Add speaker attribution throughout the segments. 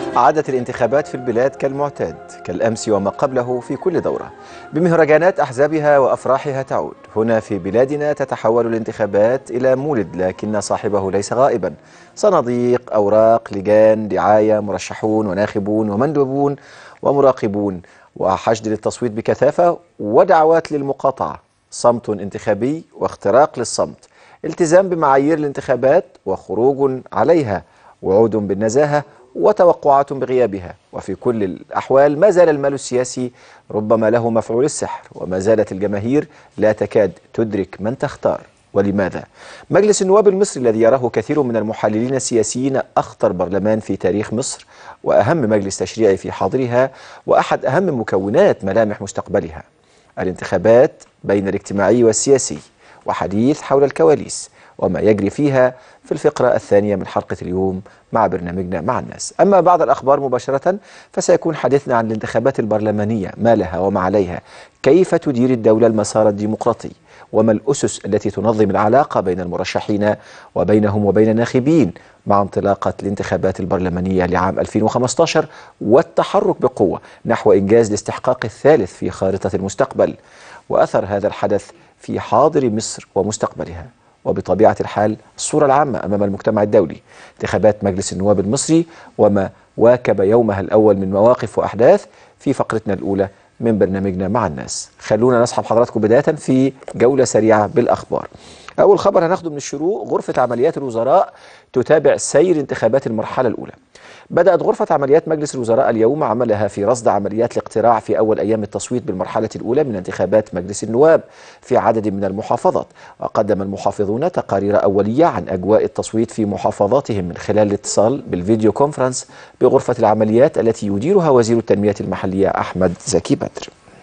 Speaker 1: عادت الانتخابات في البلاد كالمعتاد كالأمس وما قبله في كل دورة بمهرجانات أحزابها وأفراحها تعود هنا في بلادنا تتحول الانتخابات إلى مولد لكن صاحبه ليس غائبا صناديق أوراق لجان دعاية مرشحون وناخبون ومندوبون ومراقبون وحشد للتصويت بكثافة ودعوات للمقاطعة صمت انتخابي واختراق للصمت التزام بمعايير الانتخابات وخروج عليها وعود بالنزاهة وتوقعات بغيابها وفي كل الأحوال ما زال المال السياسي ربما له مفعول السحر وما زالت الجماهير لا تكاد تدرك من تختار ولماذا؟ مجلس النواب المصري الذي يراه كثير من المحللين السياسيين أخطر برلمان في تاريخ مصر وأهم مجلس تشريعي في حاضرها وأحد أهم مكونات ملامح مستقبلها الانتخابات بين الاجتماعي والسياسي وحديث حول الكواليس وما يجري فيها في الفقرة الثانية من حلقة اليوم مع برنامجنا مع الناس أما بعد الأخبار مباشرة فسيكون حديثنا عن الانتخابات البرلمانية ما لها وما عليها كيف تدير الدولة المسار الديمقراطي وما الأسس التي تنظم العلاقة بين المرشحين وبينهم وبين الناخبين مع انطلاقة الانتخابات البرلمانية لعام 2015 والتحرك بقوة نحو إنجاز الاستحقاق الثالث في خارطة المستقبل وأثر هذا الحدث في حاضر مصر ومستقبلها وبطبيعة الحال الصورة العامة أمام المجتمع الدولي انتخابات مجلس النواب المصري وما واكب يومها الأول من مواقف وأحداث في فقرتنا الأولى من برنامجنا مع الناس خلونا نسحب حضراتكم بداية في جولة سريعة بالأخبار أول خبر هناخده من الشروق غرفة عمليات الوزراء تتابع سير انتخابات المرحلة الأولى بدأت غرفة عمليات مجلس الوزراء اليوم عملها في رصد عمليات الاقتراع في أول أيام التصويت بالمرحلة الأولى من انتخابات مجلس النواب في عدد من المحافظات وقدم المحافظون تقارير أولية عن أجواء التصويت في محافظاتهم من خلال الاتصال بالفيديو كونفرنس بغرفة العمليات التي يديرها وزير التنمية المحلية أحمد زكي بدر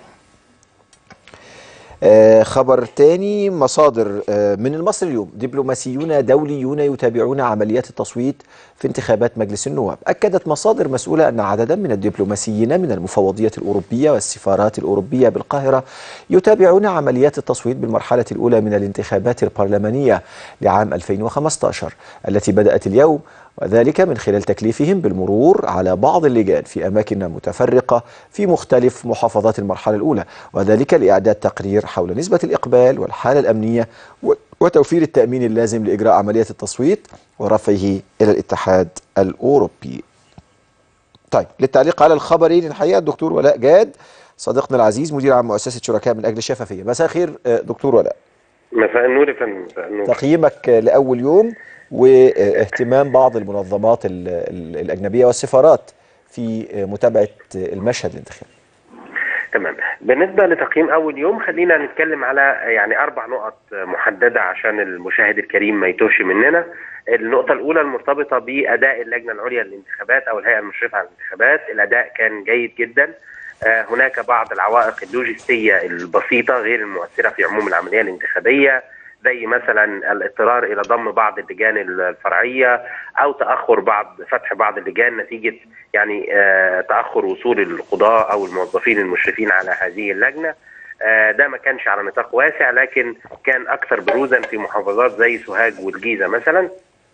Speaker 1: آه خبر تاني مصادر آه من المصري اليوم دبلوماسيون دوليون يتابعون عمليات التصويت في انتخابات مجلس النواب أكدت مصادر مسؤولة أن عددا من الدبلوماسيين من المفوضية الأوروبية والسفارات الأوروبية بالقاهرة يتابعون عمليات التصويت بالمرحلة الأولى من الانتخابات البرلمانية لعام 2015 التي بدأت اليوم وذلك من خلال تكليفهم بالمرور على بعض اللجان في أماكن متفرقة في مختلف محافظات المرحلة الأولى وذلك لإعداد تقرير حول نسبة الإقبال والحالة الأمنية وتوفير التأمين اللازم لإجراء عملية التصويت ورفعه إلى الاتحاد الأوروبي طيب للتعليق على الخبرين الحقيقة الدكتور ولاء جاد صديقنا العزيز مدير عام مؤسسة شركاء من أجل الشفافية مساء الخير دكتور ولاء
Speaker 2: مساء النور يا فندم مساء النور
Speaker 1: تقييمك لأول يوم واهتمام بعض المنظمات الأجنبية والسفارات في متابعة المشهد الانتخابي
Speaker 2: تمام بالنسبه لتقييم اول يوم خلينا نتكلم على يعني اربع نقط محدده عشان المشاهد الكريم ما يتوهش مننا النقطه الاولى المرتبطه باداء اللجنه العليا للانتخابات او الهيئه المشرفه على الانتخابات الاداء كان جيد جدا هناك بعض العوائق اللوجستيه البسيطه غير المؤثره في عموم العمليه الانتخابيه زي مثلا الاضطرار الى ضم بعض اللجان الفرعيه او تاخر بعض فتح بعض اللجان نتيجه يعني آه تاخر وصول القضاه او الموظفين المشرفين على هذه اللجنه آه ده ما كانش على نطاق واسع لكن كان اكثر بروزا في محافظات زي سوهاج والجيزه مثلا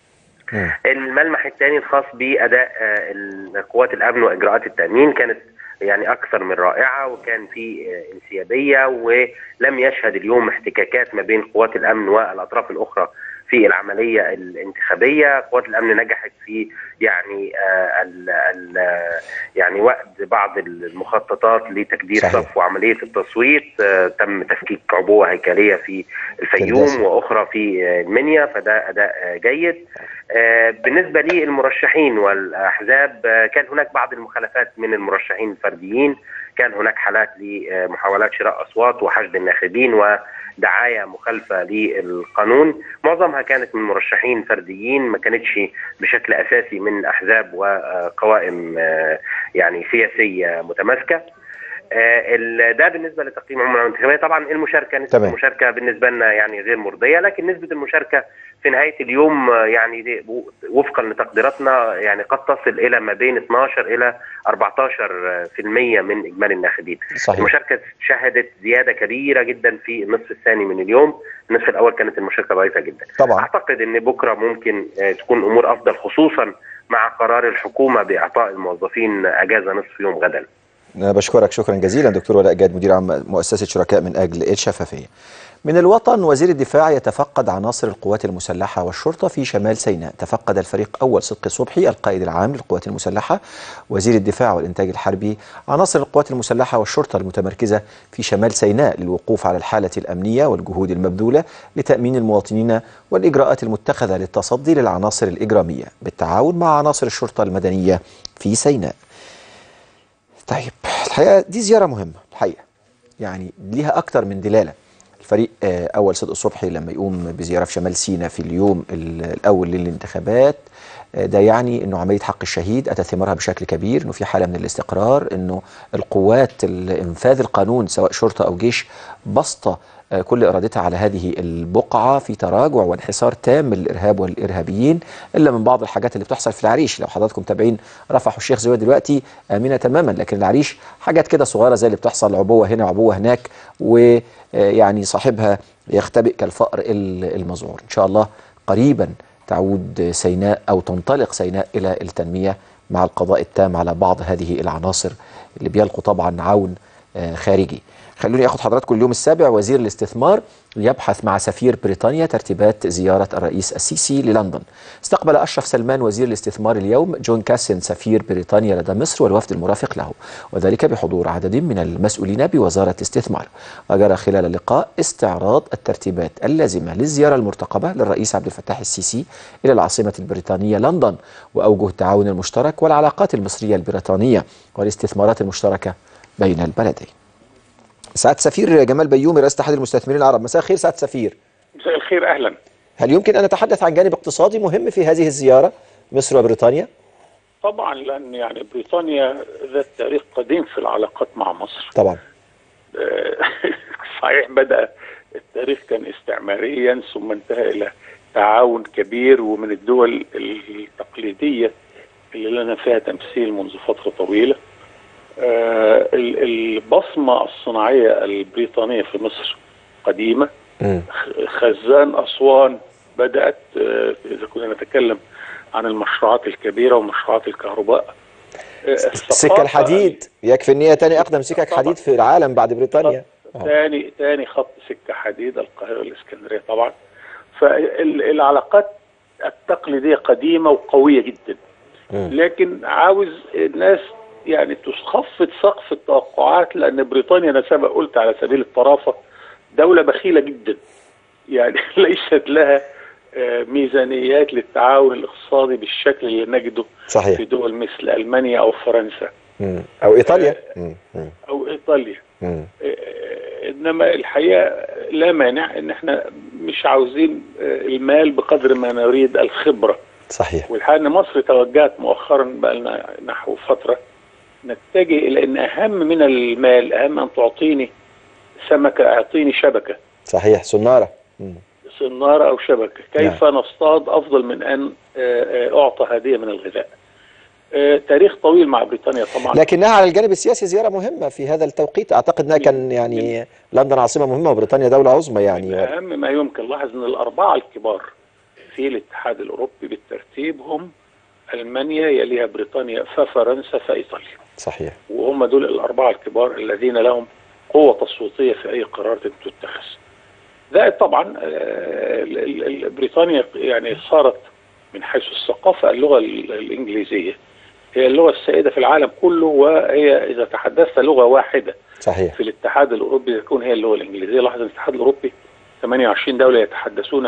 Speaker 2: الملمح الثاني الخاص باداء آه قوات الامن واجراءات التامين كانت يعني اكثر من رائعه وكان في انسيابيه ولم يشهد اليوم احتكاكات ما بين قوات الامن والاطراف الاخرى في العمليه الانتخابيه، قوات الامن نجحت في يعني آه ال ال يعني وقت بعض المخططات لتكدير صف وعمليه التصويت آه تم تفكيك عبوه هيكليه في الفيوم واخرى في المنيا فده اداء جيد. آه بالنسبه للمرشحين والاحزاب كان هناك بعض المخالفات من المرشحين الفرديين، كان هناك حالات لمحاولات شراء اصوات وحشد الناخبين و دعايه مخالفه للقانون معظمها كانت من مرشحين فرديين ما كانتش بشكل اساسي من احزاب وقوائم يعني سياسيه متماسكه ده بالنسبه لتقييم عموم الانتخابيه طبعا المشاركه نسبه
Speaker 1: تمام.
Speaker 2: المشاركه بالنسبه لنا يعني غير مرضيه لكن نسبه المشاركه في نهايه اليوم يعني وفقا لتقديراتنا يعني قد تصل الى ما بين 12 الى 14% من اجمالي الناخبين.
Speaker 1: صحيح.
Speaker 2: المشاركه شهدت زياده كبيره جدا في النصف الثاني من اليوم، النصف الاول كانت المشاركه ضعيفه جدا.
Speaker 1: طبعا
Speaker 2: اعتقد ان بكره ممكن تكون امور افضل خصوصا مع قرار الحكومه باعطاء الموظفين اجازه نصف يوم غدا.
Speaker 1: أنا بشكرك شكرا جزيلا دكتور ولاء جاد مدير عام مؤسسة شركاء من أجل الشفافية من الوطن وزير الدفاع يتفقد عناصر القوات المسلحة والشرطة في شمال سيناء تفقد الفريق أول صدقي صبحي القائد العام للقوات المسلحة وزير الدفاع والإنتاج الحربي عناصر القوات المسلحة والشرطة المتمركزة في شمال سيناء للوقوف على الحالة الأمنية والجهود المبذولة لتأمين المواطنين والإجراءات المتخذة للتصدي للعناصر الإجرامية بالتعاون مع عناصر الشرطة المدنية في سيناء طيب الحقيقه دي زياره مهمه الحقيقه يعني ليها اكتر من دلاله الفريق آه، اول صدق صبحي لما يقوم بزياره في شمال سيناء في اليوم ال- الاول للانتخابات آه، ده يعني انه عمليه حق الشهيد اتت ثمارها بشكل كبير انه في حاله من الاستقرار انه القوات ال- انفاذ القانون سواء شرطه او جيش بسطه آه، كل ارادتها على هذه البقعه في تراجع وانحسار تام للارهاب والارهابيين الا من بعض الحاجات اللي بتحصل في العريش لو حضراتكم متابعين رفح الشيخ زويد دلوقتي امنه تماما لكن العريش حاجات كده صغيره زي اللي بتحصل عبوه هنا وعبوه هناك ويعني صاحبها يختبئ كالفأر ال- المذعور ان شاء الله قريبا تعود سيناء او تنطلق سيناء الى التنميه مع القضاء التام على بعض هذه العناصر اللي بيلقوا طبعا عون آه، خارجي خلوني اخد حضراتكم اليوم السابع وزير الاستثمار يبحث مع سفير بريطانيا ترتيبات زياره الرئيس السيسي للندن. استقبل اشرف سلمان وزير الاستثمار اليوم جون كاسن سفير بريطانيا لدى مصر والوفد المرافق له وذلك بحضور عدد من المسؤولين بوزاره الاستثمار. وجرى خلال اللقاء استعراض الترتيبات اللازمه للزياره المرتقبه للرئيس عبد الفتاح السيسي الى العاصمه البريطانيه لندن واوجه التعاون المشترك والعلاقات المصريه البريطانيه والاستثمارات المشتركه بين البلدين. سعادة سفير جمال بيومي رئيس اتحاد المستثمرين العرب مساء الخير سعادة سفير
Speaker 3: مساء الخير اهلا
Speaker 1: هل يمكن أن نتحدث عن جانب اقتصادي مهم في هذه الزيارة مصر وبريطانيا
Speaker 3: طبعا لان يعني بريطانيا ذات تاريخ قديم في العلاقات مع مصر
Speaker 1: طبعا
Speaker 3: آه، صحيح بدا التاريخ كان استعماريا ثم انتهى الى تعاون كبير ومن الدول التقليديه اللي لنا فيها تمثيل منذ فتره طويله آه، ال- البصمه الصناعيه البريطانيه في مصر قديمه
Speaker 1: مم.
Speaker 3: خزان أسوان بدأت آه، إذا كنا نتكلم عن المشروعات الكبيرة ومشروعات الكهرباء آه،
Speaker 1: السكة
Speaker 3: الثقافة
Speaker 1: الحديد يكفي ان هي تاني اقدم سكك
Speaker 3: طبعا.
Speaker 1: حديد في العالم بعد بريطانيا آه.
Speaker 3: ثاني ثاني خط سكة حديد القاهرة الإسكندرية طبعا فالعلاقات التقليدية قديمة وقوية جدا
Speaker 1: مم.
Speaker 3: لكن عاوز الناس يعني تخفض سقف التوقعات لأن بريطانيا أنا سبق قلت على سبيل الطرافة دولة بخيلة جدا يعني ليست لها آه، ميزانيات للتعاون الاقتصادي بالشكل اللي نجده في
Speaker 1: صحيح
Speaker 3: دول مثل ألمانيا أو فرنسا
Speaker 1: مم. او ايطاليا مم. مم.
Speaker 3: أو إيطاليا
Speaker 1: مم.
Speaker 3: آه، انما الحقيقه لا مانع ان احنا مش عاوزين آه، المال بقدر ما نريد الخبره
Speaker 1: صحيح
Speaker 3: والحقيقه ان مصر توجهت مؤخرا بقى لنا نحو فتره نتجه الى ان اهم من المال اهم ان تعطيني سمكه اعطيني شبكه
Speaker 1: صحيح سنارة مم.
Speaker 3: صناره او شبكه كيف نصطاد افضل من ان آه، آه، اعطى هديه من الغذاء آه، تاريخ طويل مع بريطانيا طبعا
Speaker 1: لكنها على الجانب السياسي زيارة مهمة في هذا التوقيت اعتقد انها كان يعني لندن عاصمة مهمة وبريطانيا دولة عظمى يعني
Speaker 3: اهم ما يمكن لاحظ ان الاربعه الكبار في الاتحاد الاوروبي بالترتيب هم المانيا يليها بريطانيا ففرنسا فايطاليا
Speaker 1: صحيح
Speaker 3: وهم دول الاربعه الكبار الذين لهم قوه تصويتيه في اي قرار تتخذ. زائد طبعا آه، ال- ال- ال- بريطانيا يعني صارت من حيث الثقافه اللغه ال- الانجليزيه هي اللغه السائده في العالم كله وهي اذا تحدثت لغه واحده
Speaker 1: صحيح
Speaker 3: في الاتحاد الاوروبي تكون هي اللغه الانجليزيه لاحظ ان الاتحاد الاوروبي 28 دوله يتحدثون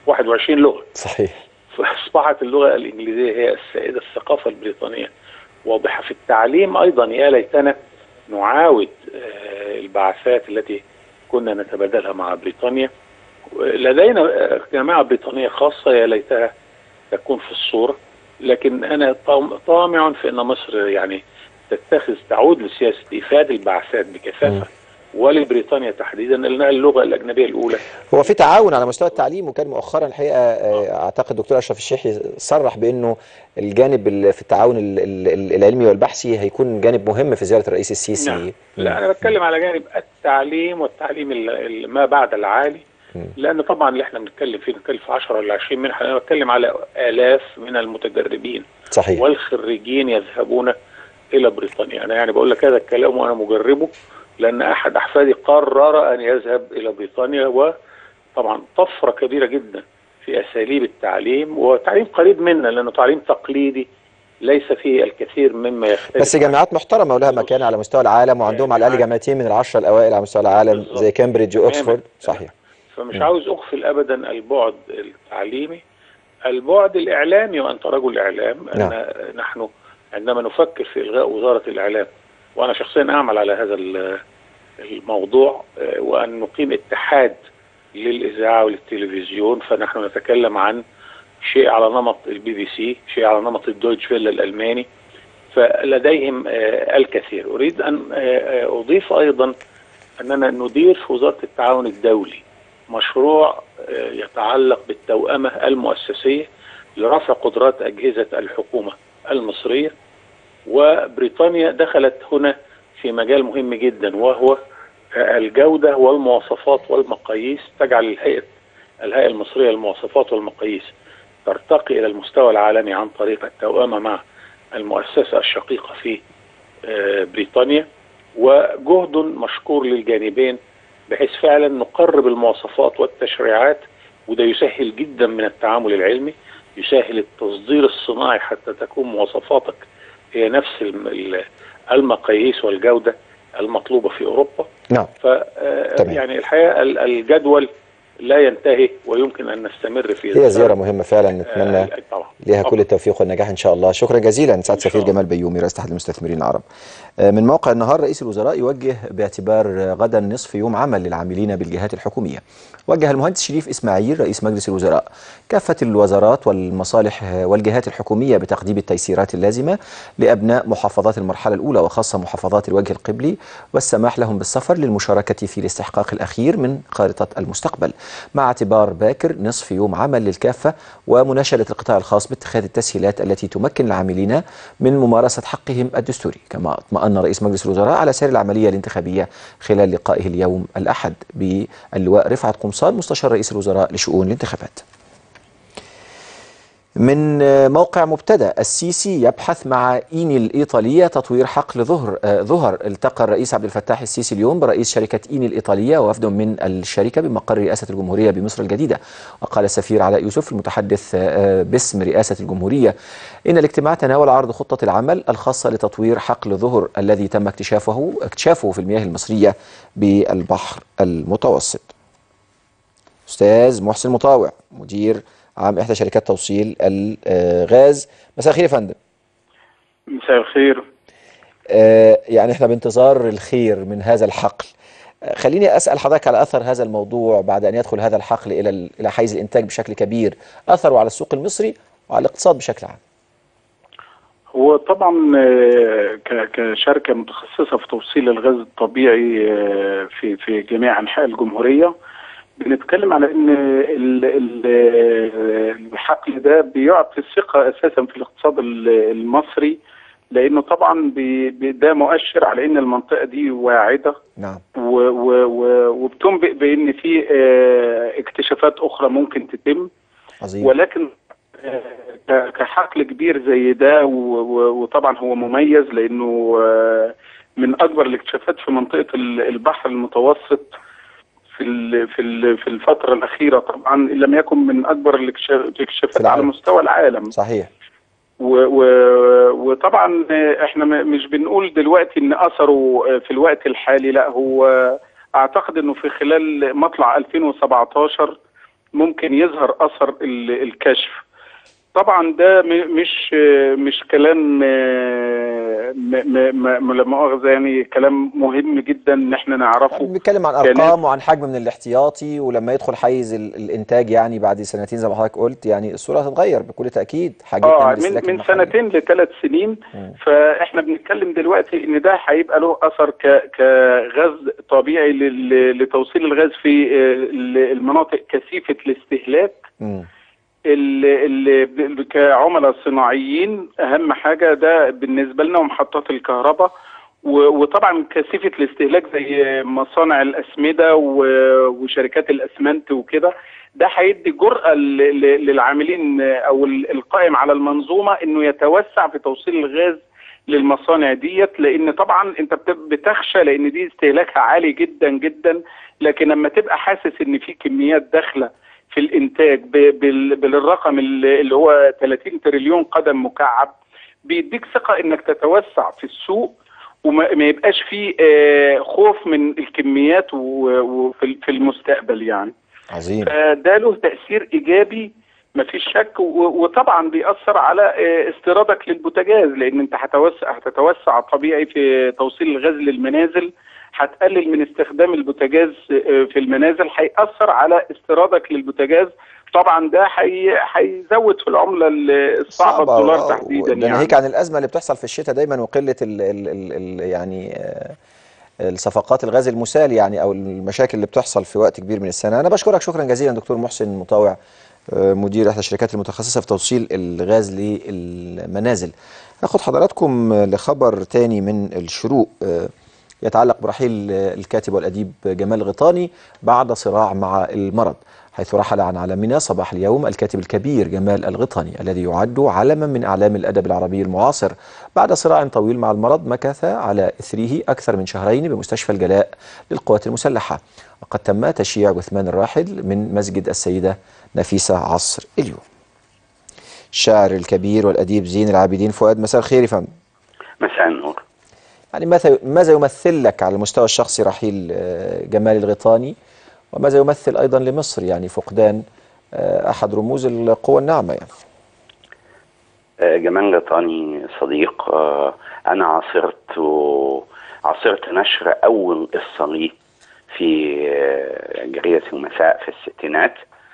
Speaker 3: 21 لغه
Speaker 1: صحيح
Speaker 3: فاصبحت اللغه الانجليزيه هي السائده الثقافه البريطانيه واضحه في التعليم ايضا يا ليتنا نعاود آه، البعثات التي كنا نتبادلها مع بريطانيا لدينا آه، جامعه بريطانيه خاصه يا ليتها تكون في الصوره لكن انا طام- طامع في ان مصر يعني تتخذ تعود لسياسه ايفاد البعثات بكثافه ولبريطانيا تحديدا لانها اللغه الاجنبيه الاولى
Speaker 1: هو في تعاون على مستوى التعليم وكان مؤخرا الحقيقه آه، اعتقد الدكتور اشرف الشيحي صرح بانه الجانب ال- في التعاون ال- ال- العلمي والبحثي هيكون جانب مهم في زياره الرئيس السيسي
Speaker 3: نعم. لا انا بتكلم على جانب التعليم والتعليم ال- ال- ما بعد العالي لان طبعا اللي احنا بنتكلم فيه بنتكلم في 10 ولا 20 منحه انا بتكلم على الاف من المتدربين
Speaker 1: صحيح
Speaker 3: والخريجين يذهبون الى بريطانيا انا يعني بقول لك هذا الكلام وانا مجربه لان احد احفادي قرر ان يذهب الى بريطانيا وطبعا طفره كبيره جدا في اساليب التعليم وتعليم قريب منا لانه تعليم تقليدي ليس فيه الكثير مما يختلف
Speaker 1: بس جامعات محترمه ولها مكان على مستوى العالم وعندهم على الاقل جامعتين من العشره الاوائل على مستوى العالم
Speaker 3: بالظبط.
Speaker 1: زي كامبريدج واكسفورد
Speaker 3: تماماً.
Speaker 1: صحيح
Speaker 3: فمش
Speaker 1: م.
Speaker 3: عاوز اغفل ابدا البعد التعليمي البعد الاعلامي وانت رجل اعلام
Speaker 1: نعم.
Speaker 3: أن نحن عندما نفكر في الغاء وزاره الاعلام وانا شخصيا اعمل على هذا ال- الموضوع آه، وان نقيم اتحاد للاذاعه وللتلفزيون فنحن نتكلم عن شيء على نمط البي بي سي شيء على نمط الدويتش فيلا الالماني فلديهم آه، الكثير اريد ان آه، آه، اضيف ايضا اننا ندير في وزاره التعاون الدولي مشروع آه، يتعلق بالتوأمه المؤسسيه لرفع قدرات اجهزه الحكومه المصريه وبريطانيا دخلت هنا في مجال مهم جدا وهو آه، الجوده والمواصفات والمقاييس تجعل الهيئه الهيئه المصريه للمواصفات والمقاييس ترتقي الى المستوى العالمي عن طريق التوأمه مع المؤسسه الشقيقه في آه، بريطانيا وجهد مشكور للجانبين بحيث فعلا نقرب المواصفات والتشريعات وده يسهل جدا من التعامل العلمي يسهل التصدير الصناعي حتى تكون مواصفاتك هي نفس الم- ال- المقاييس والجودة المطلوبة في أوروبا
Speaker 1: نعم
Speaker 3: ف آه،
Speaker 1: تمام.
Speaker 3: يعني الحقيقة ال- الجدول لا ينتهي ويمكن أن نستمر في
Speaker 1: هي زياره مهمه فعلا نتمنى
Speaker 3: آه، طبعا
Speaker 1: لها كل التوفيق والنجاح ان شاء الله شكرا جزيلا سعد
Speaker 3: إن شاء
Speaker 1: سفير
Speaker 3: الله.
Speaker 1: جمال بيومي رئيس اتحاد المستثمرين العرب آه، من موقع النهار رئيس الوزراء يوجه باعتبار آه، غدا نصف يوم عمل للعاملين بالجهات الحكوميه وجه المهندس شريف اسماعيل رئيس مجلس الوزراء كافه الوزارات والمصالح آه، والجهات الحكوميه بتقديم التيسيرات اللازمه لابناء محافظات المرحله الاولى وخاصه محافظات الوجه القبلي والسماح لهم بالسفر للمشاركه في الاستحقاق الاخير من خارطه المستقبل مع اعتبار باكر نصف يوم عمل للكافه ومناشده القطاع الخاص باتخاذ التسهيلات التي تمكن العاملين من ممارسه حقهم الدستوري كما اطمأن رئيس مجلس الوزراء على سير العمليه الانتخابيه خلال لقائه اليوم الاحد باللواء رفعت قمصان مستشار رئيس الوزراء لشؤون الانتخابات من موقع مبتدا السيسي يبحث مع إيني الإيطالية تطوير حقل ظهر آه، ظهر التقى الرئيس عبد الفتاح السيسي اليوم برئيس شركة إيني الإيطالية ووفد من الشركة بمقر رئاسة الجمهورية بمصر الجديدة وقال السفير علاء يوسف المتحدث آه، باسم رئاسة الجمهورية إن الاجتماع تناول عرض خطة العمل الخاصة لتطوير حقل ظهر الذي تم اكتشافه اكتشافه في المياه المصرية بالبحر المتوسط أستاذ محسن مطاوع مدير عام إحدى شركات توصيل الغاز مساء الخير يا فندم
Speaker 4: مساء الخير
Speaker 1: آه، يعني احنا بانتظار الخير من هذا الحقل آه، خليني أسأل حضرتك على أثر هذا الموضوع بعد أن يدخل هذا الحقل إلى ال- إلى حيز الإنتاج بشكل كبير أثره على السوق المصري وعلى الاقتصاد بشكل عام
Speaker 4: هو طبعا آه، ك- كشركه متخصصه في توصيل الغاز الطبيعي آه، في في جميع انحاء الجمهوريه بنتكلم على ان ال- ال- آه، الحقل ده بيعطي الثقه اساسا في الاقتصاد ال- المصري لانه طبعا بي- بي- ده مؤشر على ان المنطقه دي واعده
Speaker 1: نعم
Speaker 4: و- و- و- وبتنبئ بان في آه، اكتشافات اخرى ممكن تتم
Speaker 1: عظيم
Speaker 4: ولكن آه، ك- كحقل كبير زي ده و- و- وطبعا هو مميز لانه آه، من اكبر الاكتشافات في منطقه ال- البحر المتوسط في ال- في ال- في الفتره الاخيره طبعا ان لم يكن من اكبر الاكتشاف-
Speaker 1: في
Speaker 4: الاكتشافات
Speaker 1: العالم.
Speaker 4: على مستوى العالم
Speaker 1: صحيح
Speaker 4: و و وطبعا احنا م- مش بنقول دلوقتي ان اثره في الوقت الحالي لا هو اعتقد انه في خلال مطلع 2017 ممكن يظهر اثر ال- الكشف طبعا ده م- مش مش كلام م- م- م- لا مؤاخذه يعني كلام مهم جدا ان احنا نعرفه
Speaker 1: بنتكلم عن
Speaker 4: كانت-
Speaker 1: أرقام وعن حجم من الاحتياطي ولما يدخل حيز ال- الإنتاج يعني بعد سنتين زي ما حضرتك قلت يعني الصورة هتتغير بكل تأكيد حاجتنا
Speaker 4: اه
Speaker 1: للاستهلاك
Speaker 4: من من
Speaker 1: المحلي.
Speaker 4: سنتين لثلاث سنين
Speaker 1: مم.
Speaker 4: فاحنا بنتكلم دلوقتي ان ده هيبقى له اثر ك- كغاز طبيعي لل- لتوصيل الغاز في آه، ال- المناطق كثيفه الاستهلاك
Speaker 1: مم.
Speaker 4: اللي اللي ب- كعملاء صناعيين اهم حاجه ده بالنسبه لنا ومحطات الكهرباء و- وطبعا كثيفه الاستهلاك زي مصانع الاسمده و- وشركات الاسمنت وكده ده هيدي جرأة ل- ل- للعاملين او ال- القائم على المنظومه انه يتوسع في توصيل الغاز للمصانع ديت لان طبعا انت بت- بتخشى لان دي استهلاكها عالي جدا جدا لكن لما تبقى حاسس ان في كميات داخله في الانتاج ب- بال- بالرقم اللي اللي هو 30 تريليون قدم مكعب بيديك ثقه انك تتوسع في السوق وما ما يبقاش فيه آه، خوف من الكميات و- وفي في المستقبل يعني
Speaker 1: عظيم
Speaker 4: فده له تأثير إيجابي مفيش شك و- وطبعا بيأثر على آه، استيرادك للبوتاجاز لأن أنت هتوسع هتتوسع طبيعي في توصيل الغاز للمنازل هتقلل من استخدام البوتاجاز آه، في المنازل هيأثر على استيرادك للبوتاجاز طبعا ده هي- هيزود في العملة الصعبة الدولار
Speaker 1: آه،
Speaker 4: تحديدا
Speaker 1: ده
Speaker 4: يعني
Speaker 1: ناهيك عن الازمه اللي بتحصل في الشتاء دايما وقله ال ال ال ال يعني آه، الصفقات الغاز المسال يعني او المشاكل اللي بتحصل في وقت كبير من السنه انا بشكرك شكرا جزيلا دكتور محسن مطاوع آه، مدير احدى الشركات المتخصصه في توصيل الغاز للمنازل هاخد حضراتكم لخبر تاني من الشروق آه، يتعلق برحيل الكاتب والأديب جمال غطاني بعد صراع مع المرض حيث رحل عن عالمنا صباح اليوم الكاتب الكبير جمال الغطاني الذي يعد علما من أعلام الأدب العربي المعاصر بعد صراع طويل مع المرض مكث على إثره أكثر من شهرين بمستشفى الجلاء للقوات المسلحة وقد تم تشييع جثمان الراحل من مسجد السيدة نفيسة عصر اليوم الشاعر الكبير والأديب زين العابدين فؤاد مساء الخير يا فندم
Speaker 5: مساء النور
Speaker 1: يعني ماذا ماذا يمثل لك على المستوى الشخصي رحيل آه، جمال الغيطاني وماذا يمثل ايضا لمصر يعني فقدان آه، احد رموز القوى الناعمه يعني
Speaker 5: آه، جمال غطاني صديق آه، انا عاصرت عاصرت نشر اول قصه لي في آه، جريده المساء في الستينات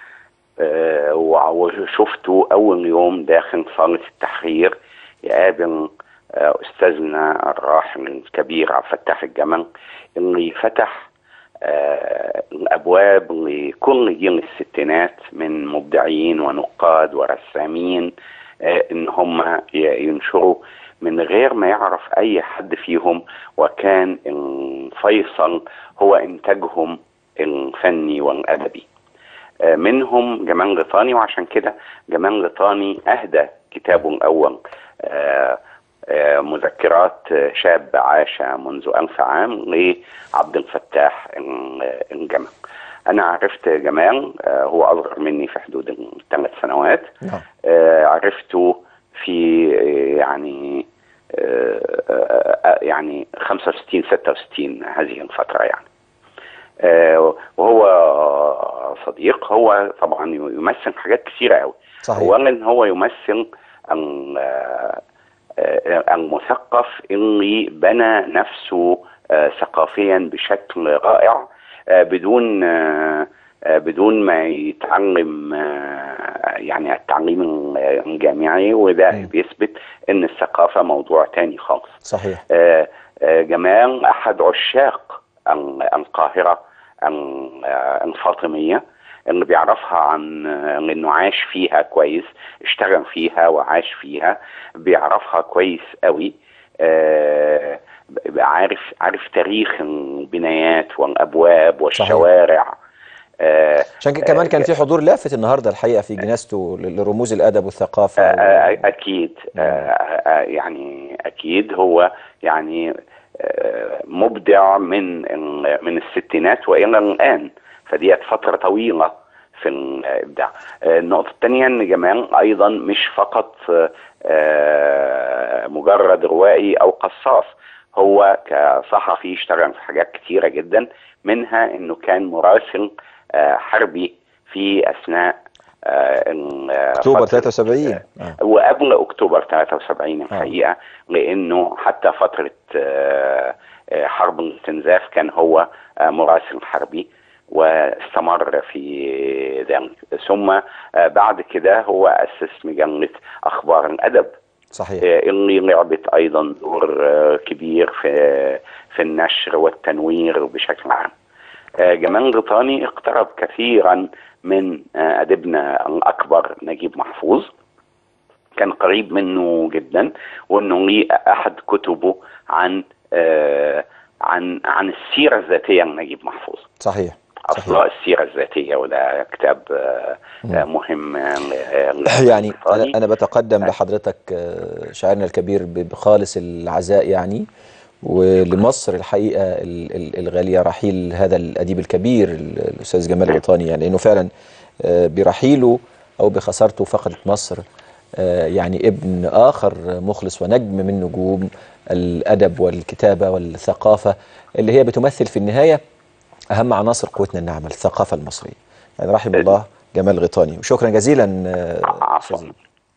Speaker 5: آه، وع- وشفته اول يوم داخل صاله التحرير يقابل آه، استاذنا الراحل الكبير عبد الفتاح الجمل اللي فتح آه، الابواب لكل جيل الستينات من مبدعين ونقاد ورسامين آه، ان هم ي- ينشروا من غير ما يعرف اي حد فيهم وكان الفيصل هو انتاجهم الفني والادبي آه، منهم جمال غطاني وعشان كده جمال غطاني اهدى كتابه الاول آه، آه، مذكرات آه، شاب عاش منذ ألف عام لعبد الفتاح ال- الجمل أنا عرفت جمال آه، هو أصغر مني في حدود الثلاث سنوات
Speaker 1: نعم
Speaker 5: آه، عرفته في آه، يعني آه، آه، آه، يعني 65 66 هذه الفترة يعني آه، وهو صديق هو طبعا يمثل حاجات كثيرة قوي
Speaker 1: صحيح
Speaker 5: اولا هو يمثل ال- آه، آه، المثقف اللي بنى نفسه آه، ثقافيا بشكل رائع آه، بدون آه، آه، بدون ما يتعلم آه، يعني التعليم الجامعي وده
Speaker 1: مم.
Speaker 5: بيثبت ان الثقافه موضوع تاني خالص
Speaker 1: صحيح
Speaker 5: آه، آه، جمال احد عشاق ال- القاهره ال- آه، الفاطميه اللي بيعرفها عن آه، انه عاش فيها كويس اشتغل فيها وعاش فيها بيعرفها كويس قوي آه، ب- عارف عارف تاريخ البنايات والابواب والشوارع آه،
Speaker 1: عشان كده كمان كان في حضور لافت النهارده الحقيقه في جنازته ل- لرموز الادب والثقافه
Speaker 5: آه،
Speaker 1: و...
Speaker 5: آه، اكيد آه، آه، يعني اكيد هو يعني آه، مبدع من ال- من الستينات والى الان فديت فتره طويله في الابداع آه، النقطه الثانيه ان جمال ايضا مش فقط آه، مجرد روائي او قصاص هو كصحفي اشتغل في حاجات كتيره جدا منها انه كان مراسل آه، حربي في اثناء آه، ال-
Speaker 1: اكتوبر
Speaker 5: فترة-
Speaker 1: 73 آه.
Speaker 5: وقبل اكتوبر 73 الحقيقه لانه حتى فتره آه، آه، حرب الاستنزاف كان هو آه، مراسل حربي واستمر في ذلك ثم آه، بعد كده هو اسس مجله اخبار الادب
Speaker 1: صحيح
Speaker 5: آه، اللي لعبت ايضا دور آه، كبير في في النشر والتنوير بشكل عام. آه، جمال غطاني اقترب كثيرا من آه، اديبنا الاكبر نجيب محفوظ كان قريب منه جدا وانه ليه احد كتبه عن آه، عن عن السيره الذاتيه لنجيب محفوظ
Speaker 1: صحيح
Speaker 5: اصلا السيره الذاتيه وده كتاب آه، آه، مهم آه، ل-
Speaker 1: يعني
Speaker 5: للإيطالي.
Speaker 1: انا انا بتقدم لحضرتك آه، شاعرنا الكبير ب- بخالص العزاء يعني ولمصر الحقيقه ال- ال- الغاليه رحيل هذا الاديب الكبير ال- الاستاذ جمال غيطاني يعني لانه فعلا آه، برحيله او بخسارته فقدت مصر آه، يعني ابن اخر مخلص ونجم من نجوم الادب والكتابه والثقافه اللي هي بتمثل في النهايه اهم عناصر قوتنا الناعمه الثقافه المصريه يعني رحم الله جمال غيطاني وشكرا جزيلا آه،
Speaker 5: عفوا
Speaker 1: أستاذ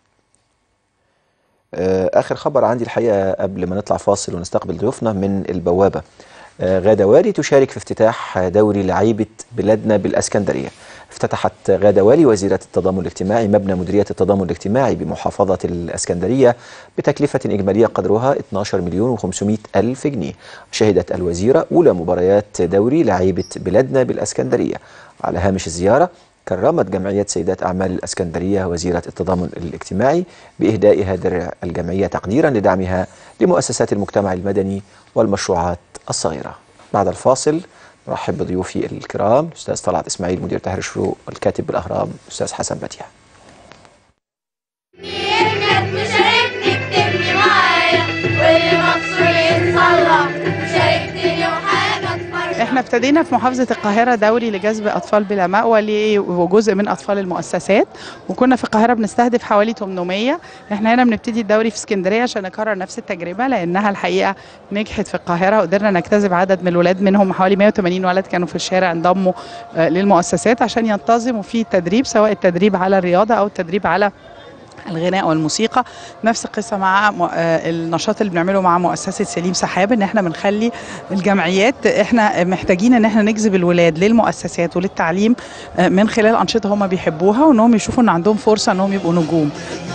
Speaker 1: آه، آخر خبر عندي الحقيقة قبل ما نطلع فاصل ونستقبل ضيوفنا من البوابة آه، غادة والي تشارك في افتتاح دوري لعيبة بلادنا بالأسكندرية افتتحت غادة والي وزيرة التضامن الاجتماعي مبنى مديرية التضامن الاجتماعي بمحافظة الأسكندرية بتكلفة إجمالية قدرها 12 مليون و500 ألف جنيه شهدت الوزيرة أولى مباريات دوري لعيبة بلادنا بالأسكندرية على هامش الزيارة كرمت جمعية سيدات أعمال الأسكندرية وزيرة التضامن الاجتماعي بإهدائها درع الجمعية تقديرا لدعمها لمؤسسات المجتمع المدني والمشروعات الصغيرة بعد الفاصل نرحب بضيوفي الكرام الأستاذ طلعت إسماعيل مدير تحرير الشروق والكاتب بالأهرام الأستاذ حسن بديع
Speaker 6: يركب وشاركني اكتبني معايا واللي مكسور يتصلح شاركتني وحاجة تفرح
Speaker 7: احنا ابتدينا في محافظة القاهرة دوري لجذب أطفال بلا مأوى ليه وجزء من أطفال المؤسسات وكنا في القاهرة بنستهدف حوالي 800 احنا هنا بنبتدي الدوري في اسكندرية عشان نكرر نفس التجربة لأنها الحقيقة نجحت في القاهرة وقدرنا نجتذب عدد من الولاد منهم حوالي 180 ولد كانوا في الشارع انضموا آه، للمؤسسات عشان ينتظموا في التدريب سواء التدريب على الرياضة أو التدريب على الغناء والموسيقى نفس القصه مع م- آه، النشاط اللي بنعمله مع مؤسسه سليم سحاب ان احنا بنخلي الجمعيات احنا محتاجين ان احنا نجذب الولاد للمؤسسات وللتعليم آه، من خلال انشطه هم بيحبوها وانهم يشوفوا ان عندهم فرصه انهم يبقوا نجوم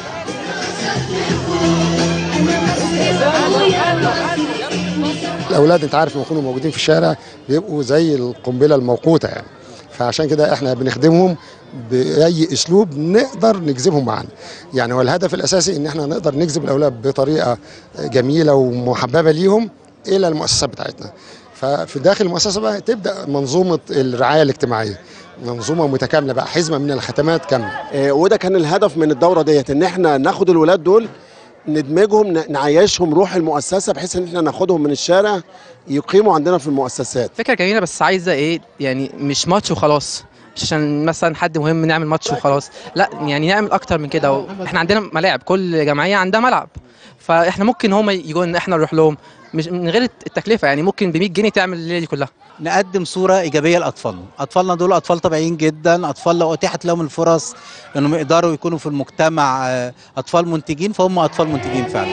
Speaker 8: الاولاد انت عارف لما يكونوا موجودين في الشارع بيبقوا زي القنبله الموقوته يعني فعشان كده احنا بنخدمهم باي اسلوب نقدر نجذبهم معانا يعني هو الهدف الاساسي ان احنا نقدر نجذب الاولاد بطريقه جميله ومحببه ليهم الى المؤسسات بتاعتنا ففي داخل المؤسسه بقى تبدا منظومه الرعايه الاجتماعيه منظومه متكامله بقى حزمه من الخدمات كامله
Speaker 9: آه، وده كان الهدف من الدوره ديت ان احنا ناخد الولاد دول ندمجهم ن- نعيشهم روح المؤسسه بحيث ان احنا ناخدهم من الشارع يقيموا عندنا في المؤسسات
Speaker 10: فكره جميله بس عايزه ايه يعني مش ماتش وخلاص مش عشان مثلا حد مهم نعمل ماتش وخلاص لا يعني نعمل اكتر من كده و- احنا عندنا ملاعب كل جمعيه عندها ملعب فاحنا ممكن هم يجوا ان احنا نروح لهم مش من غير التكلفه يعني ممكن ب 100 جنيه تعمل الليله دي كلها
Speaker 11: نقدم صورة إيجابية لأطفالنا أطفالنا دول أطفال طبيعيين جدا أطفال لو أتيحت لهم الفرص أنهم يقدروا يكونوا في المجتمع آه، أطفال منتجين فهم أطفال منتجين فعلا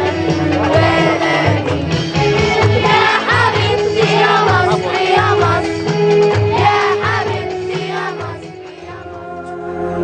Speaker 6: يا حبيبتي يا مصر يا مصر يا حبيبتي يا مصر يا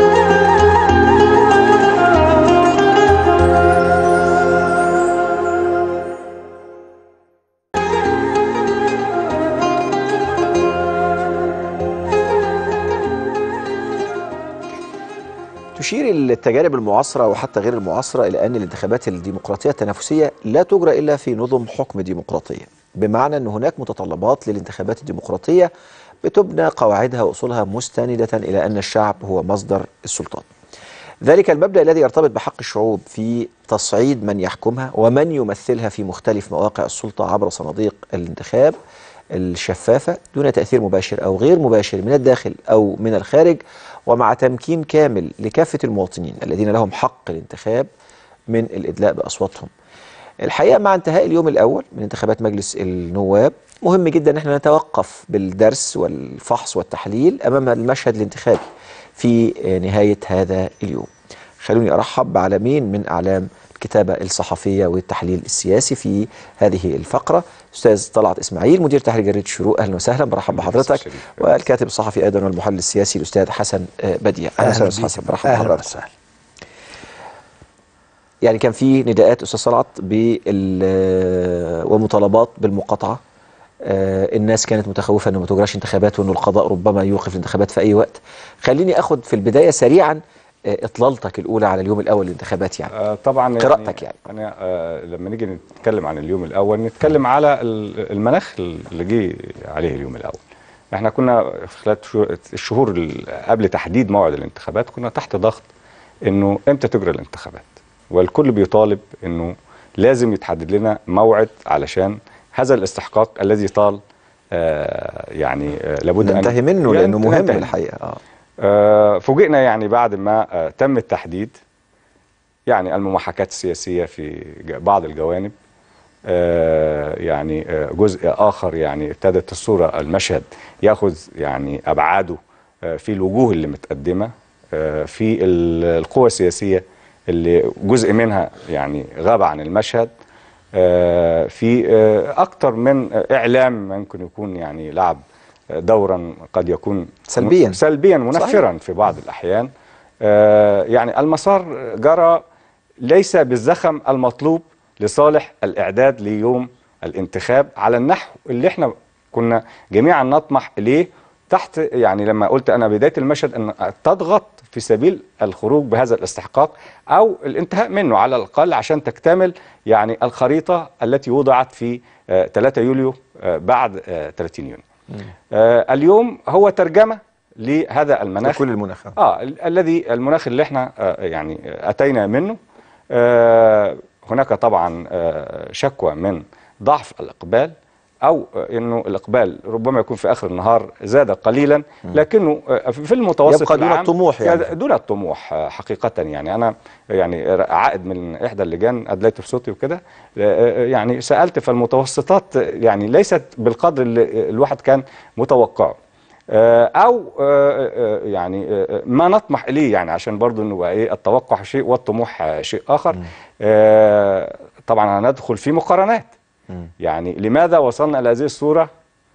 Speaker 1: تشير التجارب المعاصرة وحتى غير المعاصرة إلى أن الانتخابات الديمقراطية التنافسية لا تجرى إلا في نظم حكم ديمقراطية بمعنى أن هناك متطلبات للانتخابات الديمقراطية بتبنى قواعدها وأصولها مستندة إلى أن الشعب هو مصدر السلطان ذلك المبدأ الذي يرتبط بحق الشعوب في تصعيد من يحكمها ومن يمثلها في مختلف مواقع السلطة عبر صناديق الانتخاب الشفافة دون تأثير مباشر أو غير مباشر من الداخل أو من الخارج ومع تمكين كامل لكافة المواطنين الذين لهم حق الانتخاب من الإدلاء بأصواتهم الحقيقة مع انتهاء اليوم الأول من انتخابات مجلس النواب مهم جدا ان احنا نتوقف بالدرس والفحص والتحليل امام المشهد الانتخابي في نهاية هذا اليوم خلوني ارحب بعلمين من اعلام الكتابة الصحفية والتحليل السياسي في هذه الفقرة أستاذ طلعت إسماعيل مدير تحرير جريدة الشروق أهلا وسهلا برحب بحضرتك والكاتب الصحفي أيضا والمحلل السياسي الأستاذ حسن آه، بديع أهلا وسهلا أستاذ حسن برحب بحضرتك يعني كان في نداءات استاذ صلعت بال ومطالبات بالمقاطعه آه، الناس كانت متخوفه انه ما تجراش انتخابات وانه القضاء ربما يوقف الانتخابات في اي وقت خليني اخد في البدايه سريعا آه، اطلالتك الاولى على اليوم الاول للانتخابات يعني
Speaker 12: آه، طبعا
Speaker 1: قراءتك يعني
Speaker 12: انا آه، لما نيجي نتكلم عن اليوم الاول نتكلم على ال- المناخ اللي جه عليه اليوم الاول احنا كنا في خلال شو- الشهور ال- قبل تحديد موعد الانتخابات كنا تحت ضغط انه امتى تجرى الانتخابات والكل بيطالب انه لازم يتحدد لنا موعد علشان هذا الاستحقاق الذي طال آه، يعني آه، لابد ان
Speaker 1: ننتهي منه لانه
Speaker 12: ينتهي.
Speaker 1: مهم الحقيقه اه
Speaker 12: آه، فوجئنا يعني بعد ما آه، تم التحديد يعني المماحكات السياسية في ج- بعض الجوانب آه، يعني آه، جزء آخر يعني ابتدت الصورة المشهد يأخذ يعني أبعاده آه، في الوجوه اللي متقدمة آه، في ال- القوى السياسية اللي جزء منها يعني غاب عن المشهد آه، في آه، أكتر من آه، إعلام ممكن يكون يعني لعب آه، دورا قد يكون
Speaker 1: سلبياً.
Speaker 12: سلبيا منفرا
Speaker 1: صحيح.
Speaker 12: في بعض الأحيان آه، يعني المسار جرى ليس بالزخم المطلوب لصالح الإعداد ليوم الانتخاب على النحو اللي احنا كنا جميعا نطمح إليه تحت يعني لما قلت أنا بداية المشهد أن تضغط في سبيل الخروج بهذا الاستحقاق أو الانتهاء منه على الأقل عشان تكتمل يعني الخريطة التي وضعت في آه، 3 يوليو آه، بعد آه، 30 يونيو آه، اليوم هو ترجمة لهذا المناخ
Speaker 1: كل المناخ
Speaker 12: اه ال- الذي المناخ اللي احنا آه يعني آه، اتينا منه آه هناك طبعا آه شكوى من ضعف الاقبال او آه، انه الاقبال ربما يكون في اخر النهار زاد قليلا لكنه آه، في المتوسط
Speaker 1: يبقى دون
Speaker 12: العام
Speaker 1: الطموح يعني.
Speaker 12: دون الطموح آه، حقيقه يعني انا يعني عائد من احدى اللجان ادليت صوتي وكده آه، يعني سالت فالمتوسطات آه، يعني ليست بالقدر اللي الواحد كان متوقعه آه، او آه، آه، يعني آه، ما نطمح اليه يعني عشان برضو انه ايه التوقع شيء والطموح آه، شيء اخر آه، طبعا هندخل في مقارنات يعني لماذا وصلنا الى هذه الصوره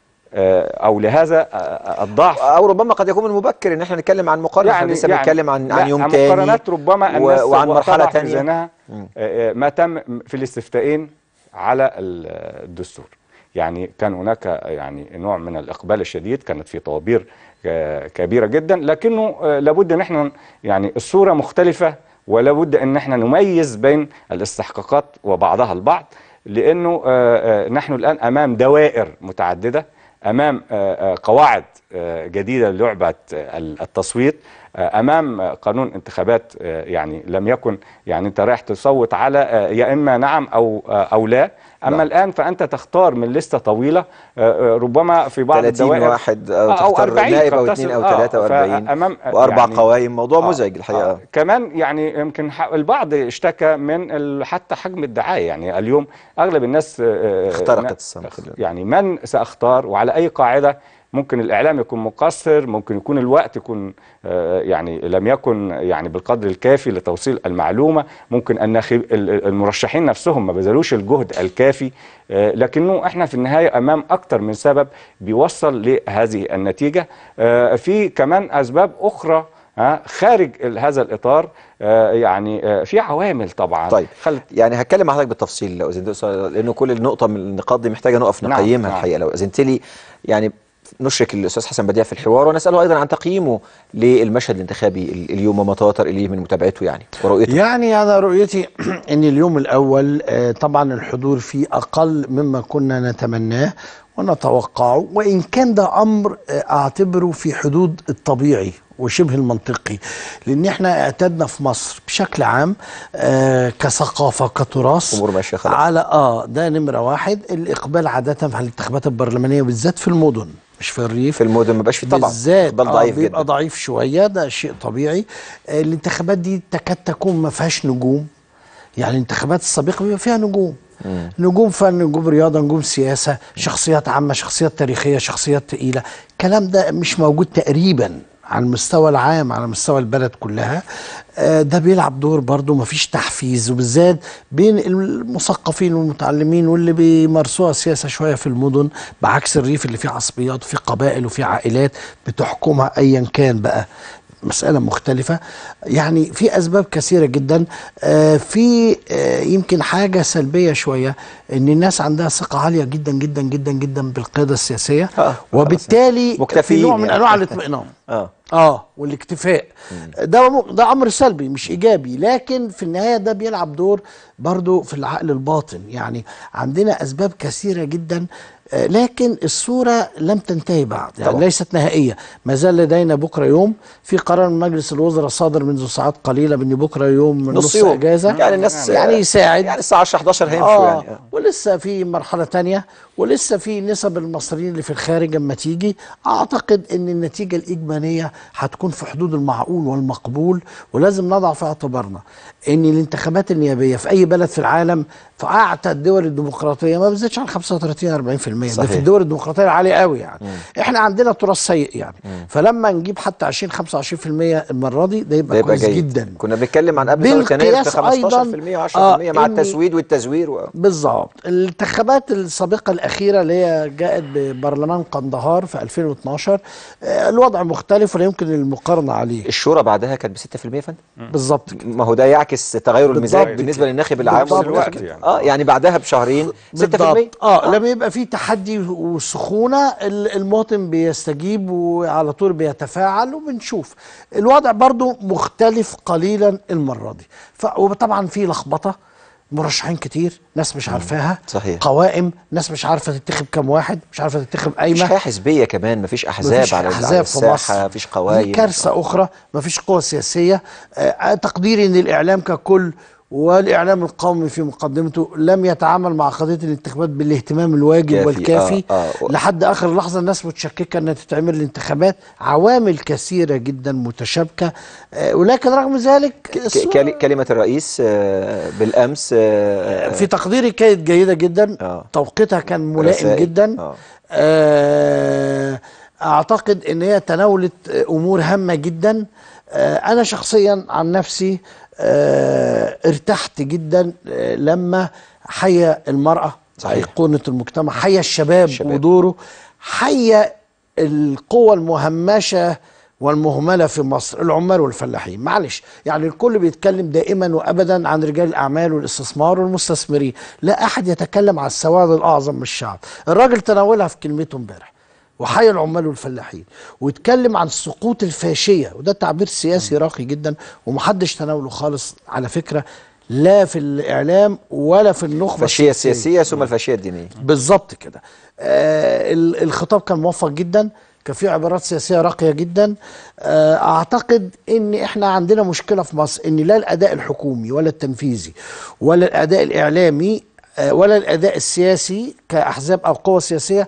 Speaker 12: آه، او لهذا آه، الضعف
Speaker 1: او ربما قد يكون من المبكر ان احنا نتكلم عن مقارنه يعني لسه بنتكلم عن
Speaker 12: لا،
Speaker 1: عن يوم تاني
Speaker 12: مقارنات ربما
Speaker 1: و-
Speaker 12: الناس
Speaker 1: وعن مرحله
Speaker 12: وضع في
Speaker 1: تانية
Speaker 12: ميزانها
Speaker 1: مم.
Speaker 12: آه، آه، ما تم في الاستفتاءين على ال- الدستور يعني كان هناك يعني نوع من الاقبال الشديد كانت في طوابير آه، كبيره جدا لكنه آه، لابد ان احنا يعني الصوره مختلفه ولابد ان احنا نميز بين الاستحقاقات وبعضها البعض لانه آه، آه، نحن الان امام دوائر متعدده امام آه، آه، قواعد آه، جديده للعبه آه، التصويت آه، امام آه، قانون انتخابات آه، يعني لم يكن يعني انت رايح تصوت على آه، يا اما نعم او آه، او لا اما
Speaker 1: نعم.
Speaker 12: الان فانت تختار من لسته طويله آه، آه، ربما في بعض
Speaker 1: 30
Speaker 12: الدوائر
Speaker 1: واحد أو
Speaker 12: آه،
Speaker 1: تختار
Speaker 12: 40
Speaker 1: نائب أو
Speaker 12: قد
Speaker 1: اتنين
Speaker 12: تصل-
Speaker 1: أو
Speaker 12: آه،
Speaker 1: 43
Speaker 12: فأمام
Speaker 1: وأربع
Speaker 12: يعني
Speaker 1: قوائم موضوع
Speaker 12: آه،
Speaker 1: مزعج الحقيقة.
Speaker 12: آه، كمان يعني يمكن ح- البعض اشتكى من ال- حتى حجم الدعايه يعني اليوم اغلب الناس آه، آه،
Speaker 1: اخترقت
Speaker 12: نا-
Speaker 1: الصمت
Speaker 12: يعني من ساختار وعلى اي قاعده ممكن الاعلام يكون مقصر ممكن يكون الوقت يكون آه، يعني لم يكن يعني بالقدر الكافي لتوصيل المعلومه ممكن الناخب ال- المرشحين نفسهم ما بذلوش الجهد الكافي آه، لكنه احنا في النهايه امام اكتر من سبب بيوصل لهذه النتيجه آه، في كمان اسباب اخرى ها، خارج ال- هذا الاطار آه، يعني آه، في عوامل طبعا
Speaker 1: طيب
Speaker 12: خلت
Speaker 1: يعني هتكلم مع حضرتك بالتفصيل لو اذنت لانه كل نقطه من النقاط دي محتاجه نقف
Speaker 12: نعم،
Speaker 1: نقيمها
Speaker 12: نعم.
Speaker 1: الحقيقه لو اذنت لي يعني نشرك الاستاذ حسن بديع في الحوار ونساله ايضا عن تقييمه للمشهد الانتخابي ال- اليوم وما تواتر اليه من متابعته يعني ورؤيته
Speaker 13: يعني أنا رؤيتي أن اليوم الأول آه، طبعا الحضور فيه أقل مما كنا نتمناه ونتوقعه وإن كان ده أمر آه، أعتبره في حدود الطبيعي وشبه المنطقي لأن احنا اعتدنا في مصر بشكل عام آه، كثقافة كتراث
Speaker 1: امور ماشيه خلاص
Speaker 13: على اه ده نمرة واحد الإقبال عادة في الانتخابات البرلمانية بالذات في المدن مش في الريف
Speaker 1: في المدن ما بقاش في طبعا
Speaker 13: بالذات
Speaker 1: اقبال
Speaker 13: آه
Speaker 1: ضعيف
Speaker 13: بيبقى
Speaker 1: جدا
Speaker 13: ضعيف شويه ده شيء طبيعي آه الانتخابات دي تكاد تكون ما فيهاش نجوم يعني الانتخابات السابقه بيبقى فيها نجوم نجوم فن نجوم رياضه نجوم سياسه شخصيات عامه شخصيات تاريخيه شخصيات تقيله الكلام ده مش موجود تقريبا على المستوى العام على مستوى البلد كلها آه، ده بيلعب دور برضه مفيش تحفيز وبالذات بين المثقفين والمتعلمين واللي بيمارسوها سياسه شويه في المدن بعكس الريف اللي فيه عصبيات وفيه قبائل وفيه عائلات بتحكمها ايا كان بقى مسألة مختلفة يعني في أسباب كثيرة جدا آه، في آه، يمكن حاجة سلبية شوية إن الناس عندها ثقة عالية جدا جدا جدا جدا بالقيادة السياسية
Speaker 1: آه،
Speaker 13: وبالتالي في
Speaker 1: مكتفيين
Speaker 13: نوع من
Speaker 1: يعني.
Speaker 13: أنواع الاطمئنان
Speaker 1: اه
Speaker 13: اه والاكتفاء ده م- ده امر سلبي مش ايجابي لكن في النهايه ده بيلعب دور برضو في العقل الباطن يعني عندنا اسباب كثيره جدا آه، لكن الصوره لم تنتهي بعد يعني
Speaker 1: طبعا.
Speaker 13: ليست نهائيه ما زال لدينا بكره يوم في قرار من مجلس الوزراء صادر منذ ساعات قليله بان بكره يوم
Speaker 1: نص
Speaker 13: نص,
Speaker 1: يوم.
Speaker 13: اجازه
Speaker 1: يعني الناس
Speaker 13: يعني يساعد
Speaker 1: يعني الساعه 10 11 هيمشوا
Speaker 13: آه
Speaker 1: يعني آه.
Speaker 13: ولسه في مرحلة تانية ولسه في نسب المصريين اللي في الخارج اما تيجي اعتقد ان النتيجة الاجمالية هتكون في حدود المعقول والمقبول ولازم نضع في اعتبارنا ان الانتخابات النيابية في اي بلد في العالم في اعتى الدول الديمقراطية ما بتزيدش عن 35 40% ده
Speaker 1: صحيح.
Speaker 13: في الدول الديمقراطية العالية قوي يعني احنا عندنا تراث سيء يعني فلما نجيب حتى 20 25% المرة دي ده يبقى,
Speaker 1: ده يبقى
Speaker 13: كويس
Speaker 1: جيد.
Speaker 13: جدا
Speaker 1: كنا بنتكلم عن قبل ثوره يناير في
Speaker 13: بالقياس أيضاً،
Speaker 1: 15% و10%
Speaker 13: آه،
Speaker 1: مع
Speaker 13: إن-
Speaker 1: التسويد والتزوير و...
Speaker 13: بالظبط الانتخابات السابقة الأخيرة اللي هي جاءت ببرلمان قندهار في 2012 آه، الوضع مختلف ولا يمكن المقارنة عليه
Speaker 1: الشورى بعدها كانت ب 6% يا فندم
Speaker 13: بالظبط
Speaker 1: ما هو ده يعكس تغير المزاج
Speaker 13: بالضبط
Speaker 1: بالنسبه للناخب العام
Speaker 13: بالضبط
Speaker 1: والناخب-
Speaker 13: كده.
Speaker 1: اه يعني بعدها بشهرين 6%
Speaker 13: بالضبط اه لما يبقى في تحدي وسخونه ال- المواطن بيستجيب وعلى طول بيتفاعل وبنشوف الوضع برضو مختلف قليلا المره دي ف- وطبعا في لخبطه مرشحين كتير ناس مش عارفاها
Speaker 1: صحيح.
Speaker 13: قوائم ناس مش عارفه تتخب كام واحد مش عارفه تتخب
Speaker 1: مفيش
Speaker 13: قايمه
Speaker 1: حياه حزبيه كمان مفيش احزاب
Speaker 13: مفيش
Speaker 1: على على
Speaker 13: احزاب في
Speaker 1: الساحه
Speaker 13: مصر
Speaker 1: مفيش قوائم
Speaker 13: دي كارثه اخرى مفيش قوى سياسيه آه تقديري ان الاعلام ككل والاعلام القومي في مقدمته لم يتعامل مع قضيه الانتخابات بالاهتمام الواجب
Speaker 1: كافي.
Speaker 13: والكافي
Speaker 1: آه، آه.
Speaker 13: لحد اخر لحظه الناس متشككه انها تتعمل الانتخابات عوامل كثيره جدا متشابكه آه ولكن رغم ذلك
Speaker 1: ك-
Speaker 13: الصورة
Speaker 1: كلي- كلمه الرئيس آه، بالامس آه،
Speaker 13: في تقديري كانت جيده جدا
Speaker 1: آه.
Speaker 13: توقيتها كان ملائم
Speaker 1: رسائل.
Speaker 13: جدا
Speaker 1: آه.
Speaker 13: آه، اعتقد ان هي تناولت امور هامه جدا آه، انا شخصيا عن نفسي آه، ارتحت جدا آه، لما حيا المراه
Speaker 1: صحيح.
Speaker 13: ايقونه المجتمع حيا الشباب,
Speaker 1: الشباب.
Speaker 13: ودوره حيا القوى المهمشه والمهمله في مصر العمال والفلاحين معلش يعني الكل بيتكلم دائما وابدا عن رجال الاعمال والاستثمار والمستثمرين لا احد يتكلم عن السواد الاعظم من الشعب الراجل تناولها في كلمته امبارح وحيا العمال والفلاحين واتكلم عن السقوط الفاشيه وده تعبير سياسي راقي جدا ومحدش تناوله خالص على فكره لا في الاعلام ولا في النخبه
Speaker 1: الفاشيه
Speaker 13: السياسية.
Speaker 1: السياسيه ثم الفاشيه الدينيه
Speaker 13: بالظبط كده آه ال- الخطاب كان موفق جدا كان فيه عبارات سياسيه راقيه جدا آه اعتقد ان احنا عندنا مشكله في مصر ان لا الاداء الحكومي ولا التنفيذي ولا الاداء الاعلامي آه ولا الاداء السياسي كاحزاب او قوى سياسيه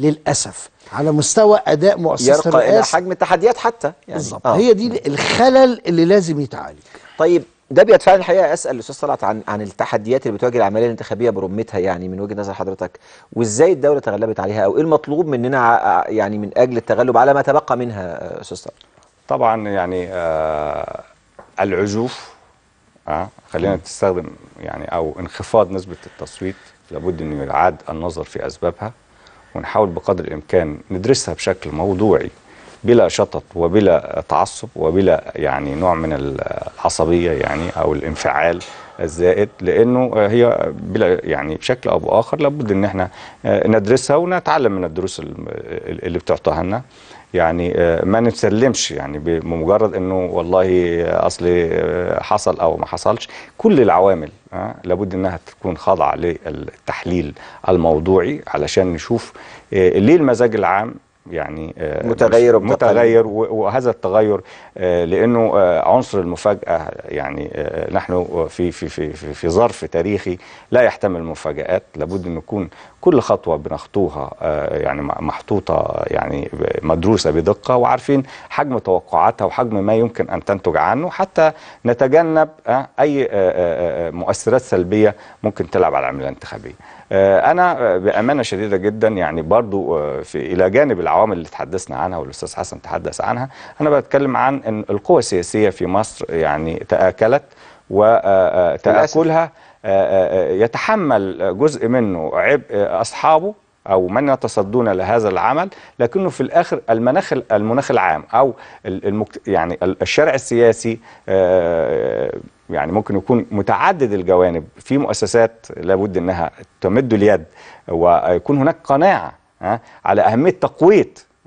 Speaker 13: للاسف على مستوى اداء مؤسسه
Speaker 1: يرقى الى
Speaker 13: الرئاسه
Speaker 1: حجم التحديات حتى يعني
Speaker 13: بالظبط
Speaker 1: آه.
Speaker 13: هي دي الخلل اللي لازم يتعالج
Speaker 1: طيب ده بيدفعني الحقيقه اسال الاستاذ طلعت عن عن التحديات اللي بتواجه العمليه الانتخابيه برمتها يعني من وجهه نظر حضرتك وازاي الدوله تغلبت عليها او ايه المطلوب مننا ع- يعني من اجل التغلب على ما تبقى منها آه، استاذ طلعت
Speaker 12: طبعا يعني آه العزوف آه خلينا نستخدم يعني او انخفاض نسبه التصويت لابد انه يعاد النظر في اسبابها ونحاول بقدر الامكان ندرسها بشكل موضوعي بلا شطط وبلا تعصب وبلا يعني نوع من العصبيه يعني او الانفعال الزائد لانه آه، هي بلا يعني بشكل او باخر لابد ان احنا آه، ندرسها ونتعلم من الدروس الم- اللي بتعطاها لنا يعني آه، ما نتسلمش يعني بمجرد انه والله آه، اصل آه، حصل او ما حصلش كل العوامل آه، لابد انها تكون خاضعه للتحليل الموضوعي علشان نشوف آه، ليه المزاج العام يعني آه،
Speaker 1: متغير وبتقلب.
Speaker 12: متغير و- وهذا التغير آه، لانه آه، عنصر المفاجاه يعني آه، نحن في في في في في ظرف تاريخي لا يحتمل مفاجات لابد ان يكون كل خطوه بنخطوها آه، يعني م- محطوطه يعني ب- مدروسه بدقه وعارفين حجم توقعاتها وحجم ما يمكن ان تنتج عنه حتى نتجنب آه، اي آه، آه، آه، مؤثرات سلبيه ممكن تلعب على العمليه الانتخابيه. آه، انا آه، بامانه شديده جدا يعني برضو آه، في الى جانب العوامل اللي تحدثنا عنها والاستاذ حسن تحدث عنها انا بتكلم عن ان القوى السياسيه في مصر يعني تاكلت وتاكلها يتحمل جزء منه عبء اصحابه او من يتصدون لهذا العمل لكنه في الاخر المناخ المناخ العام او المكت... يعني الشارع السياسي آه، يعني ممكن يكون متعدد الجوانب في مؤسسات لابد انها تمد اليد ويكون هناك قناعه آه، على اهميه تقويه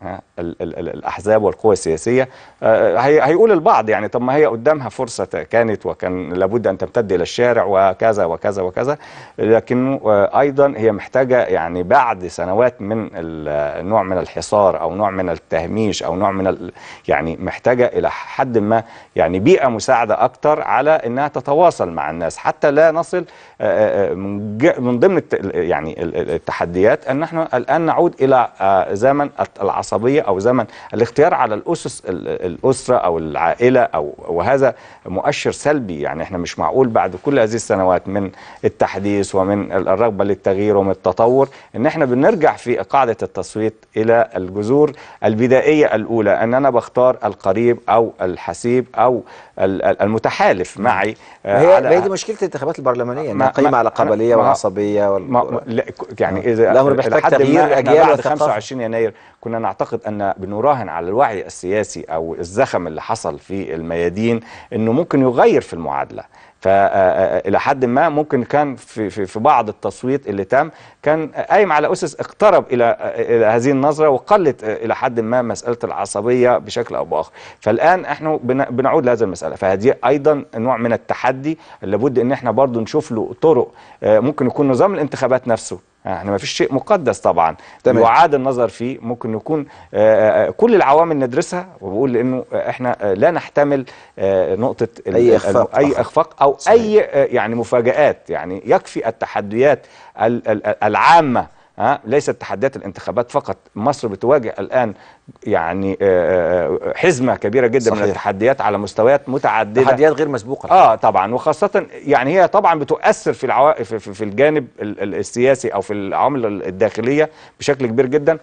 Speaker 12: ها، ال- ال- ال- الاحزاب والقوى السياسيه آه، هي- هيقول البعض يعني طب ما هي قدامها فرصه كانت وكان لابد ان تمتد الى الشارع وكذا وكذا وكذا لكنه آه، ايضا هي محتاجه يعني بعد سنوات من ال- نوع من الحصار او نوع من التهميش او نوع من ال- يعني محتاجه الى حد ما يعني بيئه مساعده اكتر على انها تتواصل مع الناس حتى لا نصل آه، آه، من ج- من ضمن الت- يعني ال- ال- التحديات ان احنا الان نعود الى آه، زمن العصبيه او زمن الاختيار على الاسس ال- الاسره او العائله او وهذا مؤشر سلبي يعني احنا مش معقول بعد كل هذه السنوات من التحديث ومن الرغبه للتغيير ومن التطور ان احنا بنرجع في قاعده التصويت الى الجذور البدائيه الاولى ان انا بختار القريب او الحسيب او ال- ال- المتحالف معي آه،
Speaker 1: هي
Speaker 12: على-
Speaker 1: ما هي دي مشكله الانتخابات البرلمانيه
Speaker 12: ما-
Speaker 1: انها قايمه
Speaker 12: ما-
Speaker 1: على
Speaker 12: أنا-
Speaker 1: قبليه
Speaker 12: ما-
Speaker 1: وعصبيه وال...
Speaker 12: ما ما- لا، ك- يعني اذا
Speaker 1: الأمر
Speaker 12: إلى
Speaker 1: محتاج
Speaker 12: حد ما
Speaker 1: تغيير
Speaker 12: إحنا
Speaker 1: أجيال
Speaker 12: بعد
Speaker 1: وثقافة.
Speaker 12: 25 يناير كنا نعتقد ان بنراهن على الوعي السياسي او الزخم اللي حصل في الميادين انه ممكن يغير في المعادله فإلى حد ما ممكن كان في, في, في بعض التصويت اللي تم كان قايم على أسس اقترب إلى إلى هذه النظرة وقلت إلى حد ما مسألة العصبية بشكل أو بآخر فالآن احنا بن- بنعود لهذه المسألة فهذه أيضا نوع من التحدي اللي لابد ان احنا برضو نشوف له طرق آه، ممكن يكون نظام الانتخابات نفسه احنا ما فيش شيء مقدس طبعا
Speaker 1: تمام.
Speaker 12: يعاد النظر فيه ممكن يكون آه، آه، كل العوامل ندرسها وبقول لانه آه، احنا آه، لا نحتمل آه، نقطه ال-
Speaker 1: أي
Speaker 12: ال-
Speaker 1: إخفاق
Speaker 12: اي
Speaker 1: فقط.
Speaker 12: اخفاق او
Speaker 1: صحيح.
Speaker 12: اي آه، يعني مفاجات يعني يكفي التحديات ال- ال- العامه ها ليست تحديات الانتخابات فقط مصر بتواجه الان يعني آه، آه، حزمه كبيره جدا
Speaker 1: صحيح.
Speaker 12: من التحديات على مستويات متعدده
Speaker 1: تحديات غير مسبوقه
Speaker 12: اه طبعا وخاصه يعني هي طبعا بتؤثر في العوا... في, في, في الجانب ال- ال- السياسي او في العوامل ال- الداخليه بشكل كبير جدا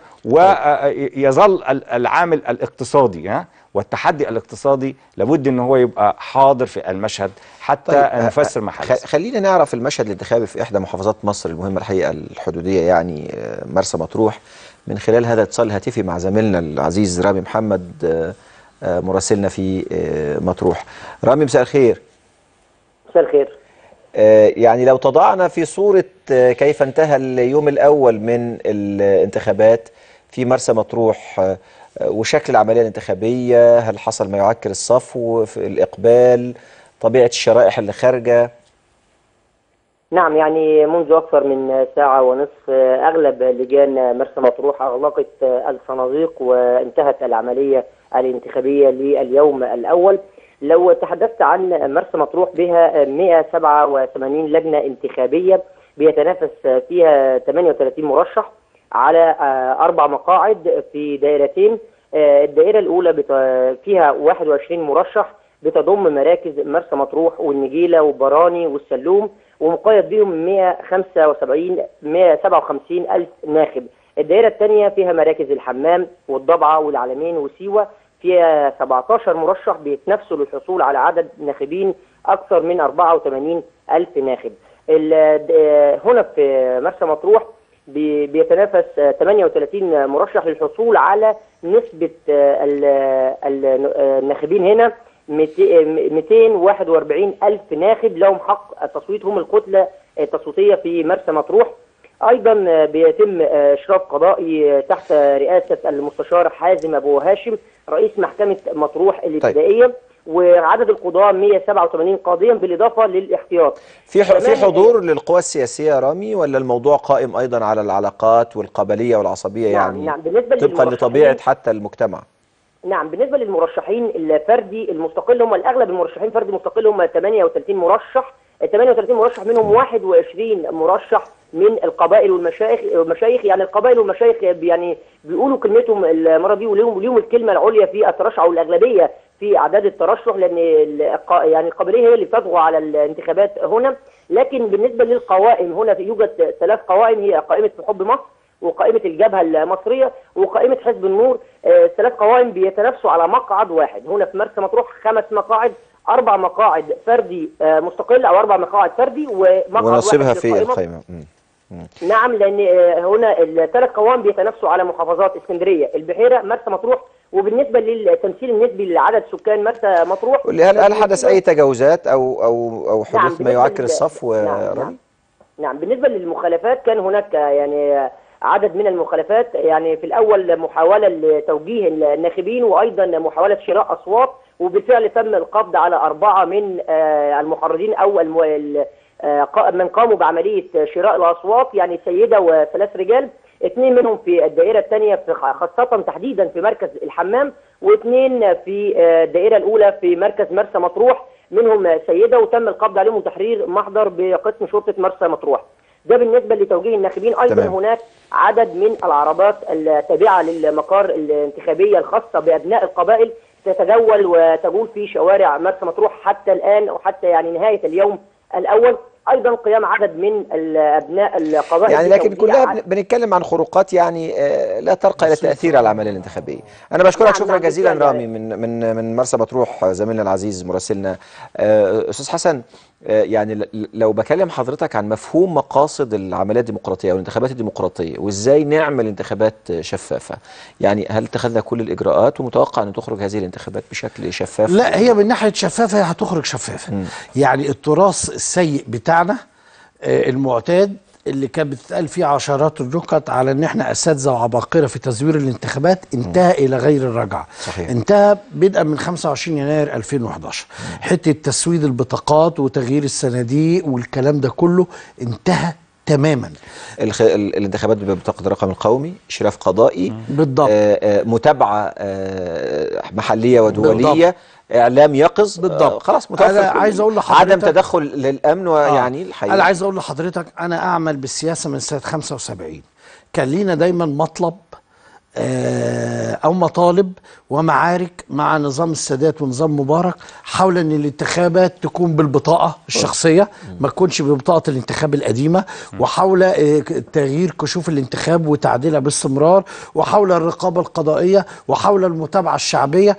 Speaker 12: ويظل العامل الاقتصادي ها والتحدي الاقتصادي لابد ان هو يبقى حاضر في المشهد حتى
Speaker 1: طيب،
Speaker 12: نفسر ما
Speaker 1: خ-
Speaker 12: حدث
Speaker 1: خلينا نعرف المشهد الانتخابي في احدى محافظات مصر المهمه الحقيقه الحدوديه يعني آه، مرسى مطروح من خلال هذا الاتصال الهاتفي مع زميلنا العزيز رامي محمد آه، آه، مراسلنا في آه، مطروح رامي مساء الخير
Speaker 14: مساء الخير
Speaker 1: آه، يعني لو تضعنا في صورة آه، كيف انتهى اليوم الأول من الانتخابات في مرسى مطروح آه، آه، وشكل العملية الانتخابية هل حصل ما يعكر الصفو في الإقبال طبيعة الشرائح اللي خارجة
Speaker 14: نعم يعني منذ أكثر من ساعة ونصف أغلب لجان مرسى مطروح أغلقت الصناديق وانتهت العملية الانتخابية لليوم الأول لو تحدثت عن مرسى مطروح بها 187 لجنة انتخابية بيتنافس فيها 38 مرشح على أربع مقاعد في دائرتين الدائرة الأولى بت- فيها 21 مرشح بتضم مراكز مرسى مطروح والنجيلة وبراني والسلوم ومقيد بهم 175 157 ألف ناخب الدائرة الثانية فيها مراكز الحمام والضبعة والعلمين وسيوة فيها 17 مرشح بيتنافسوا للحصول على عدد ناخبين أكثر من 84 ألف ناخب ال- د- هنا في مرسى مطروح بي- بيتنافس آه، 38 مرشح للحصول على نسبة آه، ال- ال- آه، الناخبين هنا 241 ألف ناخب لهم حق التصويت هم الكتلة التصويتية في مرسى مطروح أيضا آه، بيتم آه، إشراف قضائي آه، تحت رئاسة المستشار حازم أبو هاشم رئيس محكمة مطروح الابتدائية وعدد القضاة 187 قاضيا بالإضافة للاحتياط
Speaker 1: في ح- في
Speaker 14: كمان-
Speaker 1: حضور للقوى السياسية يا رامي ولا الموضوع قائم أيضا على العلاقات والقبلية والعصبية
Speaker 14: نعم،
Speaker 1: يعني
Speaker 14: نعم. بالنسبة
Speaker 1: طبقا
Speaker 14: للمرشحين-
Speaker 1: لطبيعة حتى المجتمع
Speaker 14: نعم بالنسبه للمرشحين الفردي المستقل هم الاغلب المرشحين فردي مستقل هم 38 مرشح ال 38 مرشح منهم 21 مرشح من القبائل والمشايخ المشايخ يعني القبائل والمشايخ يعني بيقولوا كلمتهم المره دي وليهم ليهم الكلمه العليا في الترشح او الاغلبيه في اعداد الترشح لان الق- يعني القبليه هي اللي بتطغى على الانتخابات هنا لكن بالنسبه للقوائم هنا في يوجد ثلاث قوائم هي قائمه في حب مصر وقائمة الجبهة المصرية وقائمة حزب النور آه، ثلاث قوائم بيتنافسوا على مقعد واحد هنا في مرسى مطروح خمس مقاعد أربع مقاعد فردي آه، مستقل أو أربع مقاعد فردي ومقعد
Speaker 1: ونصيبها
Speaker 14: واحد
Speaker 1: في
Speaker 14: للقائمة.
Speaker 1: القائمة مم.
Speaker 14: نعم لأن آه، هنا الثلاث قوائم بيتنافسوا على محافظات اسكندرية البحيرة مرسى مطروح وبالنسبة للتمثيل النسبي لعدد سكان مرسى مطروح
Speaker 1: قل لي هل هل حدث أي تجاوزات أو أو أو حدوث ما
Speaker 14: بالنسبة
Speaker 1: يعكر
Speaker 14: لل-
Speaker 1: الصفو يا
Speaker 14: نعم،
Speaker 1: رامي؟
Speaker 14: نعم. نعم بالنسبة للمخالفات كان هناك آه، يعني عدد من المخالفات يعني في الاول محاوله لتوجيه الناخبين وايضا محاوله شراء اصوات وبالفعل تم القبض على اربعه من آه، المحرضين او الم... ال- آه، قا- من قاموا بعمليه شراء الاصوات يعني سيده وثلاث رجال اثنين منهم في الدائره الثانيه في خ- خاصه تحديدا في مركز الحمام واثنين في آه، الدائره الاولى في مركز مرسى مطروح منهم سيده وتم القبض عليهم وتحرير محضر بقسم شرطه مرسى مطروح ده بالنسبه لتوجيه الناخبين ايضا
Speaker 1: تمام.
Speaker 14: هناك عدد من العربات التابعه للمقار الانتخابيه الخاصه بابناء القبائل تتجول وتجول في شوارع مرسى مطروح حتى الان وحتى يعني نهايه اليوم الاول ايضا قيام عدد من ال- ابناء القبائل
Speaker 1: يعني لكن
Speaker 14: بتوزيع
Speaker 1: كلها
Speaker 14: عدد-
Speaker 1: بن- بنتكلم عن خروقات يعني آه، لا ترقى الى التاثير على العمليه الانتخابيه. انا بشكرك
Speaker 14: نعم،
Speaker 1: شكرا
Speaker 14: نعم،
Speaker 1: جزيلا
Speaker 14: بالفعل.
Speaker 1: رامي من من من مرسى مطروح آه، زميلنا العزيز مراسلنا آه، استاذ حسن آه، يعني ل- لو بكلم حضرتك عن مفهوم مقاصد العمليه الديمقراطيه والانتخابات الديمقراطيه وازاي نعمل انتخابات شفافه يعني هل اتخذنا كل الاجراءات ومتوقع ان تخرج هذه الانتخابات بشكل شفاف
Speaker 13: لا هي من ناحيه شفافه هي هتخرج شفافه يعني التراث السيء بتاعنا آه، المعتاد اللي كانت بتتقال فيه عشرات النكت على ان احنا اساتذه وعباقره في تزوير الانتخابات انتهى الى غير الرجعه
Speaker 1: صحيح.
Speaker 13: انتهى بدءا من 25 يناير 2011 حته تسويد البطاقات وتغيير الصناديق والكلام ده كله انتهى تماما
Speaker 1: الخ... ال- الانتخابات ببطاقه الرقم القومي اشراف قضائي
Speaker 13: بالضبط
Speaker 1: آه، آه، متابعه آه، محليه ودوليه
Speaker 13: بالضبط.
Speaker 1: اعلام يقظ
Speaker 13: بالضبط.
Speaker 1: آه، خلاص متوفر
Speaker 13: أنا
Speaker 1: كل-
Speaker 13: عايز أقول لحضرتك-
Speaker 1: عدم تدخل للامن ويعني
Speaker 13: آه.
Speaker 1: الحقيقه
Speaker 13: انا عايز اقول لحضرتك انا اعمل بالسياسه من سنه 75 كان لينا دايما مطلب آه، او مطالب ومعارك مع نظام السادات ونظام مبارك حول ان الانتخابات تكون بالبطاقه الشخصيه ما تكونش ببطاقه الانتخاب القديمه وحول آه، تغيير كشوف الانتخاب وتعديلها باستمرار وحول الرقابه القضائيه وحول المتابعه الشعبيه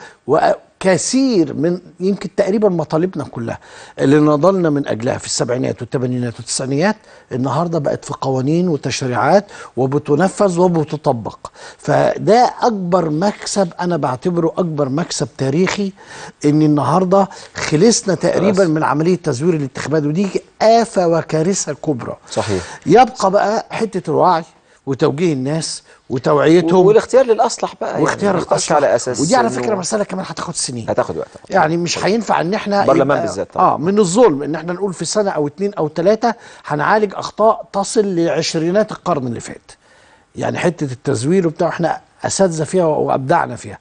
Speaker 13: وكثير من يمكن تقريبا مطالبنا كلها اللي نضلنا من اجلها في السبعينات والثمانينات والتسعينات النهارده بقت في قوانين وتشريعات وبتنفذ وبتطبق فده اكبر مكسب انا بعتبره اكبر مكسب تاريخي ان النهارده خلصنا تقريبا
Speaker 1: خلاص.
Speaker 13: من عمليه تزوير الانتخابات ودي آفة وكارثة كبرى
Speaker 1: صحيح
Speaker 13: يبقى بقى حتة الوعي وتوجيه الناس وتوعيتهم
Speaker 1: والاختيار للاصلح بقى يعني
Speaker 13: واختيار
Speaker 1: ما نختارش
Speaker 13: الأصلح
Speaker 1: على اساس
Speaker 13: ودي على
Speaker 1: إنه-
Speaker 13: فكرة مسألة كمان هتاخد سنين
Speaker 1: هتاخد وقت
Speaker 13: يعني مش هينفع ان احنا
Speaker 1: البرلمان
Speaker 13: يبقى-
Speaker 1: بالذات طبعا.
Speaker 13: اه من الظلم ان احنا نقول في سنه او اتنين او تلاته هنعالج اخطاء تصل لعشرينات القرن اللي فات يعني حته التزوير وبتاع احنا اساتذه فيها وابدعنا فيها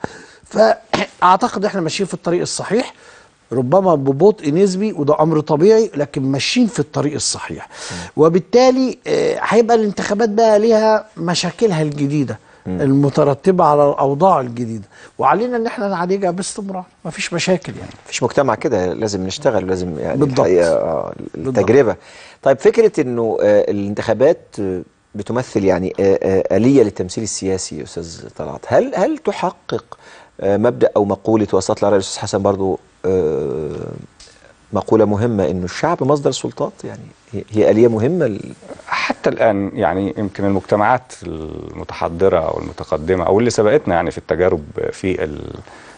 Speaker 13: فاعتقد احنا ماشيين في الطريق الصحيح ربما ببطء نسبي وده امر طبيعي لكن ماشيين في الطريق الصحيح وبالتالي آه، هيبقى الانتخابات بقى ليها مشاكلها الجديده المترتبه على الاوضاع الجديده وعلينا ان احنا نعالجها باستمرار مفيش مشاكل يعني
Speaker 1: مفيش مجتمع كده لازم نشتغل ولازم يعني
Speaker 13: بالضبط.
Speaker 1: الحقيقه آه، التجربه طيب فكره انه آه، الانتخابات آه، بتمثل يعني آه، آه، آلية للتمثيل السياسي يا استاذ طلعت هل هل تحقق آه، مبدأ او مقولة وسط لها الاستاذ حسن برضو آه، مقولة مهمة انه الشعب مصدر السلطات يعني هي- هي آلية مهمة ل-
Speaker 12: حتى الآن يعني يمكن المجتمعات المتحضرة أو المتقدمة أو اللي سبقتنا يعني في التجارب في ال-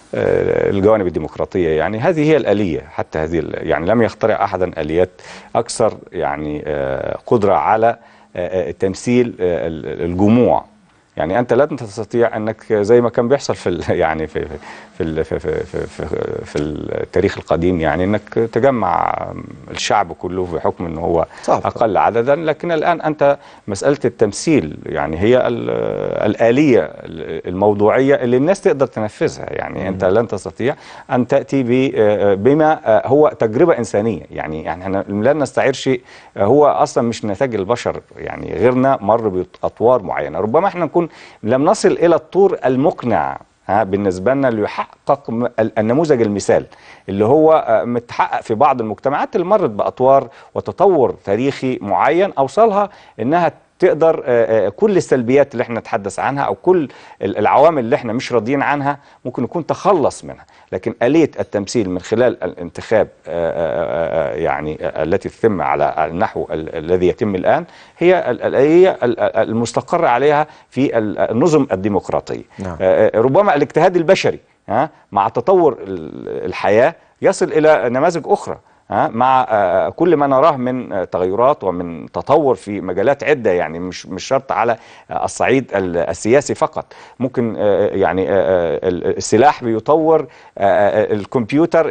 Speaker 12: آه، الجوانب الديمقراطية يعني هذه هي الآلية حتى هذه ال- يعني لم يخترع أحدا آليات أكثر يعني آه، قدرة على آه، آه، تمثيل آه، ال- الجموع يعني انت لا تستطيع انك زي ما كان بيحصل في ال- يعني في في ال- في في, في, في, في التاريخ القديم يعني انك تجمع الشعب كله بحكم انه هو
Speaker 1: صعب.
Speaker 12: اقل عددا لكن الان انت مساله التمثيل يعني هي ال- الاليه الموضوعيه اللي الناس تقدر تنفذها يعني انت لن تستطيع ان تاتي ب- بما هو تجربه انسانيه يعني يعني احنا لا نستعير شيء هو اصلا مش نتاج البشر يعني غيرنا مر باطوار معينه ربما احنا نكون لم نصل الى الطور المقنع ها بالنسبه لنا اللي يحقق م- ال- النموذج المثال اللي هو آه، متحقق في بعض المجتمعات اللي مرت باطوار وتطور تاريخي معين اوصلها انها تقدر آه، آه، كل السلبيات اللي احنا نتحدث عنها او كل ال- العوامل اللي احنا مش راضيين عنها ممكن نكون تخلص منها لكن آلية التمثيل من خلال الانتخاب آه، آه، آه، يعني آه، التي تتم على النحو ال- الذي يتم الآن هي ال- الآلية ال- ال- المستقر عليها في ال- النظم الديمقراطية
Speaker 1: نعم.
Speaker 12: آه، آه، ربما الاجتهاد البشري ها مع تطور ال- الحياة يصل إلى نماذج أخرى ها مع آه، كل ما نراه من آه، تغيرات ومن تطور في مجالات عده يعني مش مش شرط على آه، الصعيد ال- السياسي فقط ممكن آه، يعني آه، آه، ال- السلاح بيطور آه، آه، الكمبيوتر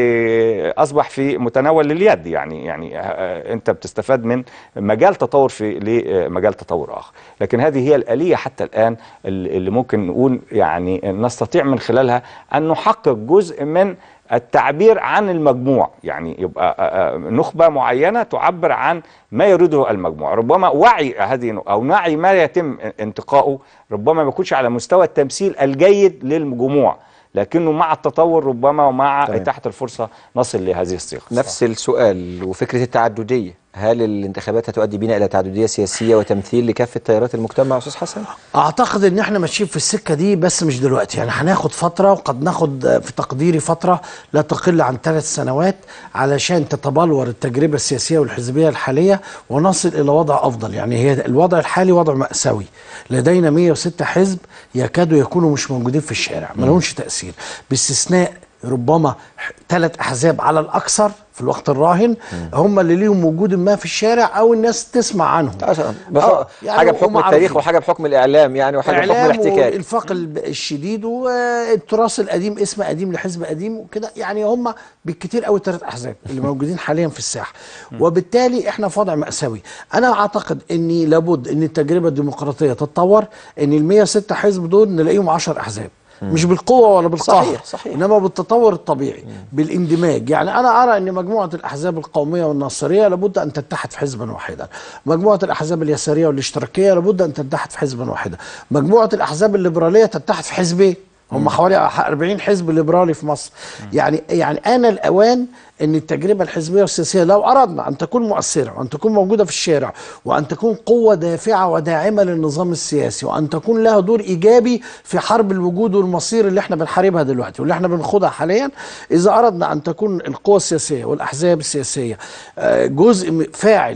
Speaker 12: اللي اصبح في متناول اليد يعني يعني آه، آه، انت بتستفاد من مجال تطور في لمجال تطور اخر لكن هذه هي الاليه حتى الان اللي اللي ممكن نقول يعني نستطيع من خلالها ان نحقق جزء من التعبير عن المجموع يعني يبقى آه، آه، نخبة معينة تعبر عن ما يريده المجموع ربما وعي هذه أو نعي ما يتم انتقائه ربما ما يكونش على مستوى التمثيل الجيد للجموع لكنه مع التطور ربما ومع
Speaker 1: تمام.
Speaker 12: إتاحة الفرصة نصل لهذه الصيغة
Speaker 1: نفس السؤال وفكرة التعددية هل الانتخابات هتؤدي بنا إلى تعددية سياسية وتمثيل لكافة تيارات المجتمع يا أستاذ حسن؟
Speaker 13: اعتقد ان احنا ماشيين في السكه دي بس مش دلوقتي يعني هناخد فتره وقد ناخد في تقديري فتره لا تقل عن ثلاث سنوات علشان تتبلور التجربه السياسيه والحزبيه الحاليه ونصل الى وضع افضل يعني هي الوضع الحالي وضع ماساوي لدينا 106 حزب يكادوا يكونوا مش موجودين في الشارع ما لهمش تاثير باستثناء ربما ثلاث احزاب على الاكثر في الوقت الراهن هم اللي ليهم وجود ما في الشارع او الناس تسمع عنهم
Speaker 1: بح-
Speaker 13: آه، يعني
Speaker 1: حاجة بحكم
Speaker 13: هم
Speaker 1: التاريخ
Speaker 13: معروفين.
Speaker 1: وحاجة بحكم الإعلام يعني وحاجة بحكم
Speaker 13: اعلام
Speaker 1: الاحتكاك
Speaker 13: والانفاق الب- الشديد والتراث القديم اسم قديم لحزب قديم وكده يعني هم بالكتير قوي ثلاث احزاب اللي موجودين حاليا في الساحه وبالتالي احنا في وضع ماساوي انا اعتقد اني لابد ان التجربه الديمقراطيه تتطور ان ال 106 حزب دول نلاقيهم 10 احزاب مش بالقوه ولا بالقهر
Speaker 1: صحيح، صحيح.
Speaker 13: انما بالتطور الطبيعي بالاندماج يعني انا ارى ان مجموعه الاحزاب القوميه والناصريه لابد ان تتحد في حزبا واحدا مجموعه الاحزاب اليساريه والاشتراكيه لابد ان تتحد في حزبا واحدا مجموعه الاحزاب الليبراليه تتحد في حزبين هم حوالي 40 حزب ليبرالي في مصر يعني يعني انا الاوان ان التجربه الحزبيه والسياسيه لو اردنا ان تكون مؤثره وان تكون موجوده في الشارع وان تكون قوه دافعه وداعمه للنظام السياسي وان تكون لها دور ايجابي في حرب الوجود والمصير اللي احنا بنحاربها دلوقتي واللي احنا بنخوضها حاليا اذا اردنا ان تكون القوى السياسيه والاحزاب السياسيه آه، جزء م- فاعل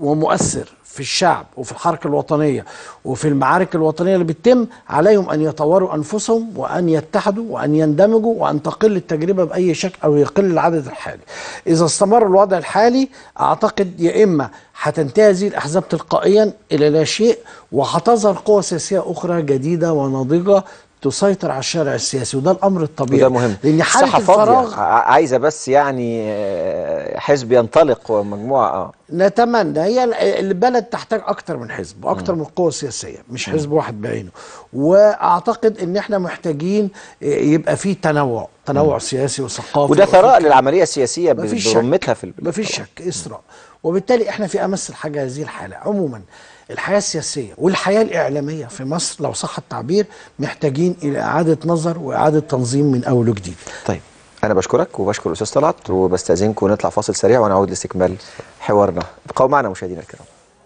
Speaker 13: ومؤثر في الشعب وفي الحركة الوطنية وفي المعارك الوطنية اللي بتتم عليهم أن يطوروا أنفسهم وأن يتحدوا وأن يندمجوا وأن تقل التجربة بأي شكل أو يقل العدد الحالي إذا استمر الوضع الحالي أعتقد يا إما هتنتهي هذه الأحزاب تلقائيا إلى لا شيء وهتظهر قوى سياسية أخرى جديدة وناضجة تسيطر على الشارع السياسي وده الأمر الطبيعي
Speaker 1: وده مهم
Speaker 13: لأن حالة
Speaker 1: الساحة فاضية
Speaker 13: الفراغ
Speaker 1: ع- عايزة بس يعني آه، حزب ينطلق ومجموعة اه
Speaker 13: نتمنى هي ال- البلد تحتاج اكتر من حزب واكتر من قوه سياسيه مش حزب واحد بعينه واعتقد ان احنا محتاجين يبقى فيه تنوع تنوع سياسي وثقافي
Speaker 1: وده ثراء
Speaker 13: وفكري.
Speaker 1: للعملية السياسية
Speaker 13: مفيش شك.
Speaker 1: برمتها في البلاد
Speaker 13: مفيش شك اسراء وبالتالي احنا في امس الحاجه هذه الحاله عموما الحياه السياسيه والحياه الاعلاميه في مصر لو صح التعبير محتاجين الى اعاده نظر واعاده تنظيم من اول وجديد
Speaker 1: طيب أنا بشكرك وبشكر الأستاذ طلعت وبستأذنكم ونطلع فاصل سريع ونعود لاستكمال حوارنا ابقوا معنا مشاهدينا الكرام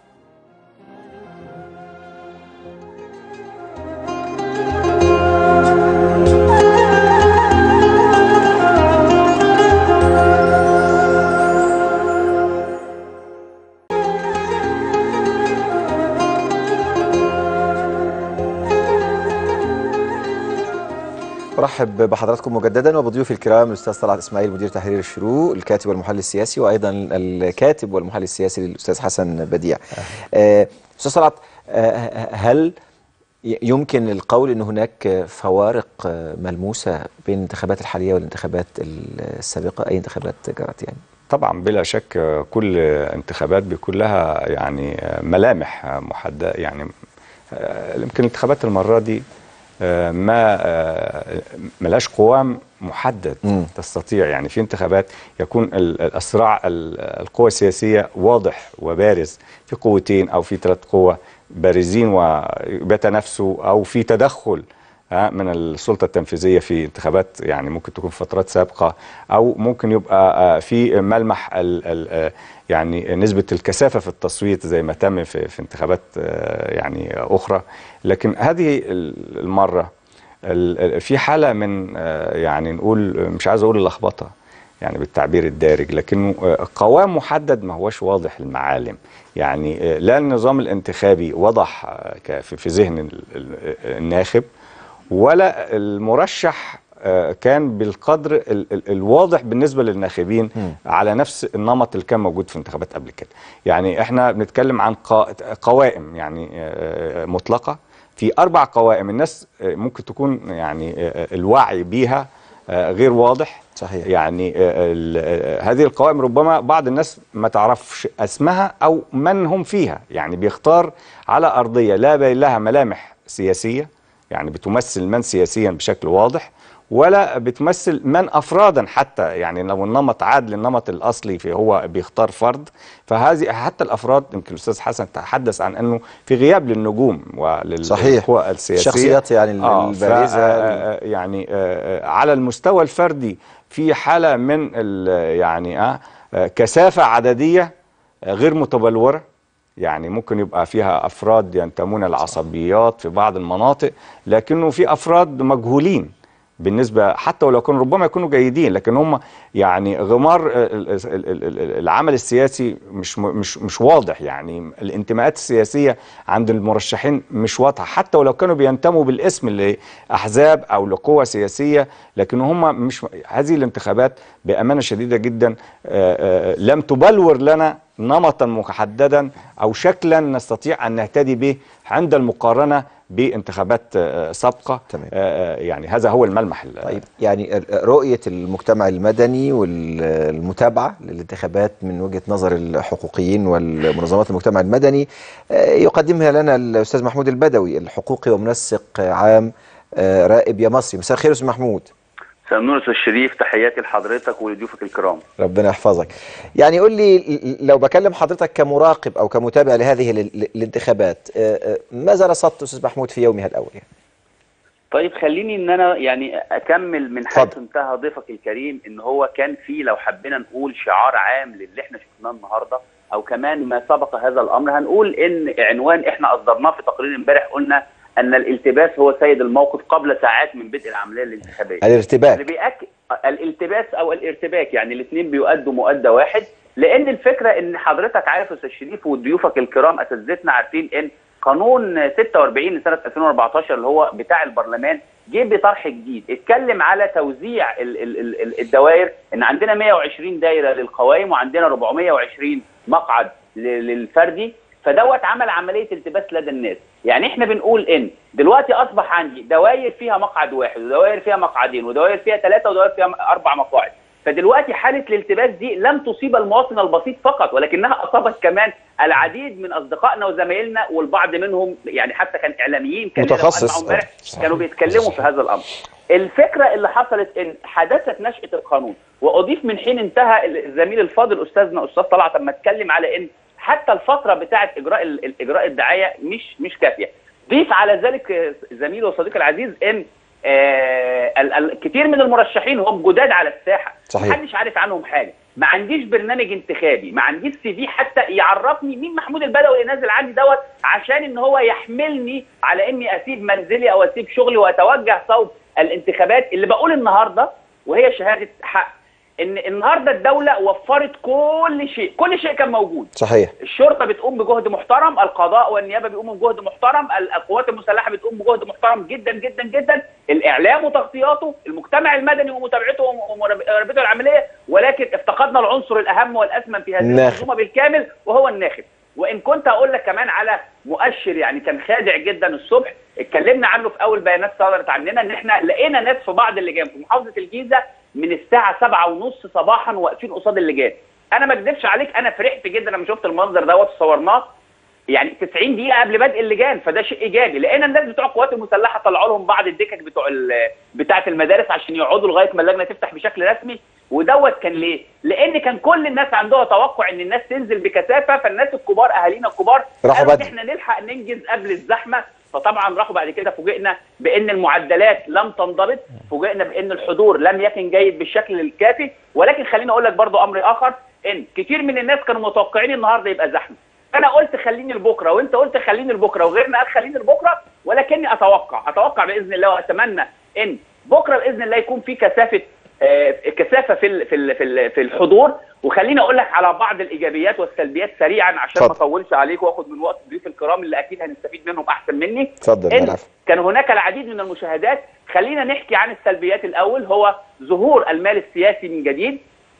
Speaker 1: ارحب بحضراتكم مجددا وبضيوفي الكرام الاستاذ طلعت اسماعيل مدير تحرير الشروق الكاتب والمحلل السياسي وايضا الكاتب والمحلل السياسي للاستاذ حسن بديع آه، استاذ طلعت آه، هل ي- يمكن القول ان هناك فوارق آه، ملموسه بين الانتخابات الحاليه والانتخابات السابقه اي انتخابات جرت يعني
Speaker 12: طبعا بلا شك آه، كل انتخابات بيكون لها يعني آه، ملامح آه، محدده يعني آه، يمكن الانتخابات المره دي آه، ما آه، ملاش قوام محدد تستطيع يعني في انتخابات يكون ال- ال- الصراع ال- القوى السياسيه واضح وبارز في قوتين او في ثلاث قوى بارزين وبيتنافسوا او في تدخل ها، من السلطه التنفيذيه في انتخابات يعني ممكن تكون في فترات سابقه او ممكن يبقى آه، في ملمح ال ال آه، يعني نسبه الكثافه في التصويت زي ما تم في, في انتخابات آه، يعني اخرى لكن هذه ال- المره ال- ال- في حاله من آه، يعني نقول مش عايز اقول اللخبطه يعني بالتعبير الدارج لكنه آه، قوام محدد ما هوش واضح المعالم يعني آه، لا النظام الانتخابي وضح آه، ك- في في ذهن ال- ال- الناخب ولا المرشح آه، كان بالقدر ال- ال- الواضح بالنسبه للناخبين على نفس النمط اللي كان موجود في انتخابات قبل كده يعني احنا بنتكلم عن قا- قوائم يعني آه، مطلقه في اربع قوائم الناس آه، ممكن تكون يعني آه، الوعي بيها آه، غير واضح
Speaker 1: صحيح
Speaker 12: يعني آه، ال- آه، هذه القوائم ربما بعض الناس ما تعرفش اسمها او من هم فيها يعني بيختار على ارضيه لا باين لها ملامح سياسيه يعني بتمثل من سياسيا بشكل واضح ولا بتمثل من افرادا حتى يعني لو النمط عاد للنمط الاصلي في هو بيختار فرد فهذه حتى الافراد يمكن الاستاذ حسن تحدث عن انه في غياب للنجوم
Speaker 1: صحيح.
Speaker 12: وللقوى السياسيه
Speaker 1: الشخصيات يعني
Speaker 12: آه،
Speaker 1: البارزة.
Speaker 12: ف- آه، آه، يعني آه، آه، على المستوى الفردي في حاله من ال- يعني آه، آه، كثافه عدديه آه، غير متبلوره يعني ممكن يبقى فيها افراد ينتمون العصبيات في بعض المناطق لكنه في افراد مجهولين بالنسبه حتى ولو كانوا ربما يكونوا جيدين لكن هم يعني غمار ال- ال- ال- ال- العمل السياسي مش م- مش مش واضح يعني الانتماءات السياسيه عند المرشحين مش واضحه حتى ولو كانوا بينتموا بالاسم لاحزاب او لقوى سياسيه لكن هم مش هذه الانتخابات بامانه شديده جدا آه، آه، لم تبلور لنا نمطا محددا او شكلا نستطيع ان نهتدي به عند المقارنه بانتخابات آه، سابقه
Speaker 1: تمام.
Speaker 12: آه، يعني هذا هو الملمح ال-
Speaker 1: طيب يعني ال- رؤية المجتمع المدني والمتابعة للانتخابات من وجهة نظر الحقوقيين والمنظمات المجتمع المدني آه، يقدمها لنا الأستاذ محمود البدوي الحقوقي ومنسق عام آه، رائب يا مصري مساء الخير أستاذ محمود
Speaker 15: مساء النور استاذ شريف تحياتي لحضرتك ولضيوفك الكرام
Speaker 1: ربنا يحفظك يعني قول لي ل- لو بكلم حضرتك كمراقب أو كمتابع لهذه ال- ال- الانتخابات آه، آه، ماذا رصدت أستاذ محمود في يومها الأول يعني؟
Speaker 15: طيب خليني ان انا يعني اكمل من حيث انتهى ضيفك الكريم ان هو كان في لو حبينا نقول شعار عام للي احنا شفناه النهارده او كمان ما سبق هذا الامر هنقول ان عنوان احنا اصدرناه في تقرير امبارح قلنا ان الالتباس هو سيد الموقف قبل ساعات من بدء العمليه الانتخابيه
Speaker 1: الارتباك.
Speaker 15: اللي بيأكد الالتباس او الارتباك يعني الاثنين بيؤدوا مؤدى واحد لان الفكره ان حضرتك عارف يا استاذ شريف وضيوفك الكرام اساتذتنا عارفين ان قانون 46 لسنه 2014 اللي هو بتاع البرلمان جه بطرح جديد اتكلم على توزيع ال- ال- ال- ال- الدوائر ان عندنا 120 دايره للقوائم وعندنا 420 مقعد ل- للفردي فدوت عمل عمليه التباس لدى الناس يعني احنا بنقول ان دلوقتي اصبح عندي دوائر فيها مقعد واحد ودوائر فيها مقعدين ودوائر فيها ثلاثه ودوائر فيها اربع مقاعد فدلوقتي حاله الالتباس دي لم تصيب المواطن البسيط فقط ولكنها اصابت كمان العديد من اصدقائنا وزمايلنا والبعض منهم يعني حتى كان اعلاميين كان
Speaker 1: متخصص.
Speaker 15: امبارح
Speaker 1: صحيح.
Speaker 15: كانوا بيتكلموا في هذا الامر الفكره اللي حصلت ان حدثت نشاه القانون واضيف من حين انتهى الزميل الفاضل استاذنا استاذ طلعت لما اتكلم على ان حتى الفتره بتاعه اجراء ال- ال- اجراء الدعايه مش مش كافيه ضيف على ذلك آه، زميلي وصديقي العزيز ان آه ال- ال- كتير من المرشحين هم جداد على الساحه
Speaker 1: صحيح.
Speaker 15: محدش عارف عنهم حاجه ما عنديش برنامج انتخابي ما عنديش سي في حتى يعرفني مين محمود البدوي اللي نازل عندي دوت عشان ان هو يحملني على اني اسيب منزلي او اسيب شغلي واتوجه صوب الانتخابات اللي بقول النهارده وهي شهاده حق ان النهارده الدوله وفرت كل شيء كل شيء كان موجود
Speaker 1: صحيح
Speaker 15: الشرطه بتقوم بجهد محترم القضاء والنيابه بيقوموا بجهد محترم ال- القوات المسلحه بتقوم بجهد محترم جدا جدا جدا الاعلام وتغطياته المجتمع المدني ومتابعته وم- ومراقبته العمليه ولكن افتقدنا العنصر الاهم والاثمن في هذه
Speaker 1: الناخب.
Speaker 15: المنظومه بالكامل وهو الناخب وان كنت اقول لك كمان على مؤشر يعني كان خادع جدا الصبح اتكلمنا عنه في اول بيانات صدرت عننا ان احنا لقينا ناس في بعض اللجان في محافظه الجيزه من الساعه سبعة ونص صباحا واقفين قصاد اللجان انا ما اكذبش عليك انا فرحت جدا لما شفت المنظر دوت وصورناه يعني 90 دقيقه قبل بدء اللجان فده شيء ايجابي لقينا الناس بتوع القوات المسلحه طلعوا لهم بعض الدكك بتوع ال- بتاعه المدارس عشان يقعدوا لغايه ما اللجنه تفتح بشكل رسمي ودوت كان ليه؟ لان كان كل الناس عندها توقع ان الناس تنزل بكثافه فالناس الكبار اهالينا الكبار
Speaker 1: راحوا
Speaker 15: قالوا إن
Speaker 1: بدري.
Speaker 15: احنا نلحق ننجز قبل الزحمه فطبعا راحوا بعد كده فوجئنا بان المعدلات لم تنضبط فوجئنا بان الحضور لم يكن جيد بالشكل الكافي ولكن خليني اقول لك برضو امر اخر ان كتير من الناس كانوا متوقعين النهارده يبقى زحمه انا قلت خليني لبكره وانت قلت خليني لبكره وغيرنا قال خليني لبكره ولكني اتوقع اتوقع باذن الله واتمنى ان بكره باذن الله يكون في كثافه آه، كثافه في ال- في ال- في ال- في الحضور وخليني اقول لك على بعض الايجابيات والسلبيات سريعا عشان ما
Speaker 1: اتفضل.
Speaker 15: اطولش عليك واخد من وقت ضيوف الكرام اللي اكيد هنستفيد منهم احسن مني
Speaker 1: اتفضل
Speaker 15: إن
Speaker 1: العفو
Speaker 15: كان هناك العديد من المشاهدات خلينا نحكي عن السلبيات الاول هو ظهور المال السياسي من جديد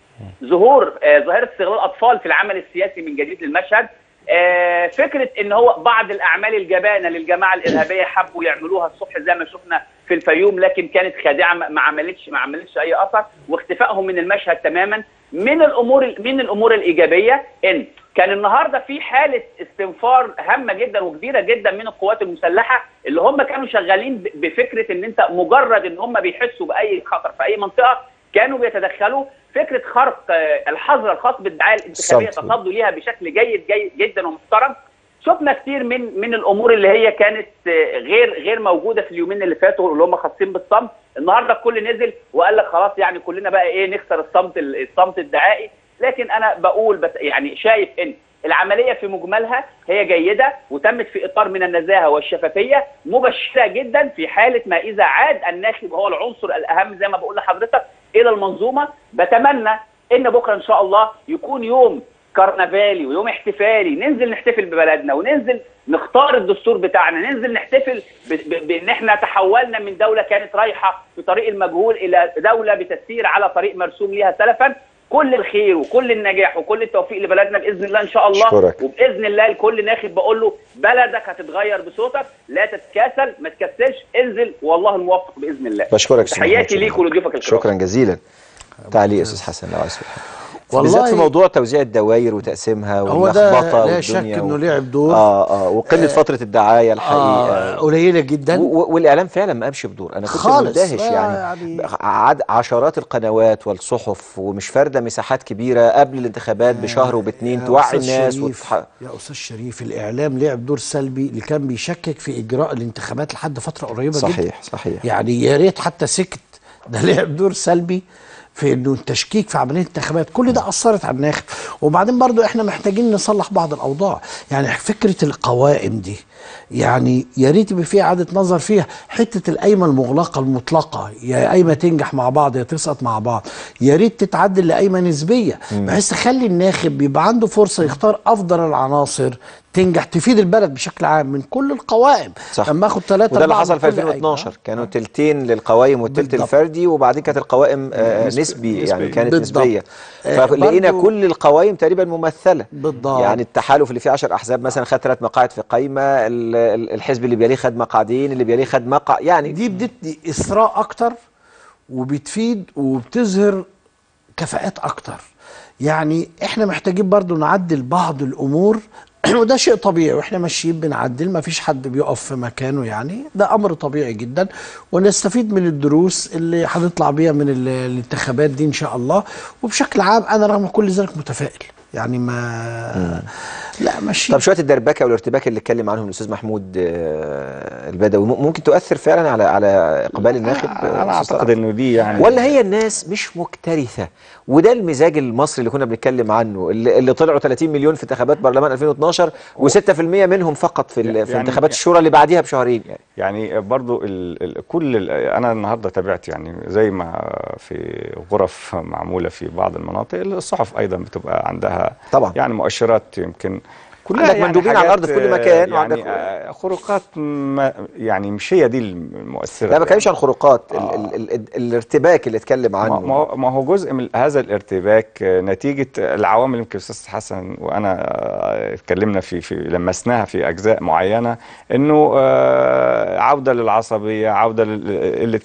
Speaker 15: ظهور آه، ظاهره استغلال الاطفال في العمل السياسي من جديد للمشهد آه، فكره ان هو بعض الاعمال الجبانه للجماعه الارهابيه حبوا يعملوها الصبح زي ما شفنا في الفيوم لكن كانت خادعه ما ما عملتش ما عملتش اي اثر واختفائهم من المشهد تماما من الامور من الامور الايجابيه ان كان النهارده في حاله استنفار هامه جدا وكبيره جدا من القوات المسلحه اللي هم كانوا شغالين ب- بفكره ان انت مجرد ان هم بيحسوا باي خطر في اي منطقه كانوا بيتدخلوا فكره خرق آه، الحظر الخاص بالدعايه الانتخابيه
Speaker 16: الصمت.
Speaker 15: تصدوا ليها بشكل جيد جيد جدا ومحترم شفنا كتير من من الامور اللي هي كانت آه، غير غير موجوده في اليومين اللي فاتوا اللي هم خاصين بالصمت النهارده الكل نزل وقال لك خلاص يعني كلنا بقى ايه نكسر الصمت ال- الصمت الدعائي لكن انا بقول بس يعني شايف ان العمليه في مجملها هي جيده وتمت في اطار من النزاهه والشفافيه مبشره جدا في حاله ما اذا عاد الناخب وهو العنصر الاهم زي ما بقول لحضرتك الى المنظومه بتمنى ان بكره ان شاء الله يكون يوم كرنفالي ويوم احتفالي ننزل نحتفل ببلدنا وننزل نختار الدستور بتاعنا ننزل نحتفل ب- ب- بان احنا تحولنا من دوله كانت رايحه في طريق المجهول الى دوله بتسير على طريق مرسوم ليها سلفا كل الخير وكل النجاح وكل التوفيق لبلدنا باذن الله ان شاء الله
Speaker 1: أشكرك.
Speaker 15: وباذن الله لكل ناخب بقول له بلدك هتتغير بصوتك لا تتكاسل ما تكسلش انزل والله الموفق باذن الله
Speaker 1: بشكرك أستاذ
Speaker 15: تحياتي
Speaker 1: محمود.
Speaker 15: ليك ولضيوفك الكرام
Speaker 1: شكرا جزيلا تعليق يا استاذ حسن لو عايز تقول حاجة.
Speaker 13: والله-
Speaker 1: بالذات في موضوع توزيع الدوائر وتقسيمها
Speaker 13: هو ده
Speaker 1: واللخبطه
Speaker 13: لا شك
Speaker 1: والدنيا
Speaker 13: إنه
Speaker 1: و-
Speaker 13: لعب دور.
Speaker 1: اه اه وقله فتره الدعايه الحقيقه
Speaker 13: آه قليله جدا
Speaker 1: و- و- والاعلام فعلا ما قامش بدور انا كنت
Speaker 13: خالص.
Speaker 1: مندهش
Speaker 13: لا
Speaker 1: يعني, عد عشرات القنوات والصحف ومش فارده مساحات كبيره قبل الانتخابات بشهر وباتنين
Speaker 13: يا
Speaker 1: توعي
Speaker 13: أستاذ
Speaker 1: الناس
Speaker 13: شريف
Speaker 1: وتح...
Speaker 13: يا استاذ شريف الاعلام لعب دور سلبي اللي كان بيشكك في اجراء الانتخابات لحد فتره قريبه جدا
Speaker 1: صحيح صحيح
Speaker 13: يعني يا ريت حتى سكت ده لعب دور سلبي في انه التشكيك في عمليه الانتخابات كل ده اثرت على الناخب وبعدين برضو احنا محتاجين نصلح بعض الاوضاع يعني فكره القوائم دي يعني يا ريت يبقى في اعاده نظر فيها حته القايمه المغلقه المطلقه يا قايمه تنجح مع بعض يا تسقط مع بعض يا ريت تتعدل لقايمه نسبيه
Speaker 1: مم.
Speaker 13: بحيث تخلي الناخب يبقى عنده فرصه يختار افضل العناصر تنجح تفيد البلد بشكل عام من كل القوائم
Speaker 1: صح
Speaker 13: لما اخد ثلاثه
Speaker 1: وده اللي
Speaker 13: أربعة
Speaker 1: حصل في
Speaker 13: من كل قايمة.
Speaker 1: 2012 كانوا تلتين للقوائم والتلت
Speaker 13: بالضبط.
Speaker 1: الفردي وبعدين كانت القوائم آه
Speaker 13: نسبي-
Speaker 1: نسبي يعني
Speaker 13: نسبي.
Speaker 1: كانت
Speaker 13: بالضبط.
Speaker 1: نسبيه
Speaker 13: آه،
Speaker 1: فلقينا
Speaker 13: برضو-
Speaker 1: كل القوائم تقريبا ممثله
Speaker 13: بالضبط
Speaker 1: يعني التحالف اللي فيه 10 احزاب مثلا خد ثلاث مقاعد في قايمه ال- ال- الحزب اللي بيليه خد مقعدين اللي بيليه خد مقع يعني
Speaker 13: دي بتدي اثراء اكتر وبتفيد وبتظهر كفاءات اكتر يعني احنا محتاجين برضو نعدل بعض الامور وده شيء طبيعي واحنا ماشيين بنعدل ما فيش حد بيقف في مكانه يعني ده امر طبيعي جدا ونستفيد من الدروس اللي هنطلع بيها من ال- الانتخابات دي ان شاء الله وبشكل عام انا رغم كل ذلك متفائل يعني ما لا ماشي
Speaker 1: طب شويه الدربكه والارتباك اللي اتكلم عنهم الاستاذ محمود آه، البدوي م- ممكن تؤثر فعلا على على اقبال الناخب آه،
Speaker 12: انا
Speaker 1: أستاذ
Speaker 12: اعتقد
Speaker 1: طارق؟
Speaker 12: انه دي يعني
Speaker 1: ولا هي الناس مش مكترثه وده المزاج المصري اللي كنا بنتكلم عنه اللي, اللي طلعوا 30 مليون في انتخابات برلمان 2012 و6% منهم فقط في, ال- في
Speaker 12: يعني-
Speaker 1: انتخابات الشورى اللي بعديها بشهرين يعني
Speaker 12: يعني برضو ال ال كل ال انا النهارده تابعت يعني زي ما في غرف معموله في بعض المناطق الصحف ايضا بتبقى عندها
Speaker 1: طبعا
Speaker 12: يعني مؤشرات يمكن
Speaker 1: عندك مندوبين على
Speaker 12: حاجات،
Speaker 1: الأرض في كل
Speaker 12: آه،
Speaker 1: مكان
Speaker 12: يعني
Speaker 1: وعندك-
Speaker 12: آه، خروقات ما يعني مش هي دي المؤثره
Speaker 1: لا ما بتكلمش عن خروقات ال
Speaker 12: آه.
Speaker 1: ال ال ال الارتباك اللي اتكلم
Speaker 12: ما
Speaker 1: عنه
Speaker 12: ما هو- ما هو جزء من هذا الارتباك آه، نتيجه العوامل يمكن استاذ حسن وانا آه، اتكلمنا في في لمسناها في اجزاء معينه انه آه، عوده للعصبيه عوده لقله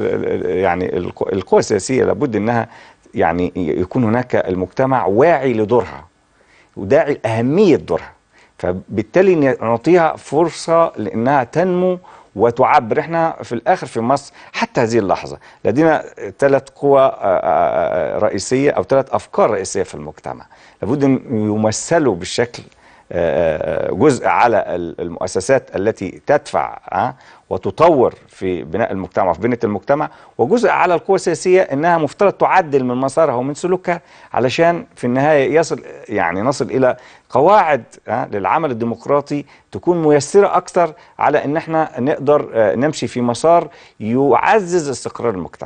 Speaker 12: يعني القو- القوى السياسيه لابد انها يعني يكون هناك المجتمع واعي لدورها وداعي لاهميه دورها فبالتالي نعطيها فرصه لانها تنمو وتعبر احنا في الاخر في مصر حتى هذه اللحظه لدينا ثلاث قوى آه، آه، رئيسيه او ثلاث افكار رئيسيه في المجتمع لابد ان يمثلوا بالشكل آه، آه، جزء على ال- المؤسسات التي تدفع آه، وتطور في بناء المجتمع في بناء المجتمع وجزء على القوى السياسيه انها مفترض تعدل من مسارها ومن سلوكها علشان في النهايه يصل يعني نصل الى قواعد آه، للعمل الديمقراطي تكون ميسره اكثر على ان احنا نقدر آه، نمشي في مسار يعزز استقرار المجتمع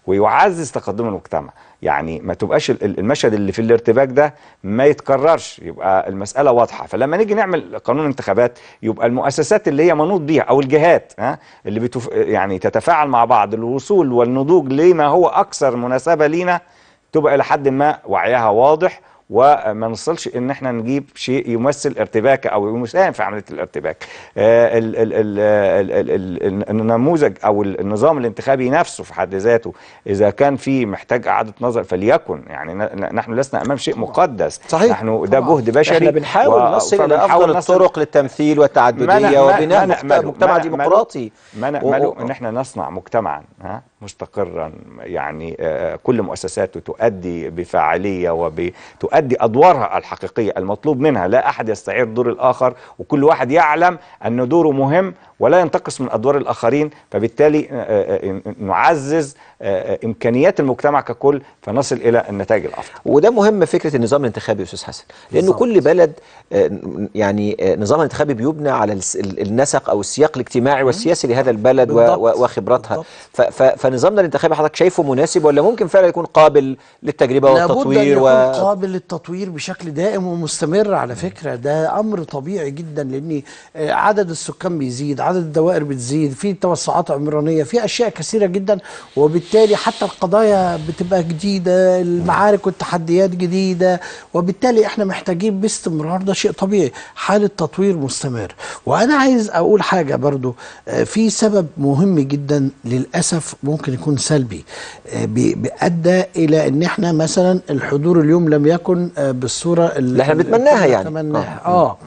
Speaker 12: ويعزز تقدم المجتمع يعني ما تبقاش ال- ال- المشهد اللي في الارتباك ده ما يتكررش يبقى المسألة واضحة فلما نيجي نعمل قانون انتخابات يبقى المؤسسات اللي هي منوط بيها أو الجهات ها اللي بتف... يعني تتفاعل مع بعض الوصول والنضوج لما هو أكثر مناسبة لينا تبقى إلى حد ما وعيها واضح وما نوصلش ان احنا نجيب شيء يمثل ارتباك او يساهم في عمليه الارتباك. آه، ال- ال- ال- ال- ال- ال- النموذج او النظام الانتخابي نفسه في حد ذاته اذا كان في محتاج اعاده نظر فليكن يعني ن- نحن لسنا امام شيء مقدس
Speaker 1: صحيح.
Speaker 12: نحن ده جهد بشري
Speaker 1: احنا بنحاول
Speaker 12: و-
Speaker 1: نصل الى
Speaker 12: فبنحاول
Speaker 1: افضل
Speaker 12: نصل-
Speaker 1: الطرق للتمثيل
Speaker 12: ما
Speaker 1: والتعدديه
Speaker 12: أنا- ما-
Speaker 1: وبناء
Speaker 12: ما
Speaker 1: مجت-
Speaker 12: نأمله-
Speaker 1: مجتمع
Speaker 12: ما نأمله-
Speaker 1: ديمقراطي
Speaker 12: ما
Speaker 1: و-
Speaker 12: نأمله
Speaker 1: و-
Speaker 12: ان احنا نصنع مجتمعا ها مستقرا يعني آه، كل مؤسساته تؤدي بفاعليه وتؤدي ادوارها الحقيقيه المطلوب منها لا احد يستعير دور الاخر وكل واحد يعلم ان دوره مهم ولا ينتقص من ادوار الاخرين فبالتالي آه، آه، نعزز آه، آه، امكانيات المجتمع ككل فنصل الى النتائج الافضل
Speaker 1: وده مهم فكره النظام الانتخابي يا استاذ حسن لانه
Speaker 12: بالظبط.
Speaker 1: كل بلد آه، يعني آه، نظام الانتخابي بيبنى على الس- ال- النسق او السياق الاجتماعي والسياسي لهذا البلد و-
Speaker 13: بالضبط.
Speaker 1: و- وخبراتها ف- ف- فنظامنا الانتخابي حضرتك شايفه مناسب ولا ممكن فعلا يكون قابل للتجربه
Speaker 13: لابد أن
Speaker 1: والتطوير
Speaker 13: يكون
Speaker 1: و...
Speaker 13: قابل للتطوير بشكل دائم ومستمر على فكرة ده أمر طبيعي جدا لأن آه، عدد السكان بيزيد عدد الدوائر بتزيد في توسعات عمرانية في أشياء كثيرة جدا وبالتالي حتى القضايا بتبقى جديدة المعارك والتحديات جديدة وبالتالي احنا محتاجين باستمرار ده شيء طبيعي حالة تطوير مستمر وأنا عايز أقول حاجة برضو آه، في سبب مهم جدا للأسف ممكن يكون سلبي آه، بي- بيأدى إلى أن احنا مثلا الحضور اليوم لم يكن آه، بالصورة
Speaker 1: اللي احنا بنتمناها يعني.
Speaker 13: نتمناها
Speaker 1: آه.
Speaker 13: اه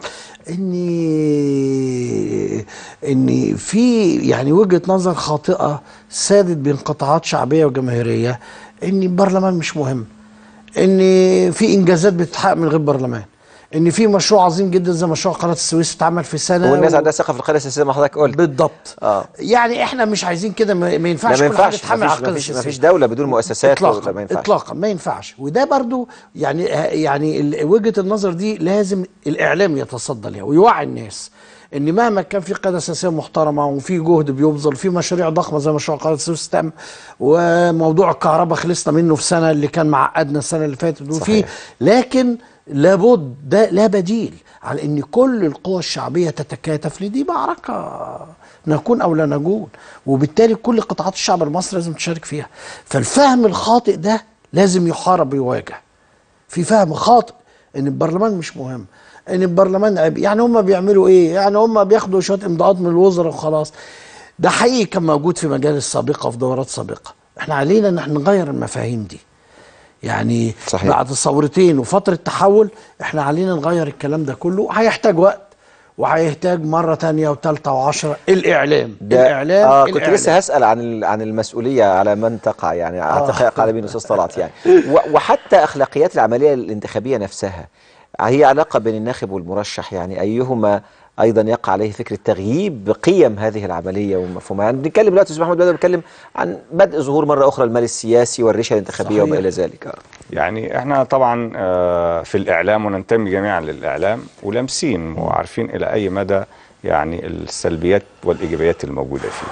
Speaker 13: ان ان في يعني وجهه نظر خاطئه سادت بين قطاعات شعبيه وجماهيريه ان البرلمان مش مهم ان في انجازات بتتحقق من غير برلمان ان في مشروع عظيم جدا زي مشروع قناه السويس اتعمل في سنه
Speaker 1: والناس
Speaker 13: و-
Speaker 1: عندها ثقه في القياده السياسيه زي ما حضرتك قلت
Speaker 13: بالضبط
Speaker 1: اه
Speaker 13: يعني احنا مش عايزين كده ما ما
Speaker 1: لا
Speaker 13: ينفعش
Speaker 1: ما
Speaker 13: كل حاجه
Speaker 1: ينفعش
Speaker 13: تتحمل
Speaker 1: ما
Speaker 13: على
Speaker 1: فيش
Speaker 13: القياده
Speaker 1: ما فيش, ما
Speaker 13: السياسيه
Speaker 1: فيش دوله بدون مؤسسات
Speaker 13: اطلاقا
Speaker 1: ما ينفعش
Speaker 13: اطلاقا ما ينفعش وده برضو يعني يعني ال- وجهه النظر دي لازم الاعلام يتصدى لها ويوعي الناس ان مهما كان في قياده سياسيه محترمه وفي جهد بيبذل في مشاريع ضخمه زي مشروع قناه السويس تم وموضوع الكهرباء خلصنا منه في سنه اللي كان معقدنا السنه اللي فاتت وفي
Speaker 1: صحيح.
Speaker 13: لكن لابد ده لا بديل على ان كل القوى الشعبيه تتكاتف لدي معركه نكون او لا نكون وبالتالي كل قطاعات الشعب المصري لازم تشارك فيها فالفهم الخاطئ ده لازم يحارب ويواجه في فهم خاطئ ان البرلمان مش مهم ان البرلمان عيب يعني هم بيعملوا ايه يعني هم بياخدوا شويه امضاءات من الوزراء وخلاص ده حقيقي كان موجود في مجالس سابقه وفي دورات سابقه احنا علينا ان احنا نغير المفاهيم دي يعني
Speaker 1: صحيح.
Speaker 13: بعد ثورتين وفتره تحول احنا علينا نغير الكلام ده كله هيحتاج وقت وهيحتاج مره تانية وثالثه وعشرة الاعلام
Speaker 1: ده
Speaker 13: الاعلام
Speaker 1: اه كنت
Speaker 13: الإعلام.
Speaker 1: لسه هسال عن ال- عن المسؤوليه على من تقع يعني اعتقد يقع على مين استاذ طلعت يعني و- وحتى اخلاقيات العمليه الانتخابيه نفسها هي علاقه بين الناخب والمرشح يعني ايهما ايضا يقع عليه فكره تغييب قيم هذه العمليه ومفهومها يعني بنتكلم دلوقتي استاذ محمود بدر بنتكلم عن بدء ظهور مره اخرى المال السياسي والريشه الانتخابيه
Speaker 12: صحيح.
Speaker 1: وما الى ذلك آه.
Speaker 12: يعني احنا طبعا آه، في الاعلام وننتمي جميعا للاعلام ولامسين وعارفين الى اي مدى يعني السلبيات والايجابيات الموجوده فيه.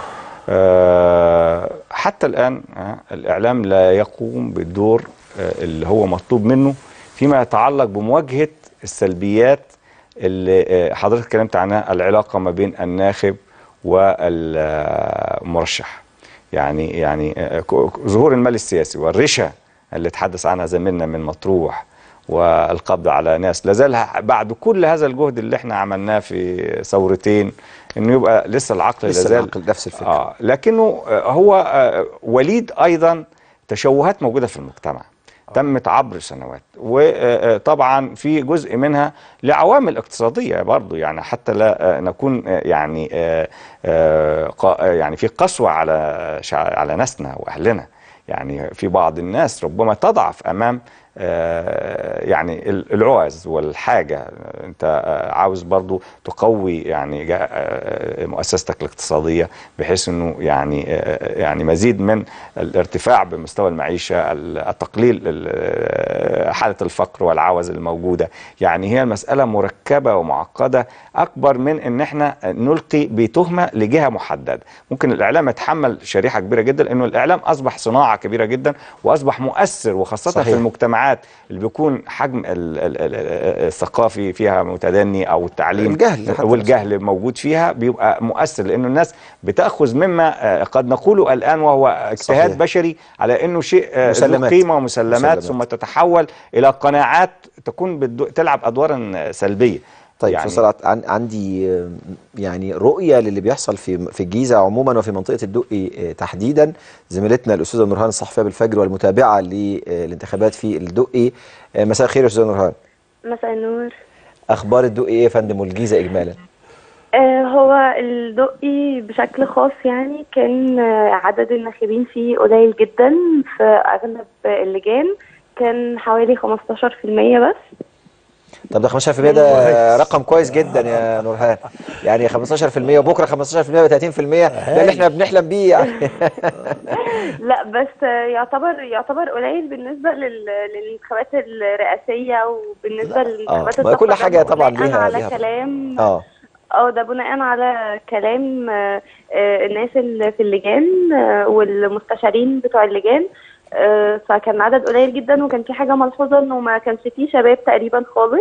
Speaker 12: آه، حتى الان آه، الاعلام لا يقوم بالدور آه، اللي هو مطلوب منه فيما يتعلق بمواجهه السلبيات اللي آه، حضرتك اتكلمت عنها العلاقه ما بين الناخب والمرشح. يعني يعني آه، ك- ظهور المال السياسي والرشا اللي تحدث عنها زميلنا من مطروح والقبض على ناس لازال ه- بعد كل هذا الجهد اللي احنا عملناه في ثورتين انه يبقى لسه العقل
Speaker 1: لسه
Speaker 12: لازال
Speaker 1: العقل نفس الفكره
Speaker 12: آه لكنه آه، هو آه، وليد ايضا تشوهات موجوده في المجتمع تمت عبر سنوات وطبعا في جزء منها لعوامل اقتصاديه برضو يعني حتى لا آه، نكون آه، يعني آه، آه، قا- آه، يعني في قسوه على شع- على ناسنا واهلنا يعني في بعض الناس ربما تضعف امام آه، يعني ال- العوز والحاجه انت آه، عاوز برضو تقوي يعني جا- آه، مؤسستك الاقتصاديه بحيث انه يعني آه، يعني مزيد من الارتفاع بمستوى المعيشه ال- التقليل ال- حاله الفقر والعوز الموجوده يعني هي المساله مركبه مركبه ومعقده اكبر من ان احنا نلقي بتهمه لجهه محدده ممكن الاعلام يتحمل شريحه كبيره جدا لانه الاعلام اصبح صناعه كبيره جدا واصبح مؤثر وخاصه
Speaker 1: صحيح.
Speaker 12: في المجتمعات اللي بيكون حجم ال- ال- ال- الثقافي فيها متدني او التعليم
Speaker 1: الجهل حتى
Speaker 12: والجهل موجود فيها بيبقى مؤثر لانه الناس بتاخذ مما آه، قد نقوله الان وهو اجتهاد
Speaker 1: صحيح.
Speaker 12: بشري على انه شيء آه، ذو
Speaker 1: مسلمات.
Speaker 12: قيمه ومسلمات
Speaker 1: مسلمات.
Speaker 12: ثم تتحول الى قناعات تكون بتدو- تلعب ادوارا سلبيه
Speaker 1: طيب
Speaker 12: يعني-
Speaker 1: يعني صراحة عن عندي آه، يعني رؤية للي بيحصل في في الجيزة عموما وفي منطقة الدقي آه، تحديدا زميلتنا الأستاذة نورهان الصحفية بالفجر والمتابعة للانتخابات في الدقي آه، مساء الخير يا أستاذة نورهان
Speaker 16: مساء النور
Speaker 1: أخبار الدقي إيه يا فندم والجيزة إجمالا
Speaker 16: آه هو الدقي بشكل خاص يعني كان آه، عدد الناخبين فيه قليل جدا في أغلب اللجان كان حوالي 15% بس
Speaker 1: طب ده 15% ده رقم كويس جدا يا نورهان يعني 15% وبكرة 15% و30% ده اللي احنا بنحلم بيه يعني
Speaker 16: لا بس آه، يعتبر يعتبر قليل بالنسبة لل- للانتخابات الرئاسية وبالنسبة للانتخابات
Speaker 1: ما كل حاجة طبعا
Speaker 16: بناء
Speaker 1: ليها
Speaker 16: على
Speaker 1: ليها
Speaker 16: كلام
Speaker 1: اه
Speaker 16: اه ده بناء على كلام آه، آه، الناس اللي في اللجان آه، والمستشارين بتوع اللجان آه، فكان عدد قليل جدا وكان في حاجة ملحوظة انه ما كانش فيه شباب تقريبا خالص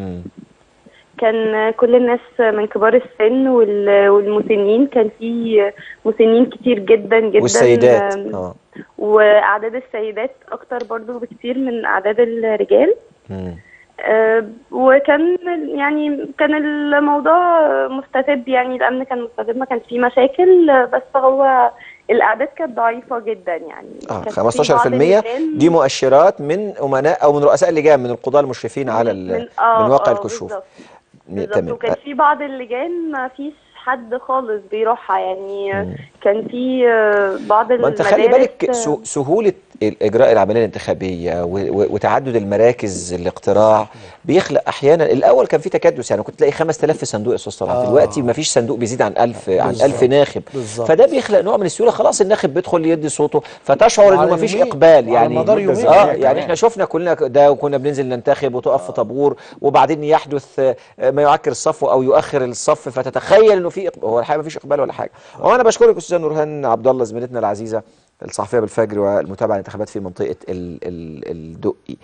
Speaker 16: كان آه، كل الناس من كبار السن وال- والمسنين كان في مسنين كتير جدا جدا
Speaker 1: والسيدات
Speaker 16: آم،
Speaker 1: اه
Speaker 16: واعداد السيدات اكتر برضو بكتير من اعداد الرجال
Speaker 1: مم.
Speaker 16: آه، وكان يعني كان الموضوع مستتب يعني الامن كان مستتب ما كانش فيه مشاكل آه، بس هو الاعداد كانت ضعيفه جدا يعني
Speaker 1: اه
Speaker 16: كان في بعض
Speaker 1: 15%
Speaker 16: اللجان-
Speaker 1: دي مؤشرات من امناء او من رؤساء اللجان من القضاة المشرفين على ال-
Speaker 16: من آه
Speaker 1: من واقع
Speaker 16: آه
Speaker 1: الكشوف
Speaker 16: بالظبط
Speaker 1: م-
Speaker 16: بالظبط
Speaker 1: تمام
Speaker 16: وكان في بعض اللجان ما فيش حد خالص بيروحها يعني كان في آه، بعض
Speaker 1: ما انت خلي
Speaker 16: المدارس،
Speaker 1: بالك
Speaker 16: آه،
Speaker 1: سه- سهولة اجراء العملية الانتخابية و- و- وتعدد المراكز الاقتراع بيخلق احيانا الاول كان في تكدس يعني كنت تلاقي 5000 في صندوق يا استاذ طلعت
Speaker 13: آه.
Speaker 1: دلوقتي ما فيش صندوق بيزيد عن 1000 عن
Speaker 13: بالظبط.
Speaker 1: 1000 ناخب
Speaker 13: بالظبط.
Speaker 1: فده بيخلق نوع من السهولة خلاص الناخب بيدخل يدي صوته فتشعر
Speaker 13: وعلى
Speaker 1: انه ما فيش
Speaker 13: يومين.
Speaker 1: اقبال
Speaker 13: وعلى
Speaker 1: يعني
Speaker 13: مدار يومين
Speaker 1: اه
Speaker 13: كمان.
Speaker 1: يعني احنا شفنا كلنا ده وكنا بننزل ننتخب وتقف في طابور وبعدين يحدث آه، ما يعكر الصف او يؤخر الصف فتتخيل انه في إقبال. هو الحقيقه ما فيش اقبال ولا حاجه وانا بشكرك استاذه نورهان عبد الله زميلتنا العزيزه الصحفيه بالفجر والمتابعه للانتخابات في منطقه ال ال الدقي.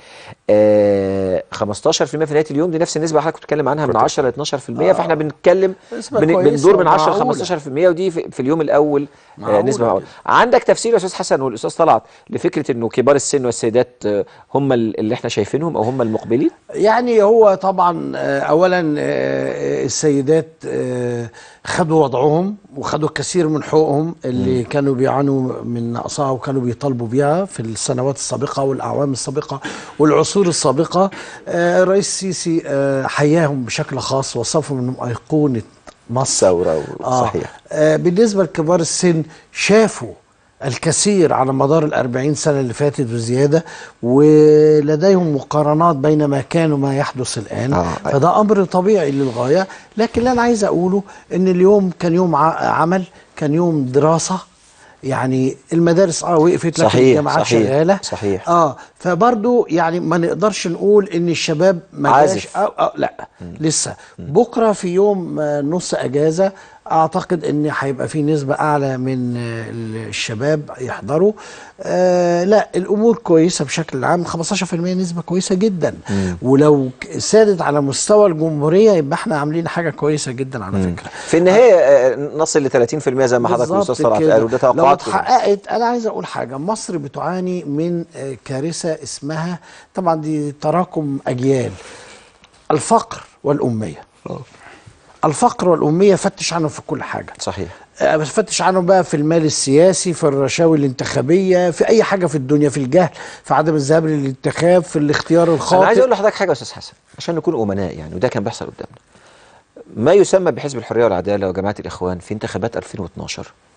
Speaker 1: آه 15% في نهايه اليوم دي نفس النسبه اللي حضرتك كنت بتتكلم عنها من 10 ل 12%
Speaker 13: آه.
Speaker 1: فاحنا بنتكلم
Speaker 13: نسبة
Speaker 1: بن
Speaker 13: كويسة
Speaker 1: بندور من 10 ل
Speaker 13: ومعقولة.
Speaker 1: 15% ودي في, في اليوم الاول آه
Speaker 13: معقولة
Speaker 1: نسبه معقوله. عندك تفسير يا استاذ حسن والاستاذ طلعت لفكره انه كبار السن والسيدات آه، هم ال- اللي احنا شايفينهم او هم المقبلين؟
Speaker 13: يعني هو طبعا آه، اولا آه، السيدات آه، خدوا وضعهم وخدوا الكثير من حقوقهم اللي كانوا بيعانوا من نقصها وكانوا بيطالبوا بيها في السنوات السابقه والاعوام السابقه والعصور السابقه آه، الرئيس السيسي آه، حياهم بشكل خاص وصفهم انهم ايقونه مصر
Speaker 1: ثوره
Speaker 13: صحيح آه بالنسبه لكبار السن شافوا الكثير على مدار الأربعين سنة اللي فاتت وزيادة ولديهم مقارنات بين ما كان وما يحدث الآن
Speaker 1: آه.
Speaker 13: فده أمر طبيعي للغاية لكن اللي أنا عايز أقوله إن اليوم كان يوم ع- عمل كان يوم دراسة يعني المدارس اه وقفت لكن
Speaker 1: صحيح،
Speaker 13: الجامعات
Speaker 1: صحيح،
Speaker 13: شغاله
Speaker 1: صحيح.
Speaker 13: اه فبرضو يعني ما نقدرش نقول ان الشباب ما جاش
Speaker 1: عازف.
Speaker 13: أو أو لا لسه بكره في يوم آه، نص اجازه اعتقد ان هيبقى في نسبه اعلى من آه، الشباب يحضروا آه لا الامور كويسه بشكل عام 15% نسبه كويسه جدا ولو ك- سادت على مستوى الجمهوريه يبقى احنا عاملين حاجه كويسه جدا على فكره
Speaker 1: في النهايه آه، نصل ل 30% زي ما حضرتك والاستاذ
Speaker 13: بالظبط
Speaker 1: طلعت
Speaker 13: كده.
Speaker 1: قالوا ده
Speaker 13: لو
Speaker 1: توقعات
Speaker 13: اتحققت انا عايز اقول حاجه مصر بتعاني من آه، كارثه اسمها طبعا دي تراكم اجيال الفقر والاميه الفقر والاميه فتش عنهم في كل حاجه
Speaker 1: صحيح
Speaker 13: آه، بس فتش عنهم بقى في المال السياسي في الرشاوي الانتخابيه في اي حاجه في الدنيا في الجهل في عدم الذهاب للانتخاب في الاختيار الخاطئ
Speaker 1: انا عايز اقول لحضرتك حاجه يا استاذ حسن عشان نكون امناء يعني وده كان بيحصل قدامنا ما يسمى بحزب الحريه والعداله وجماعه الاخوان في انتخابات 2012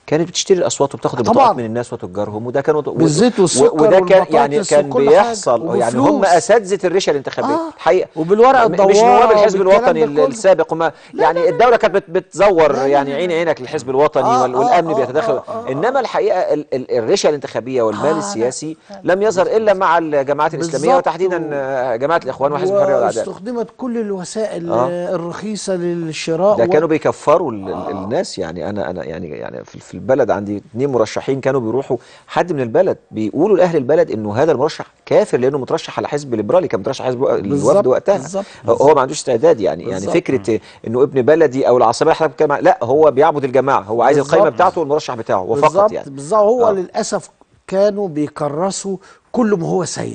Speaker 1: كانت بتشتري الاصوات وبتاخد
Speaker 13: طبعاً.
Speaker 1: البطاقات من الناس وتجارهم وده كان
Speaker 13: بالزيت
Speaker 1: و-
Speaker 13: والسكر
Speaker 1: وده كان يعني
Speaker 13: والبطاطس
Speaker 1: كان
Speaker 13: وكل حاجة،
Speaker 1: بيحصل يعني هم
Speaker 13: وبفلوس.
Speaker 1: اساتذه الرشا الانتخابيه
Speaker 13: آه.
Speaker 1: الحقيقه
Speaker 13: وبالورقة
Speaker 1: م- مش
Speaker 13: الدوارة
Speaker 1: نواب الحزب
Speaker 13: وبالكلام
Speaker 1: الوطني
Speaker 13: ده كله.
Speaker 1: السابق وما يعني الدوله كانت بت- بتزور يعني عين عينك للحزب الوطني
Speaker 13: آه،
Speaker 1: وال-
Speaker 13: آه،
Speaker 1: والامن
Speaker 13: آه،
Speaker 1: بيتدخل انما الحقيقه ال- ال- الرشا الانتخابيه والمال السياسي لم يظهر الا مع الجماعات الاسلاميه
Speaker 13: بالظبط.
Speaker 1: وتحديدا آه، جماعه الاخوان وحزب الحريه والعداله
Speaker 13: واستخدمت كل الوسائل
Speaker 1: آه.
Speaker 13: آه. الرخيصه للشراء
Speaker 1: ده
Speaker 13: و-
Speaker 1: كانوا بيكفروا ال- ال- الناس يعني انا انا يعني يعني في في البلد عندي اثنين مرشحين كانوا بيروحوا حد من البلد بيقولوا لاهل البلد انه هذا المرشح كافر لانه مترشح على حزب ليبرالي كان مترشح حزب الوفد
Speaker 13: بالظبط،
Speaker 1: وقتها
Speaker 13: بالظبط،
Speaker 1: هو ما عندوش استعداد يعني يعني
Speaker 13: بالظبط.
Speaker 1: فكره انه ابن بلدي او العصبيه اللي حضرتك بتتكلم عنها، لا هو بيعبد الجماعه هو عايز القائمه
Speaker 13: بالظبط.
Speaker 1: بتاعته والمرشح بتاعه وفقط
Speaker 13: بالظبط
Speaker 1: يعني
Speaker 13: بالظبط هو
Speaker 1: آه.
Speaker 13: آه. للاسف كانوا بيكرسوا كل ما هو سيء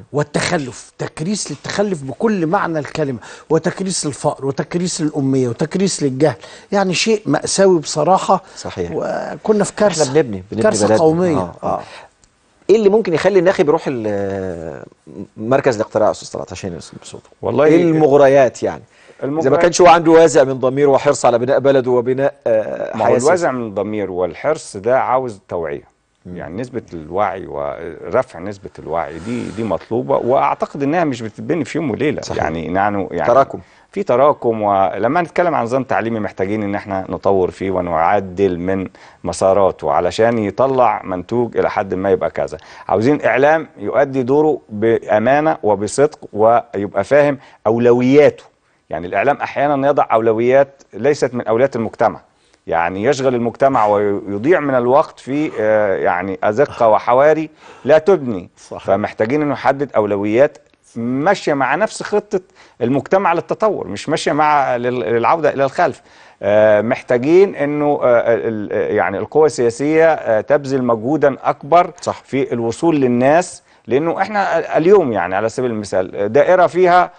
Speaker 13: والتخلف تكريس للتخلف بكل معنى الكلمه وتكريس للفقر وتكريس للاميه وتكريس للجهل يعني شيء ماساوي بصراحه
Speaker 1: صحيح
Speaker 13: وكنا في كارثه
Speaker 1: احنا بنبني بنبني
Speaker 13: كارثه
Speaker 1: بلدنا.
Speaker 13: قوميه
Speaker 1: آه. آه. ايه اللي ممكن يخلي الناخب يروح ال- مركز الاقتراع يا استاذ طلعت عشان يوصل بصوته
Speaker 12: والله
Speaker 1: ايه المغريات يعني اذا ما
Speaker 12: المغريات-
Speaker 1: كانش هو عنده وازع من ضمير وحرص على بناء بلده وبناء آه،
Speaker 12: ما هو
Speaker 1: حياه
Speaker 12: الوازع
Speaker 1: سياسية.
Speaker 12: من الضمير والحرص ده عاوز توعية يعني نسبة الوعي ورفع نسبة الوعي دي دي مطلوبة واعتقد انها مش بتتبني في يوم وليلة
Speaker 1: صحيح.
Speaker 12: يعني يعني يعني
Speaker 1: تراكم.
Speaker 12: في تراكم ولما نتكلم عن نظام تعليمي محتاجين ان احنا نطور فيه ونعدل من مساراته علشان يطلع منتوج الى حد ما يبقى كذا عاوزين اعلام يؤدي دوره بامانه وبصدق ويبقى فاهم اولوياته يعني الاعلام احيانا يضع اولويات ليست من اولويات المجتمع يعني يشغل المجتمع ويضيع من الوقت في آه، يعني ازقه وحواري لا تبني
Speaker 1: صحيح.
Speaker 12: فمحتاجين انه يحدد اولويات ماشيه مع نفس خطه المجتمع للتطور مش ماشيه مع لل- للعوده الى الخلف آه، محتاجين انه آه، ال- ال- يعني القوى السياسيه آه، تبذل مجهودا اكبر
Speaker 1: صح.
Speaker 12: في الوصول للناس لانه احنا اليوم يعني على سبيل المثال دائره فيها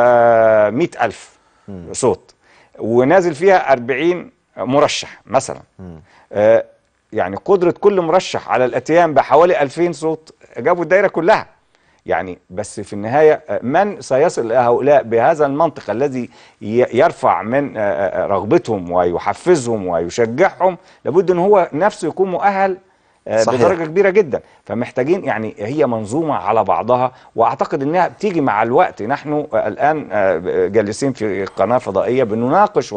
Speaker 12: آه، مئة ألف صوت ونازل فيها 40 مرشح مثلا آه، يعني قدرة كل مرشح على الاتيان بحوالي 2000 صوت جابوا الدائرة كلها يعني بس في النهاية آه، من سيصل إلى هؤلاء بهذا المنطق الذي ي- يرفع من آه، آه، رغبتهم ويحفزهم ويشجعهم لابد أن هو نفسه يكون مؤهل آه،
Speaker 1: صحيح.
Speaker 12: بدرجة كبيرة جدا فمحتاجين يعني هي منظومة على بعضها وأعتقد أنها بتيجي مع الوقت نحن آه، الآن آه، جالسين في قناة فضائية بنناقش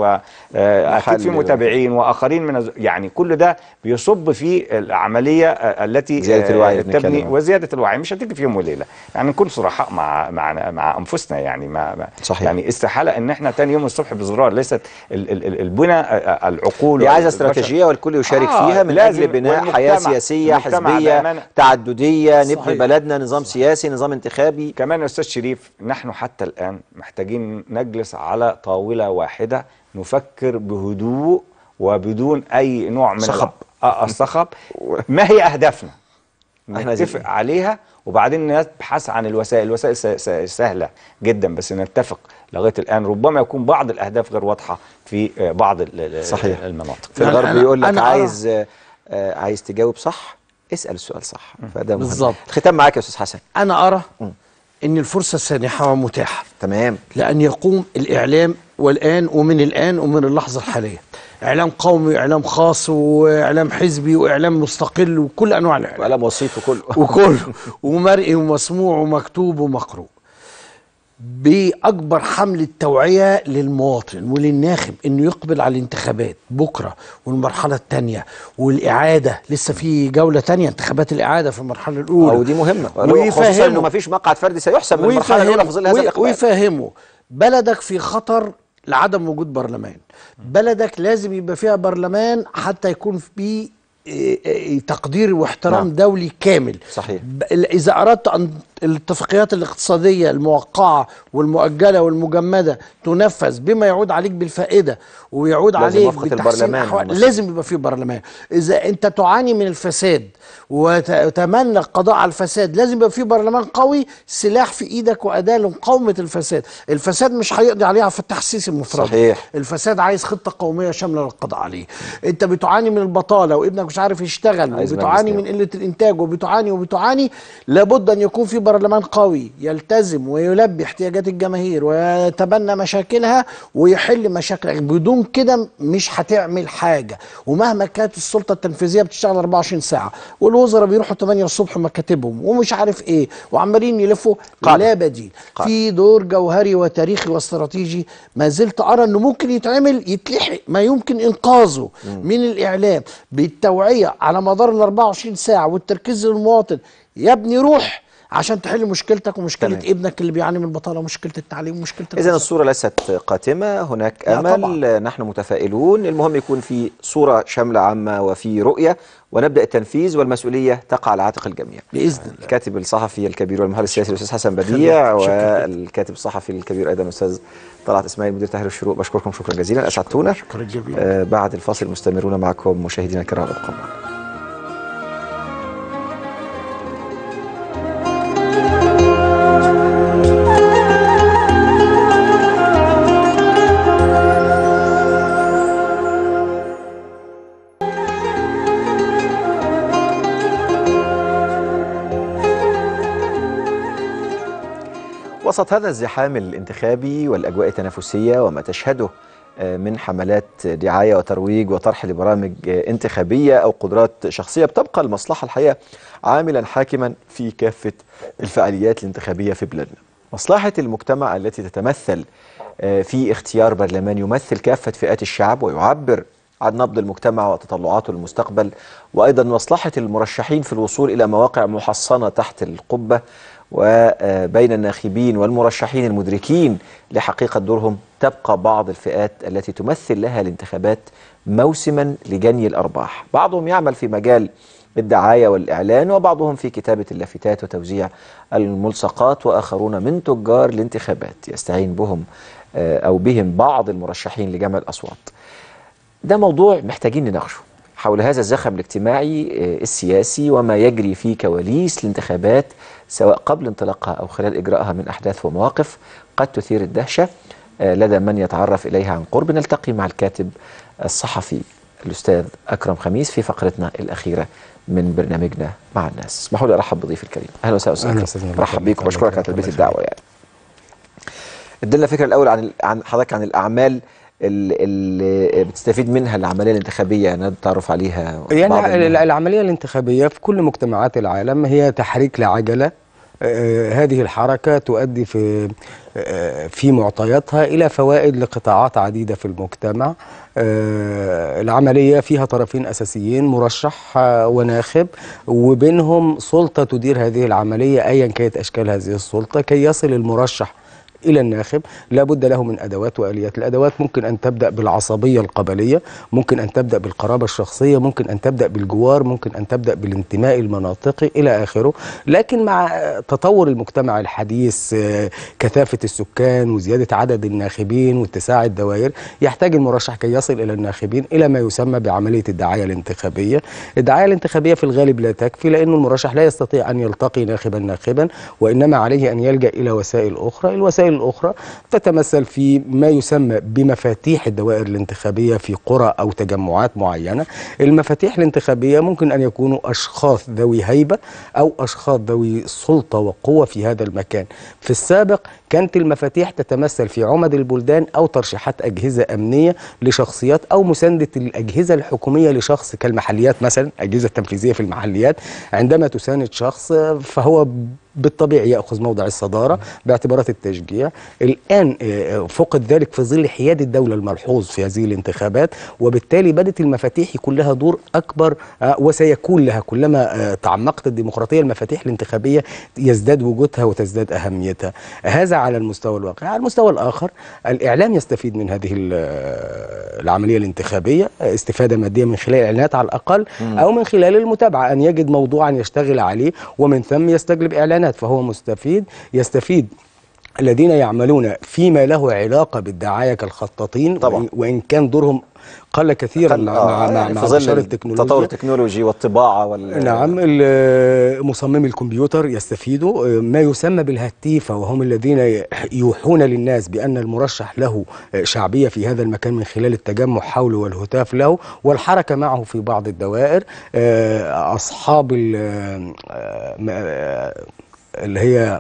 Speaker 12: وأكيد في
Speaker 1: محل-
Speaker 12: متابعين وآخرين من الز- يعني كل ده بيصب في العملية آه، التي
Speaker 1: زيادة الوعي
Speaker 12: آه،
Speaker 1: اللي بنتكلم
Speaker 12: تبني
Speaker 1: عنها.
Speaker 12: وزيادة الوعي مش هتيجي في يوم وليلة يعني نكون صرحاء مع مع مع أنفسنا يعني ما ما-
Speaker 1: صحيح.
Speaker 12: يعني استحالة أن احنا تاني يوم الصبح بزرار ليست ال- ال- ال- البناء آه، العقول
Speaker 1: هي عايزه
Speaker 12: والبشر.
Speaker 1: استراتيجيه والكل يشارك
Speaker 12: آه،
Speaker 1: فيها من
Speaker 12: لازم
Speaker 1: اجل بناء
Speaker 12: والمجتمع-
Speaker 1: حياه سياسيه
Speaker 12: المجتمع
Speaker 1: حزبيه
Speaker 12: بأمانة.
Speaker 1: تعدديه نبني
Speaker 12: صحيح.
Speaker 1: بلدنا نظام سياسي نظام انتخابي
Speaker 12: كمان يا استاذ شريف نحن حتى الان محتاجين نجلس على طاوله واحده نفكر بهدوء وبدون اي نوع من
Speaker 1: صخب.
Speaker 12: الع- آه، الصخب ما هي اهدافنا
Speaker 1: احنا عايزين
Speaker 12: نتفق عليها وبعدين نبحث عن الوسائل الوسائل س- س- سهله جدا بس نتفق لغايه الان ربما يكون بعض الاهداف غير واضحه في آه، بعض ال- ال-
Speaker 1: صحيح.
Speaker 12: المناطق
Speaker 1: في الغرب
Speaker 13: أنا-
Speaker 1: بيقول لك
Speaker 13: أنا أرى-
Speaker 1: عايز آه، آه، عايز تجاوب صح اسال السؤال صح فده مهم.
Speaker 13: بالظبط.
Speaker 1: الختام معاك يا استاذ حسن
Speaker 13: انا ارى ان الفرصه سانحه ومتاحه
Speaker 1: تمام
Speaker 13: لأن يقوم الإعلام والآن ومن الآن ومن اللحظة الحالية إعلام قومي وإعلام خاص وإعلام حزبي وإعلام مستقل وكل أنواع الإعلام
Speaker 1: وقلم وسيط وكله
Speaker 13: وكله ومرئي ومسموع ومكتوب ومقروء بأكبر حملة توعية للمواطن وللناخب إنه يقبل على الانتخابات بكرة والمرحلة الثانية والإعادة لسه في جولة تانية انتخابات الإعادة في المرحلة الأولى
Speaker 1: او دي مهمه خصوصا انه
Speaker 13: ويفهموا
Speaker 1: ما فيش مقعد فردي سيحسم من المرحله الاولى في ظل هذا
Speaker 13: وي-
Speaker 1: الاقبال
Speaker 13: ويفهموا بلدك في خطر لعدم وجود برلمان بلدك لازم يبقى فيها برلمان حتى يكون في إيه، إيه، تقدير واحترام
Speaker 1: نعم.
Speaker 13: نعم. دولي كامل
Speaker 1: صحيح
Speaker 13: ب- اذا اردت ان الاتفاقيات الاقتصاديه الموقعه والمؤجله والمجمده تنفذ بما يعود عليك بالفائده ويعود
Speaker 1: لازم
Speaker 13: عليك
Speaker 1: موافقة
Speaker 13: بتحسين
Speaker 1: البرلمان
Speaker 13: احوال
Speaker 1: والمسؤول.
Speaker 13: لازم يبقى في برلمان اذا انت تعاني من الفساد وتتمنى القضاء على الفساد لازم يبقى في برلمان قوي سلاح في ايدك واداه لمقاومه الفساد الفساد مش هيقضي عليه في التحسيس المفرد
Speaker 1: صحيح.
Speaker 13: الفساد عايز خطه قوميه شامله للقضاء عليه انت بتعاني من البطاله وابنك مش عارف يشتغل
Speaker 1: عايز
Speaker 13: وبتعاني
Speaker 1: مجلس
Speaker 13: من قله الانتاج وبتعاني وبتعاني لابد ان يكون في برلمان برلمان قوي يلتزم ويلبي احتياجات الجماهير ويتبنى مشاكلها ويحل مشاكل بدون كده مش هتعمل حاجه ومهما كانت السلطه التنفيذيه بتشتغل 24 ساعه والوزراء بيروحوا 8 الصبح مكاتبهم ومش عارف ايه وعمالين يلفوا لا بديل في دور جوهري وتاريخي واستراتيجي ما زلت ارى انه ممكن يتعمل يتلحق ما يمكن انقاذه من الاعلام بالتوعيه على مدار ال 24 ساعه والتركيز للمواطن يا ابني روح عشان تحل مشكلتك ومشكله
Speaker 1: تمام.
Speaker 13: ابنك اللي بيعاني من البطاله ومشكله التعليم ومشكله
Speaker 1: إذا
Speaker 13: الرزق.
Speaker 1: الصورة ليست قاتمة هناك
Speaker 13: لا
Speaker 1: أمل
Speaker 13: طبعاً.
Speaker 1: نحن متفائلون المهم يكون في صورة شاملة عامة وفي رؤية ونبدأ التنفيذ والمسؤولية تقع على عاتق الجميع
Speaker 13: بإذن الله
Speaker 1: الكاتب الصحفي الكبير والمحلل السياسي الأستاذ حسن بديع
Speaker 13: شكراً.
Speaker 1: والكاتب الصحفي الكبير أيضا الأستاذ طلعت إسماعيل مدير تحرير الشروق بشكركم شكرا جزيلا أسعدتونا
Speaker 13: شكرا جزيلا
Speaker 1: آه بعد الفاصل مستمرون معكم مشاهدينا الكرام ابقوا معنا وسط هذا الزحام الانتخابي والأجواء التنافسية وما تشهده آه، من حملات دعاية وترويج وطرح لبرامج آه، انتخابية أو قدرات شخصية بتبقى المصلحة الحقيقة عاملا حاكما في كافة الفعاليات الانتخابية في بلادنا مصلحة المجتمع التي تتمثل آه، في اختيار برلمان يمثل كافة فئات الشعب ويعبر عن نبض المجتمع وتطلعاته للمستقبل وأيضا مصلحة المرشحين في الوصول إلى مواقع محصنة تحت القبة وبين الناخبين والمرشحين المدركين لحقيقة دورهم تبقى بعض الفئات التي تمثل لها الانتخابات موسما لجني الأرباح بعضهم يعمل في مجال الدعاية والإعلان وبعضهم في كتابة اللافتات وتوزيع الملصقات وآخرون من تجار الانتخابات يستعين بهم آه، أو بهم بعض المرشحين لجمع الأصوات ده موضوع محتاجين نناقشه حول هذا الزخم الاجتماعي آه، السياسي وما يجري في كواليس الانتخابات سواء قبل انطلاقها أو خلال إجراءها من أحداث ومواقف قد تثير الدهشة آه، لدى من يتعرف إليها عن قرب نلتقي مع الكاتب الصحفي الأستاذ أكرم خميس في فقرتنا الأخيرة من برنامجنا مع الناس اسمحوا لي أرحب بضيف الكريم أهلا وسهلا أستاذ
Speaker 17: أهلا
Speaker 1: أكرم.
Speaker 17: أستاذ نبيل.
Speaker 1: مرحب بيك
Speaker 17: الله
Speaker 1: وبشكرك على
Speaker 17: يخليك.
Speaker 1: تلبية
Speaker 17: الله
Speaker 1: الدعوة يعني ادينا فكرة الأول عن عن حضرتك عن الأعمال ال- اللي بتستفيد منها العملية الانتخابية يعني التعرف عليها بعض
Speaker 17: يعني
Speaker 1: المهن.
Speaker 17: ال- العملية الانتخابية في كل مجتمعات العالم هي تحريك لعجلة آه، هذه الحركة تؤدي في آه، في معطياتها إلى فوائد لقطاعات عديدة في المجتمع آه، العملية فيها طرفين أساسيين مرشح آه، وناخب وبينهم سلطة تدير هذه العملية أيا كانت أشكال هذه السلطة كي يصل المرشح الى الناخب لابد له من ادوات واليات الادوات ممكن ان تبدا بالعصبيه القبليه ممكن ان تبدا بالقرابه الشخصيه ممكن ان تبدا بالجوار ممكن ان تبدا بالانتماء المناطقي الى اخره لكن مع آه، تطور المجتمع الحديث آه، كثافه السكان وزياده عدد الناخبين واتساع الدوائر يحتاج المرشح كي يصل الى الناخبين الى ما يسمى بعمليه الدعايه الانتخابيه الدعايه الانتخابيه في الغالب لا تكفي لان المرشح لا يستطيع ان يلتقي ناخبا ناخبا وانما عليه ان يلجا الى وسائل اخرى الوسائل الاخرى تتمثل في ما يسمى بمفاتيح الدوائر الانتخابيه في قرى او تجمعات معينه المفاتيح الانتخابيه ممكن ان يكونوا اشخاص ذوي هيبه او اشخاص ذوي سلطه وقوه في هذا المكان في السابق كانت المفاتيح تتمثل في عمد البلدان او ترشيحات اجهزه امنيه لشخصيات او مسانده الاجهزه الحكوميه لشخص كالمحليات مثلا اجهزه تنفيذيه في المحليات عندما تساند شخص آه، فهو بالطبيعي ياخذ موضع الصداره باعتبارات التشجيع الان آه، فقد ذلك في ظل حياد الدوله الملحوظ في هذه الانتخابات وبالتالي بدات المفاتيح يكون لها دور اكبر آه، وسيكون لها كلما آه، تعمقت الديمقراطيه المفاتيح الانتخابيه يزداد وجودها وتزداد اهميتها هذا على المستوى الواقعي على المستوى الاخر الاعلام يستفيد من هذه ال- آه، العمليه الانتخابيه آه، استفاده ماديه من خلال الاعلانات على الاقل
Speaker 18: مم.
Speaker 17: او من خلال المتابعه ان يجد موضوعا يشتغل عليه ومن ثم يستجلب اعلانات فهو مستفيد يستفيد الذين يعملون فيما له علاقه بالدعايه كالخطاطين طبعا وإن, وان كان دورهم قل كثيرا مع
Speaker 1: آه،
Speaker 17: مع, مع,
Speaker 1: يعني
Speaker 17: مع
Speaker 1: في ظل
Speaker 17: انتشار التكنولوجيا
Speaker 1: التطور التكنولوجي والطباعة وال
Speaker 17: نعم ال- مصممي الكمبيوتر يستفيدوا ما يسمى بالهتيفة وهم الذين يوحون للناس بأن المرشح له شعبية في هذا المكان من خلال التجمع حوله والهتاف له والحركة معه في بعض الدوائر آه، أصحاب ال- آه، اللي هي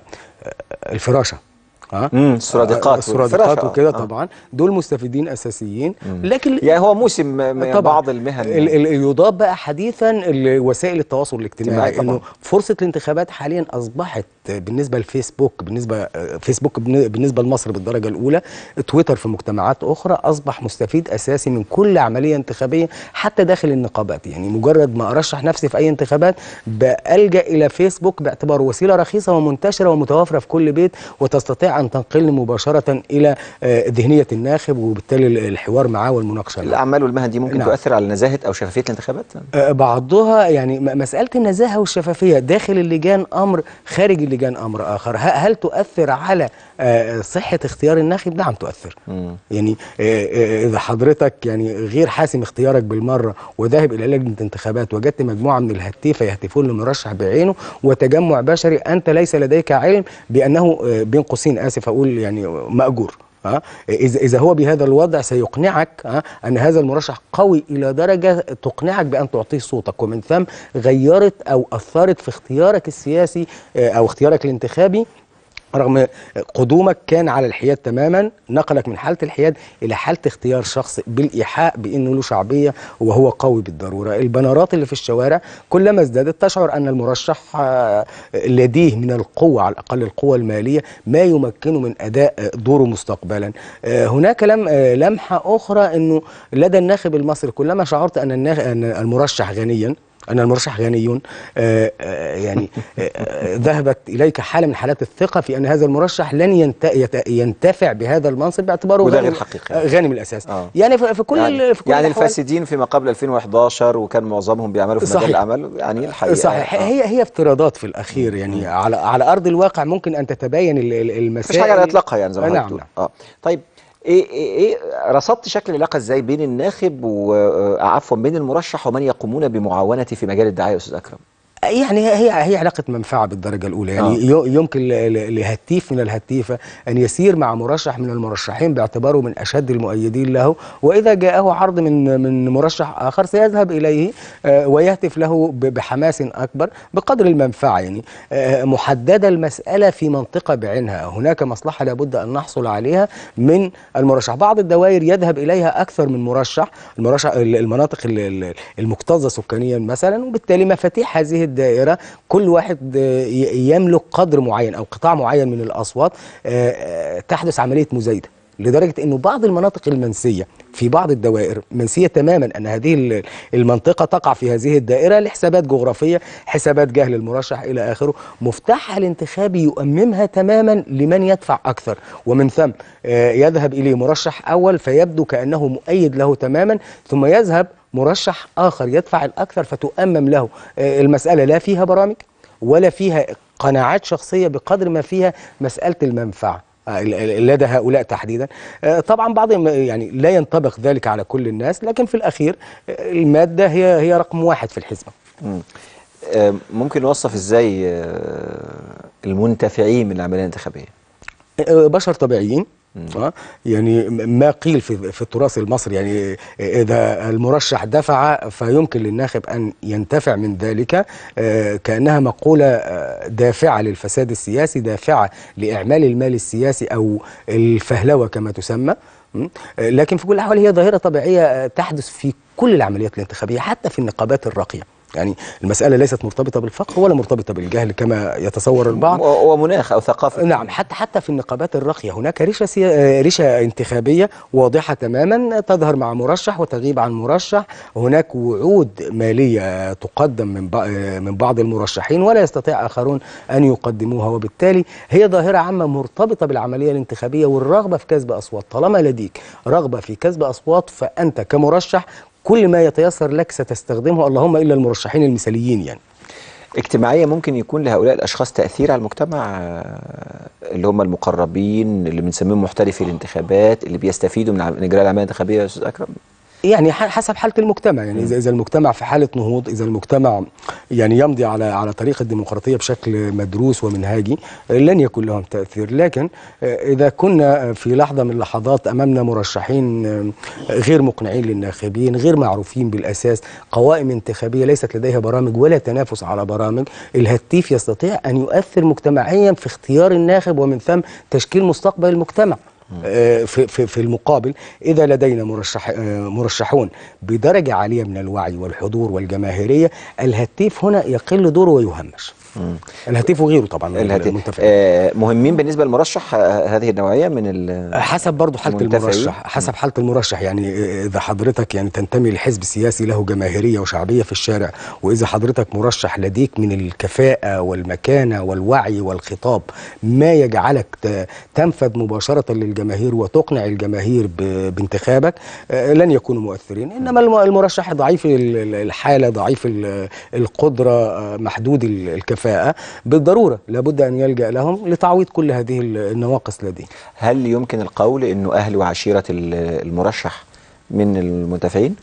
Speaker 17: الفراشه ها
Speaker 1: مم، السرادقات
Speaker 17: السرادقات
Speaker 1: والفراشة،
Speaker 17: وكده
Speaker 1: آه.
Speaker 17: طبعا دول مستفيدين اساسيين لكن
Speaker 1: يعني هو موسم م-
Speaker 17: طبعاً.
Speaker 1: بعض المهن
Speaker 17: ال- ال- يضاف بقى حديثا ال- وسائل التواصل الاجتماعي
Speaker 1: اجتماعي
Speaker 17: انه
Speaker 1: طبعاً.
Speaker 17: فرصه الانتخابات حاليا اصبحت بالنسبه للفيسبوك بالنسبه فيسبوك بالن- بالنسبه لمصر بالدرجه الاولى تويتر في مجتمعات اخرى اصبح مستفيد اساسي من كل عمليه انتخابيه حتى داخل النقابات يعني مجرد ما ارشح نفسي في اي انتخابات بلجا الى فيسبوك باعتباره وسيله رخيصه ومنتشره ومتوافره في كل بيت وتستطيع ان تنقلني مباشره الى آه، ذهنيه الناخب وبالتالي ال- الحوار معاه والمناقشه معاه.
Speaker 1: الاعمال والمهن دي ممكن
Speaker 17: نعم.
Speaker 1: تؤثر على نزاهه او شفافيه الانتخابات
Speaker 17: آه، بعضها يعني م- مسألة النزاهة والشفافية داخل اللجان أمر خارج اللجان أمر آخر ه- هل تؤثر على آه، صحة اختيار الناخب؟ نعم تؤثر يعني آه، آه، إذا حضرتك يعني غير حاسم اختيارك بالمرة وذاهب إلى لجنة انتخابات وجدت مجموعة من الهتيفة يهتفون لمرشح بعينه وتجمع بشري أنت ليس لديك علم بأنه آه، بين قوسين آسف أقول يعني مأجور ها اذا اذا هو بهذا الوضع سيقنعك ها ان هذا المرشح قوي الى درجه تقنعك بان تعطيه صوتك ومن ثم غيرت او اثرت في اختيارك السياسي آه، او اختيارك الانتخابي رغم قدومك كان على الحياد تماما نقلك من حاله الحياد الى حاله اختيار شخص بالايحاء بانه له شعبيه وهو قوي بالضروره البنرات اللي في الشوارع كلما ازدادت تشعر ان المرشح آه، لديه من القوه على الاقل القوه الماليه ما يمكنه من اداء آه، دوره مستقبلا آه، هناك لم آه، لمحه اخرى انه لدى الناخب المصري كلما شعرت ان الناخ- أن المرشح غنيا أن المرشح غني آه، آه، يعني آه، آه، ذهبت إليك حالة من حالات الثقة في أن هذا المرشح لن ينت- يت- ينتفع بهذا المنصب باعتباره
Speaker 1: وده
Speaker 17: غني-
Speaker 1: غير حقيقي.
Speaker 17: آه، غني من الأساس
Speaker 1: آه.
Speaker 17: يعني في في كل
Speaker 1: يعني,
Speaker 17: في كل
Speaker 1: يعني
Speaker 17: الأحوال-
Speaker 1: الفاسدين فيما قبل 2011 وكان معظمهم بيعملوا في مجال
Speaker 17: صحيح.
Speaker 1: العمل يعني الحقيقه
Speaker 17: صحيح
Speaker 1: آه.
Speaker 17: هي هي افتراضات في الأخير يعني على على أرض الواقع ممكن أن تتبين ال- ال- المسائل
Speaker 1: مفيش حاجه على اطلاقها يعني زي ما
Speaker 17: آه،
Speaker 1: حضرتك
Speaker 17: نعم
Speaker 1: بتقول.
Speaker 17: نعم
Speaker 1: اه طيب ايه ايه ايه رصدت شكل العلاقه ازاي بين الناخب وعفوا بين المرشح ومن يقومون بمعاونته في مجال الدعايه يا استاذ اكرم
Speaker 17: يعني هي هي هي علاقة منفعة بالدرجة الأولى يعني
Speaker 1: آه.
Speaker 17: آه. يمكن ل- ل- لهتيف من الهتيفة أن يسير مع مرشح من المرشحين باعتباره من أشد المؤيدين له وإذا جاءه عرض من من مرشح آخر سيذهب إليه آه، ويهتف له ب- بحماس أكبر بقدر المنفعة يعني آه، محددة المسألة في منطقة بعينها هناك مصلحة لابد أن نحصل عليها من المرشح بعض الدوائر يذهب إليها أكثر من مرشح المرشح المناطق ال- ال- المكتظة سكانيا مثلا وبالتالي مفاتيح هذه الدائرة كل واحد آه، ي- يملك قدر معين أو قطاع معين من الأصوات آه، آه، تحدث عملية مزايدة لدرجة أنه بعض المناطق المنسية في بعض الدوائر منسية تماما أن هذه ال- المنطقة تقع في هذه الدائرة لحسابات جغرافية حسابات جهل المرشح إلى آخره مفتاحها الانتخابي يؤممها تماما لمن يدفع أكثر ومن ثم آه، يذهب إليه مرشح أول فيبدو كأنه مؤيد له تماما ثم يذهب مرشح آخر يدفع الأكثر فتؤمم له آه، المسألة لا فيها برامج ولا فيها قناعات شخصية بقدر ما فيها مسألة المنفعة آه، ال- ال- لدى هؤلاء تحديدا آه، طبعا بعض الم- يعني لا ينطبق ذلك على كل الناس لكن في الأخير آه، المادة هي هي رقم واحد في الحزمة
Speaker 1: مم. آه، ممكن نوصف ازاي آه، المنتفعين من العمليه الانتخابيه
Speaker 17: آه، بشر طبيعيين آه، يعني م- ما قيل في في التراث المصري يعني آه، اذا المرشح دفع فيمكن للناخب ان ينتفع من ذلك آه، كانها مقوله آه، دافعه للفساد السياسي دافعه لاعمال المال السياسي او الفهلوه كما تسمى م? آه، لكن في كل الاحوال هي ظاهره طبيعيه آه، تحدث في كل العمليات الانتخابيه حتى في النقابات الراقيه يعني المسألة ليست مرتبطة بالفقر ولا مرتبطة بالجهل كما يتصور البعض
Speaker 1: و- ومناخ او ثقافه
Speaker 17: نعم حتى حتى في النقابات الراقيه هناك ريشه سيا... آه، ريشه انتخابيه واضحه تماما تظهر مع مرشح وتغيب عن مرشح هناك وعود ماليه تقدم من ب... آه، من بعض المرشحين ولا يستطيع اخرون ان يقدموها وبالتالي هي ظاهره عامه مرتبطه بالعمليه الانتخابيه والرغبه في كسب اصوات طالما لديك رغبه في كسب اصوات فانت كمرشح كل ما يتيسر لك ستستخدمه اللهم الا المرشحين المثاليين يعني
Speaker 1: اجتماعيا ممكن يكون لهؤلاء الاشخاص تاثير على المجتمع آه، اللي هم المقربين اللي بنسميهم محترفي الانتخابات اللي بيستفيدوا من عم- من اجراء العمليه الانتخابيه يا استاذ اكرم
Speaker 17: يعني ح- حسب حاله المجتمع يعني اذا اذا المجتمع في حاله نهوض اذا المجتمع يعني يمضي على على طريق الديمقراطيه بشكل مدروس ومنهاجي آه، لن يكون لهم تاثير لكن آه، اذا كنا في لحظه من اللحظات امامنا مرشحين آه، غير مقنعين للناخبين غير معروفين بالاساس قوائم انتخابيه ليست لديها برامج ولا تنافس على برامج الهتيف يستطيع ان يؤثر مجتمعيا في اختيار الناخب ومن ثم تشكيل مستقبل المجتمع آه، في في في المقابل اذا لدينا مرشح آه، مرشحون بدرجه عاليه من الوعي والحضور والجماهيريه الهتيف هنا يقل دوره ويهمش الهتيف وغيره طبعا
Speaker 1: الهتف
Speaker 17: المنتفعين.
Speaker 1: آه مهمين بالنسبه للمرشح آه هذه النوعيه من ال-
Speaker 17: حسب برضه حاله
Speaker 1: المنتفعين؟
Speaker 17: المرشح حسب حاله المرشح يعني اذا حضرتك يعني تنتمي لحزب سياسي له جماهيريه وشعبيه في الشارع واذا حضرتك مرشح لديك من الكفاءه والمكانه والوعي والخطاب ما يجعلك ت- تنفذ مباشره للجماهير وتقنع الجماهير ب- بانتخابك آه، لن يكونوا مؤثرين انما الم- المرشح ضعيف ال- ال- الحاله ضعيف ال- القدره آه، محدود ال- الكفاءه بالضروره لابد ان يلجا لهم لتعويض كل هذه ال- النواقص لديه
Speaker 1: هل يمكن القول انه اهل وعشيره ال- المرشح من المنتفعين؟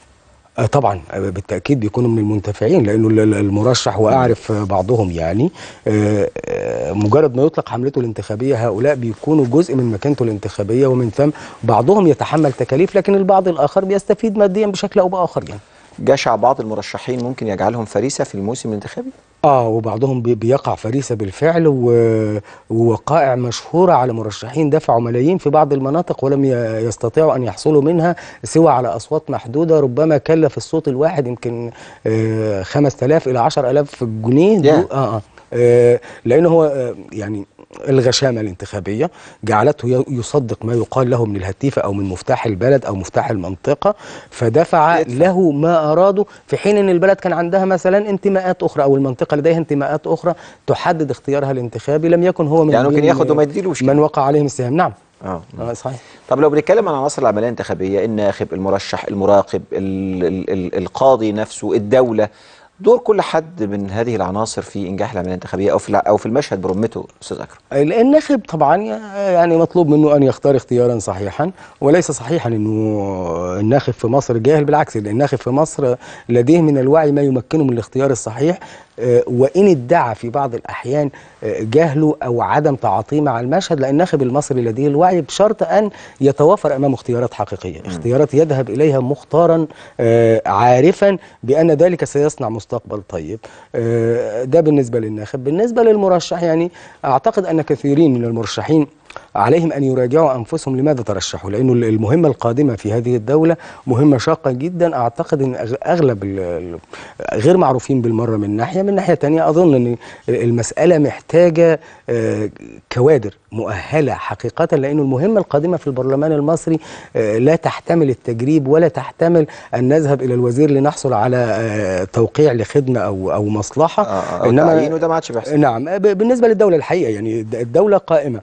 Speaker 17: آه، طبعا آه، بالتاكيد بيكونوا من المنتفعين لانه ال- ال- المرشح واعرف آه، بعضهم يعني آه، آه، مجرد ما يطلق حملته الانتخابيه هؤلاء بيكونوا جزء من مكانته الانتخابيه ومن ثم بعضهم يتحمل تكاليف لكن البعض الاخر بيستفيد ماديا بشكل او باخر يعني
Speaker 1: جشع بعض المرشحين ممكن يجعلهم فريسه في الموسم الانتخابي؟
Speaker 17: اه وبعضهم بي- بيقع فريسه بالفعل و- ووقائع مشهوره على مرشحين دفعوا ملايين في بعض المناطق ولم ي- يستطيعوا ان يحصلوا منها سوى على اصوات محدوده ربما كلف الصوت الواحد يمكن آه 5000 الى 10000 جنيه دو-
Speaker 1: Yeah.
Speaker 17: اه اه آه، لانه هو آه، يعني الغشامه الانتخابيه جعلته ي- يصدق ما يقال له من الهتيفه او من مفتاح البلد او مفتاح المنطقه فدفع له ما اراده في حين ان البلد كان عندها مثلا انتماءات اخرى او المنطقه لديها انتماءات اخرى تحدد اختيارها الانتخابي لم يكن هو من
Speaker 1: يعني ممكن
Speaker 17: ضمن
Speaker 1: ياخد وما يديلوش
Speaker 17: من وقع عليهم السهام نعم
Speaker 1: اه
Speaker 17: آه صحيح
Speaker 1: طب لو بنتكلم عن عناصر العمليه الانتخابيه الناخب المرشح المراقب ال ال ال القاضي نفسه الدوله دور كل حد من هذه العناصر في انجاح العمليه الانتخابيه او في الع- او في المشهد برمته استاذ اكرم
Speaker 17: الناخب طبعا يعني مطلوب منه ان يختار اختيارا صحيحا وليس صحيحا انه الناخب في مصر جاهل بالعكس الناخب في مصر لديه من الوعي ما يمكنه من الاختيار الصحيح آه، وان ادعى في بعض الاحيان آه، جهله او عدم تعاطيه مع المشهد لان الناخب المصري لديه الوعي بشرط ان يتوافر امامه اختيارات حقيقيه اختيارات يذهب اليها مختارا آه، عارفا بان ذلك سيصنع مستقبل طيب آه، ده بالنسبه للناخب بالنسبه للمرشح يعني اعتقد ان كثيرين من المرشحين عليهم ان يراجعوا انفسهم لماذا ترشحوا لانه المهمه القادمه في هذه الدوله مهمه شاقه جدا اعتقد ان أغ- اغلب ال- ال- غير معروفين بالمره من ناحيه من ناحيه تانية اظن ان المساله محتاجه آه، كوادر مؤهله حقيقه لانه المهمه القادمه في البرلمان المصري آه، لا تحتمل التجريب ولا تحتمل ان نذهب الى الوزير لنحصل على آه، توقيع لخدمه او او مصلحه
Speaker 1: أو تعيين وده ما عادش بيحصل
Speaker 17: نعم ب- بالنسبه للدوله الحقيقه يعني الد- الدوله قائمه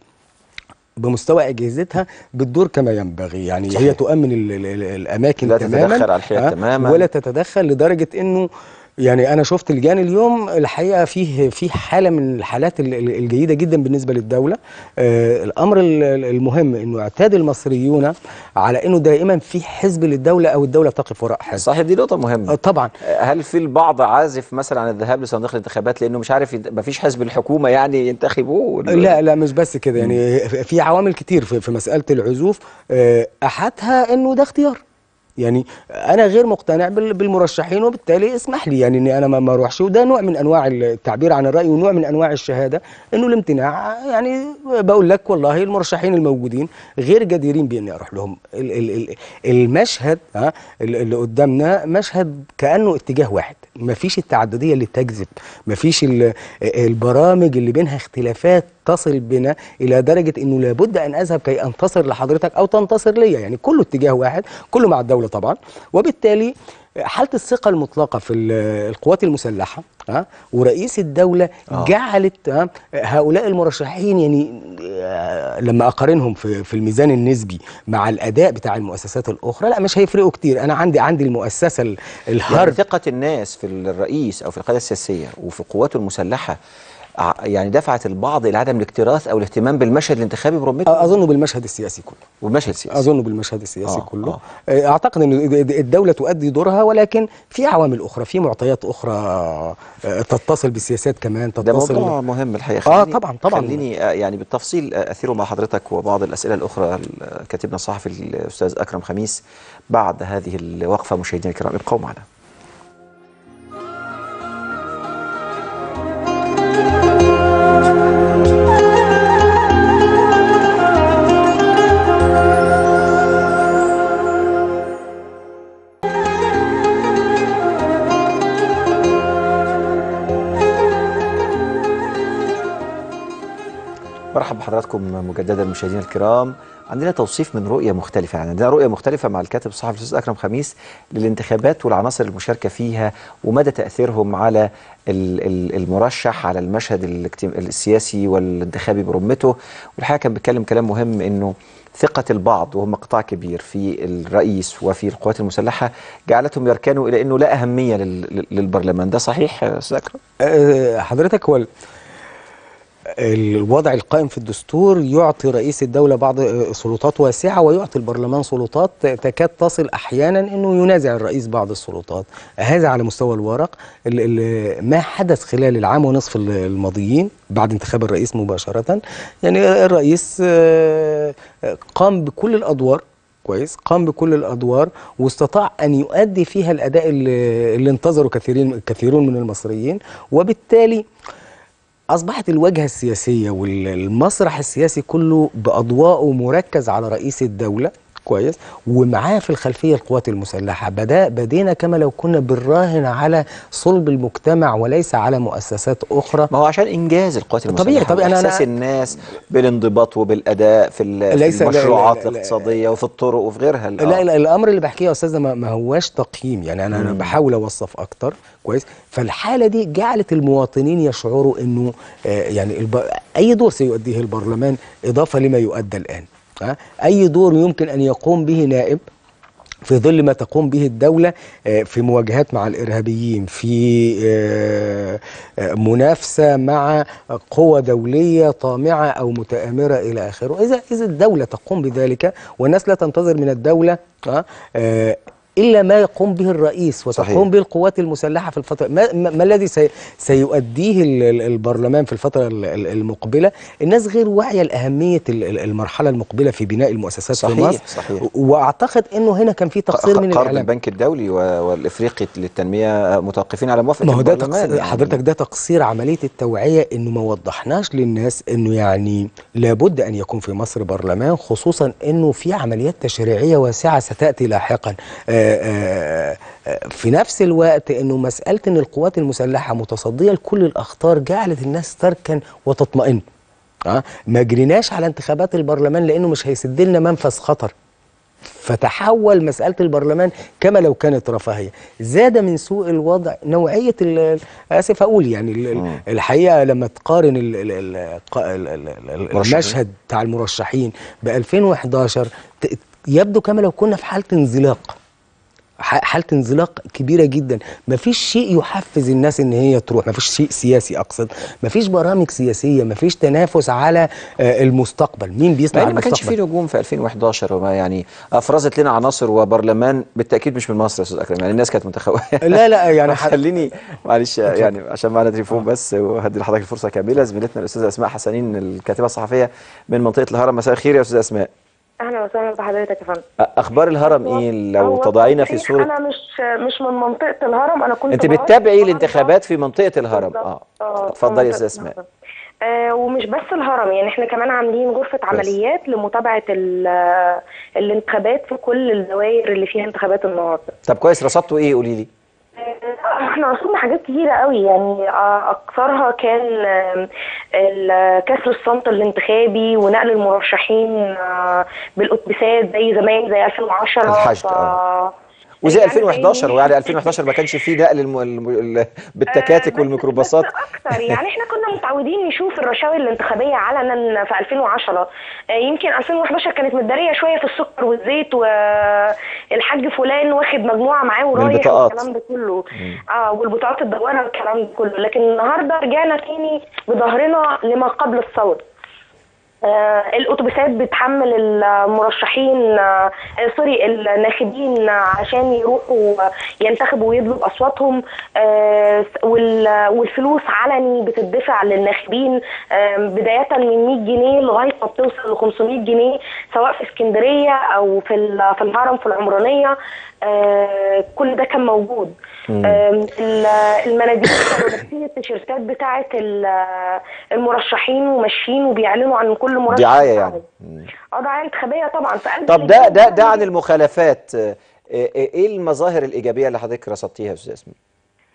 Speaker 17: بمستوى اجهزتها بتدور كما ينبغي يعني
Speaker 1: صحيح.
Speaker 17: هي تؤمن ال ال ال الاماكن
Speaker 1: لا
Speaker 17: تماما
Speaker 1: تتدخل على الحياد
Speaker 17: آه،
Speaker 1: تماما.
Speaker 17: ولا تتدخل لدرجه انه يعني انا شفت الجان اليوم الحقيقه فيه في حاله من الحالات ال- ال- الجيده جدا بالنسبه للدوله آه الامر ال- ال- المهم انه اعتاد المصريون على انه دائما في حزب للدوله او الدوله تقف وراء حزب
Speaker 1: صحيح دي نقطه مهمه
Speaker 17: طبعا
Speaker 1: هل في البعض عازف مثلا عن الذهاب لصناديق الانتخابات لانه مش عارف يد- مفيش حزب الحكومه يعني ينتخبوه
Speaker 17: لا لا مش بس كده يعني في عوامل كتير في, في مسألة العزوف آه، أحدها إنه ده اختيار يعني انا غير مقتنع بال- بالمرشحين وبالتالي اسمح لي يعني اني انا ما ما اروحش وده نوع من انواع التعبير عن الراي ونوع من انواع الشهاده انه الامتناع يعني بقول لك والله المرشحين الموجودين غير جديرين باني اروح لهم ال- ال- ال- المشهد ها ال- اللي قدامنا مشهد كانه اتجاه واحد ما فيش التعدديه اللي تجذب ما فيش ال- البرامج اللي بينها اختلافات تصل بنا الى درجه انه لابد ان اذهب كي انتصر لحضرتك او تنتصر ليا يعني كله اتجاه واحد كله مع الدوله طبعا وبالتالي حاله الثقه المطلقه في ال- القوات المسلحه ها ورئيس الدوله
Speaker 1: آه.
Speaker 17: جعلت ها هؤلاء المرشحين يعني آه، لما اقارنهم في في الميزان النسبي مع الاداء بتاع المؤسسات الاخرى لا مش هيفرقوا كتير انا عندي عندي المؤسسه ال-
Speaker 1: يعني
Speaker 17: الهرب
Speaker 1: ثقه الناس في الرئيس او في القياده السياسيه وفي قواته المسلحه ع- يعني دفعت البعض الى عدم الاكتراث او الاهتمام بالمشهد الانتخابي برمته
Speaker 17: اظن بالمشهد السياسي كله
Speaker 1: والمشهد السياسي
Speaker 17: اظن بالمشهد السياسي
Speaker 1: آه،
Speaker 17: آه كله آه. اعتقد ان الدوله تؤدي دورها ولكن في عوامل اخرى في معطيات اخرى آه، تتصل بالسياسات كمان
Speaker 1: ده
Speaker 17: تتصل
Speaker 1: موضوع مهم الحقيقه
Speaker 17: اه
Speaker 1: خليني-
Speaker 17: طبعا طبعا
Speaker 1: خليني آه، يعني بالتفصيل آه، اثيره مع حضرتك وبعض الاسئله الاخرى ال- كاتبنا الصحفي الاستاذ اكرم خميس بعد هذه الوقفه مشاهدينا الكرام ابقوا معنا مرحبا بحضراتكم مجددا مشاهدينا الكرام عندنا توصيف من رؤية مختلفة يعني عندنا رؤية مختلفة مع الكاتب الصحفي الأستاذ أكرم خميس للانتخابات والعناصر المشاركة فيها ومدى تأثيرهم على ال- ال- المرشح على المشهد الاجتم- السياسي والانتخابي برمته والحقيقة كان بيتكلم كلام مهم إنه ثقة البعض وهم قطاع كبير في الرئيس وفي القوات المسلحة جعلتهم يركنوا إلى أنه لا أهمية لل- للبرلمان ده صحيح يا أستاذ أكرم؟
Speaker 17: آه، حضرتك هو ال- الوضع القائم في الدستور يعطي رئيس الدولة بعض آه، سلطات واسعة ويعطي البرلمان سلطات تكاد تصل أحيانا أنه ينازع الرئيس بعض السلطات هذا على مستوى الورق ال- ال- ما حدث خلال العام ونصف ال- الماضيين بعد انتخاب الرئيس مباشرة يعني الرئيس آه، آه، قام بكل الأدوار كويس قام بكل الادوار واستطاع ان يؤدي فيها الاداء اللي, اللي انتظره كثيرين كثيرون من المصريين وبالتالي اصبحت الواجهه السياسيه والمسرح السياسي كله باضواءه مركز على رئيس الدوله كويس ومعاه في الخلفيه القوات المسلحه بدا بدينا كما لو كنا بنراهن على صلب المجتمع وليس على مؤسسات اخرى
Speaker 1: ما هو عشان انجاز القوات المسلحه
Speaker 17: طبيعي طبيعي انا
Speaker 1: احساس
Speaker 17: أنا
Speaker 1: الناس بالانضباط وبالاداء في, ال- في
Speaker 17: ليس- لا- لا-
Speaker 1: المشروعات
Speaker 17: لا- لا-
Speaker 1: الاقتصاديه وفي الطرق وفي غيرها
Speaker 17: لا لا الامر اللي بحكيه يا استاذ ما, ما هواش تقييم يعني انا انا
Speaker 1: مم.
Speaker 17: بحاول اوصف اكتر كويس فالحاله دي جعلت المواطنين يشعروا انه آه يعني الب... اي دور سيؤديه البرلمان اضافه لما يؤدى الان ها؟ اي دور يمكن ان يقوم به نائب في ظل ما تقوم به الدولة آه، في مواجهات مع الإرهابيين في آه، آه، منافسة مع قوى دولية طامعة أو متآمرة إلى آخره إذا إذا الدولة تقوم بذلك والناس لا تنتظر من الدولة آه، آه، إلا ما يقوم به الرئيس وتقوم
Speaker 1: صحيح.
Speaker 17: به القوات المسلحة في الفترة ما, ما, ما الذي سي سيؤديه ال- ال- البرلمان في الفترة ال- ال- المقبلة الناس غير واعية لأهمية ال- ال- المرحلة المقبلة في بناء المؤسسات في
Speaker 1: صحيح
Speaker 17: مصر
Speaker 1: صحيح
Speaker 17: واعتقد انه هنا كان في تقصير من
Speaker 1: قرض
Speaker 17: الاعلام
Speaker 1: البنك الدولي و- والافريقي للتنميه متوقفين على موافقه
Speaker 17: ما هو ده
Speaker 1: البرلمان
Speaker 17: تقصير
Speaker 1: يعني.
Speaker 17: حضرتك ده تقصير عمليه التوعيه انه ما وضحناش للناس انه يعني لابد ان يكون في مصر برلمان خصوصا انه في عمليات تشريعيه واسعه ستاتي لاحقا آآ آآ آآ في نفس الوقت انه مساله ان القوات المسلحه متصديه لكل الاخطار جعلت الناس تركن وتطمئن أه؟ ما جريناش على انتخابات البرلمان لانه مش هيسد لنا منفذ خطر فتحول مسألة البرلمان كما لو كانت رفاهية زاد من سوء الوضع نوعية ال- آسف أقول يعني ال- ال- الحقيقة لما تقارن ال- ال- ال- ق- ال- ال- ال-
Speaker 1: مرشحين.
Speaker 17: المشهد بتاع المرشحين ب 2011 ت- يبدو كما لو كنا في حالة انزلاق ح- حاله انزلاق كبيره جدا مفيش شيء يحفز الناس ان هي تروح مفيش شيء سياسي اقصد مفيش برامج سياسيه مفيش تنافس على آه، المستقبل مين
Speaker 1: مع
Speaker 17: بيصنع
Speaker 1: ان ما كانش
Speaker 17: المستقبل
Speaker 1: في نجوم في 2011 وما يعني افرزت لنا عناصر وبرلمان بالتاكيد مش من مصر يا استاذ اكرم يعني الناس كانت متخوفه
Speaker 17: لا لا يعني ح-
Speaker 1: خليني معلش يعني عشان معنا تليفون بس وهدي لحضرتك الفرصه كامله زميلتنا الاستاذه اسماء حسنين الكاتبه الصحفيه من منطقه الهرم مساء الخير يا استاذه اسماء
Speaker 18: اهلا وسهلا بحضرتك يا فندم
Speaker 1: اخبار الهرم ايه لو
Speaker 18: هو
Speaker 1: تضعينا في
Speaker 18: صحيح
Speaker 1: صوره
Speaker 18: انا مش مش من منطقه الهرم انا كنت
Speaker 1: انت
Speaker 18: بعيش
Speaker 1: بتتابعي
Speaker 18: في
Speaker 1: الانتخابات في منطقه الهرم
Speaker 18: بالظبط.
Speaker 1: اه
Speaker 18: آه،
Speaker 1: اتفضلي يا
Speaker 18: منطقة
Speaker 1: استاذه اسماء
Speaker 18: آه ومش بس الهرم يعني احنا كمان عاملين غرفه عمليات لمتابعه ال- آه، الانتخابات في كل الدوائر اللي فيها انتخابات النهارده
Speaker 1: طب كويس رصدتوا ايه قولي لي
Speaker 18: آه، احنا رصدنا حاجات كتيرة قوي يعني آه، اكثرها كان آم، ال- كسر الصمت الانتخابي ونقل المرشحين آه، بالاتوبيسات زي زمان زي 2010
Speaker 1: الحشد،
Speaker 18: ف-
Speaker 1: آه. وزي
Speaker 18: رجعنا
Speaker 1: 2011
Speaker 18: تاني.
Speaker 1: ويعني 2011 ما كانش فيه نقل الم... الم... ال- بالتكاتك والميكروباصات
Speaker 18: اكتر يعني احنا كنا متعودين نشوف الرشاوي الانتخابيه علنا في 2010 آه، يمكن 2011 كانت متداريه شويه في السكر والزيت والحاج فلان واخد مجموعه معاه ورايح
Speaker 1: بالبطاقات.
Speaker 18: والكلام ده كله اه والبطاقات الدواره والكلام ده كله لكن النهارده رجعنا تاني بظهرنا لما قبل الثوره آه الاتوبيسات بتحمل المرشحين آه آه، سوري الناخبين آه، عشان يروحوا آه، ينتخبوا ويدلوا باصواتهم آه وال- والفلوس علني بتدفع للناخبين آه بدايه من 100 جنيه لغايه ما بتوصل ل 500 جنيه سواء في اسكندريه او في ال- في الهرم في العمرانيه آه كل ده كان موجود
Speaker 6: مم.
Speaker 18: آم، ال- المناديل كانوا لابسين التيشيرتات بتاعه ال- المرشحين وماشيين وبيعلنوا عن كل مرشح
Speaker 1: دعايه يعني
Speaker 18: اه دعايه انتخابيه طبعا في قلب
Speaker 1: طب ده
Speaker 18: اللجان
Speaker 1: ده ده عن المخالفات آه، آه، ايه المظاهر الايجابيه اللي حضرتك رصدتيها يا استاذ اسماء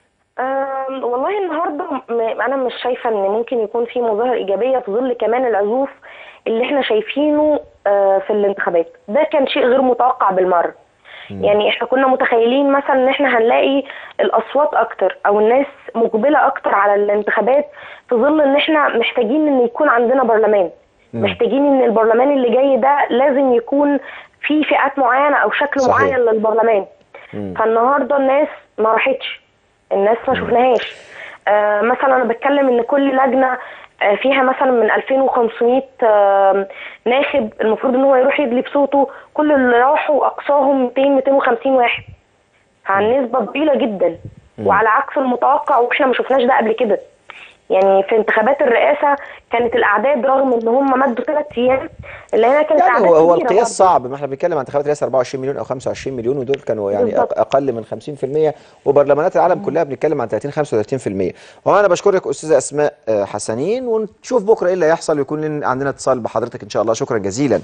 Speaker 18: آم، والله النهارده م- انا مش شايفه ان ممكن يكون في مظاهر ايجابيه في ظل كمان العزوف اللي احنا شايفينه آه، في الانتخابات ده كان شيء غير متوقع بالمره يعني احنا كنا متخيلين مثلا ان احنا هنلاقي الاصوات اكتر او الناس مقبله اكتر على الانتخابات في ظل ان احنا محتاجين ان يكون عندنا برلمان
Speaker 6: مم.
Speaker 18: محتاجين ان البرلمان اللي جاي ده لازم يكون في فئات معينه او شكل
Speaker 6: صحيح.
Speaker 18: معين للبرلمان فالنهارده الناس ما راحتش الناس ما شفناهاش آه مثلا انا بتكلم ان كل لجنه آه فيها مثلا من 2500 آه ناخب المفروض ان هو يروح يدلي بصوته كل اللي راحوا اقصاهم 200 250 واحد عن نسبه ضئيله جدا وعلى عكس المتوقع واحنا ما شفناش ده قبل كده يعني في انتخابات الرئاسه كانت الاعداد رغم ان هم مدوا ثلاث ايام اللي هنا كانت
Speaker 1: يعني
Speaker 18: اعداد
Speaker 1: هو هو
Speaker 18: كبيرة
Speaker 1: القياس
Speaker 18: برضه.
Speaker 1: صعب ما احنا بنتكلم عن انتخابات رئاسه 24 مليون او 25 مليون ودول كانوا يعني
Speaker 18: بالظبط.
Speaker 1: أق- اقل من 50% وبرلمانات العالم كلها بنتكلم عن 30 35% وانا بشكرك استاذه اسماء آه، حسنين ونشوف بكره ايه اللي هيحصل ويكون لنا- عندنا اتصال بحضرتك ان شاء الله شكرا جزيلا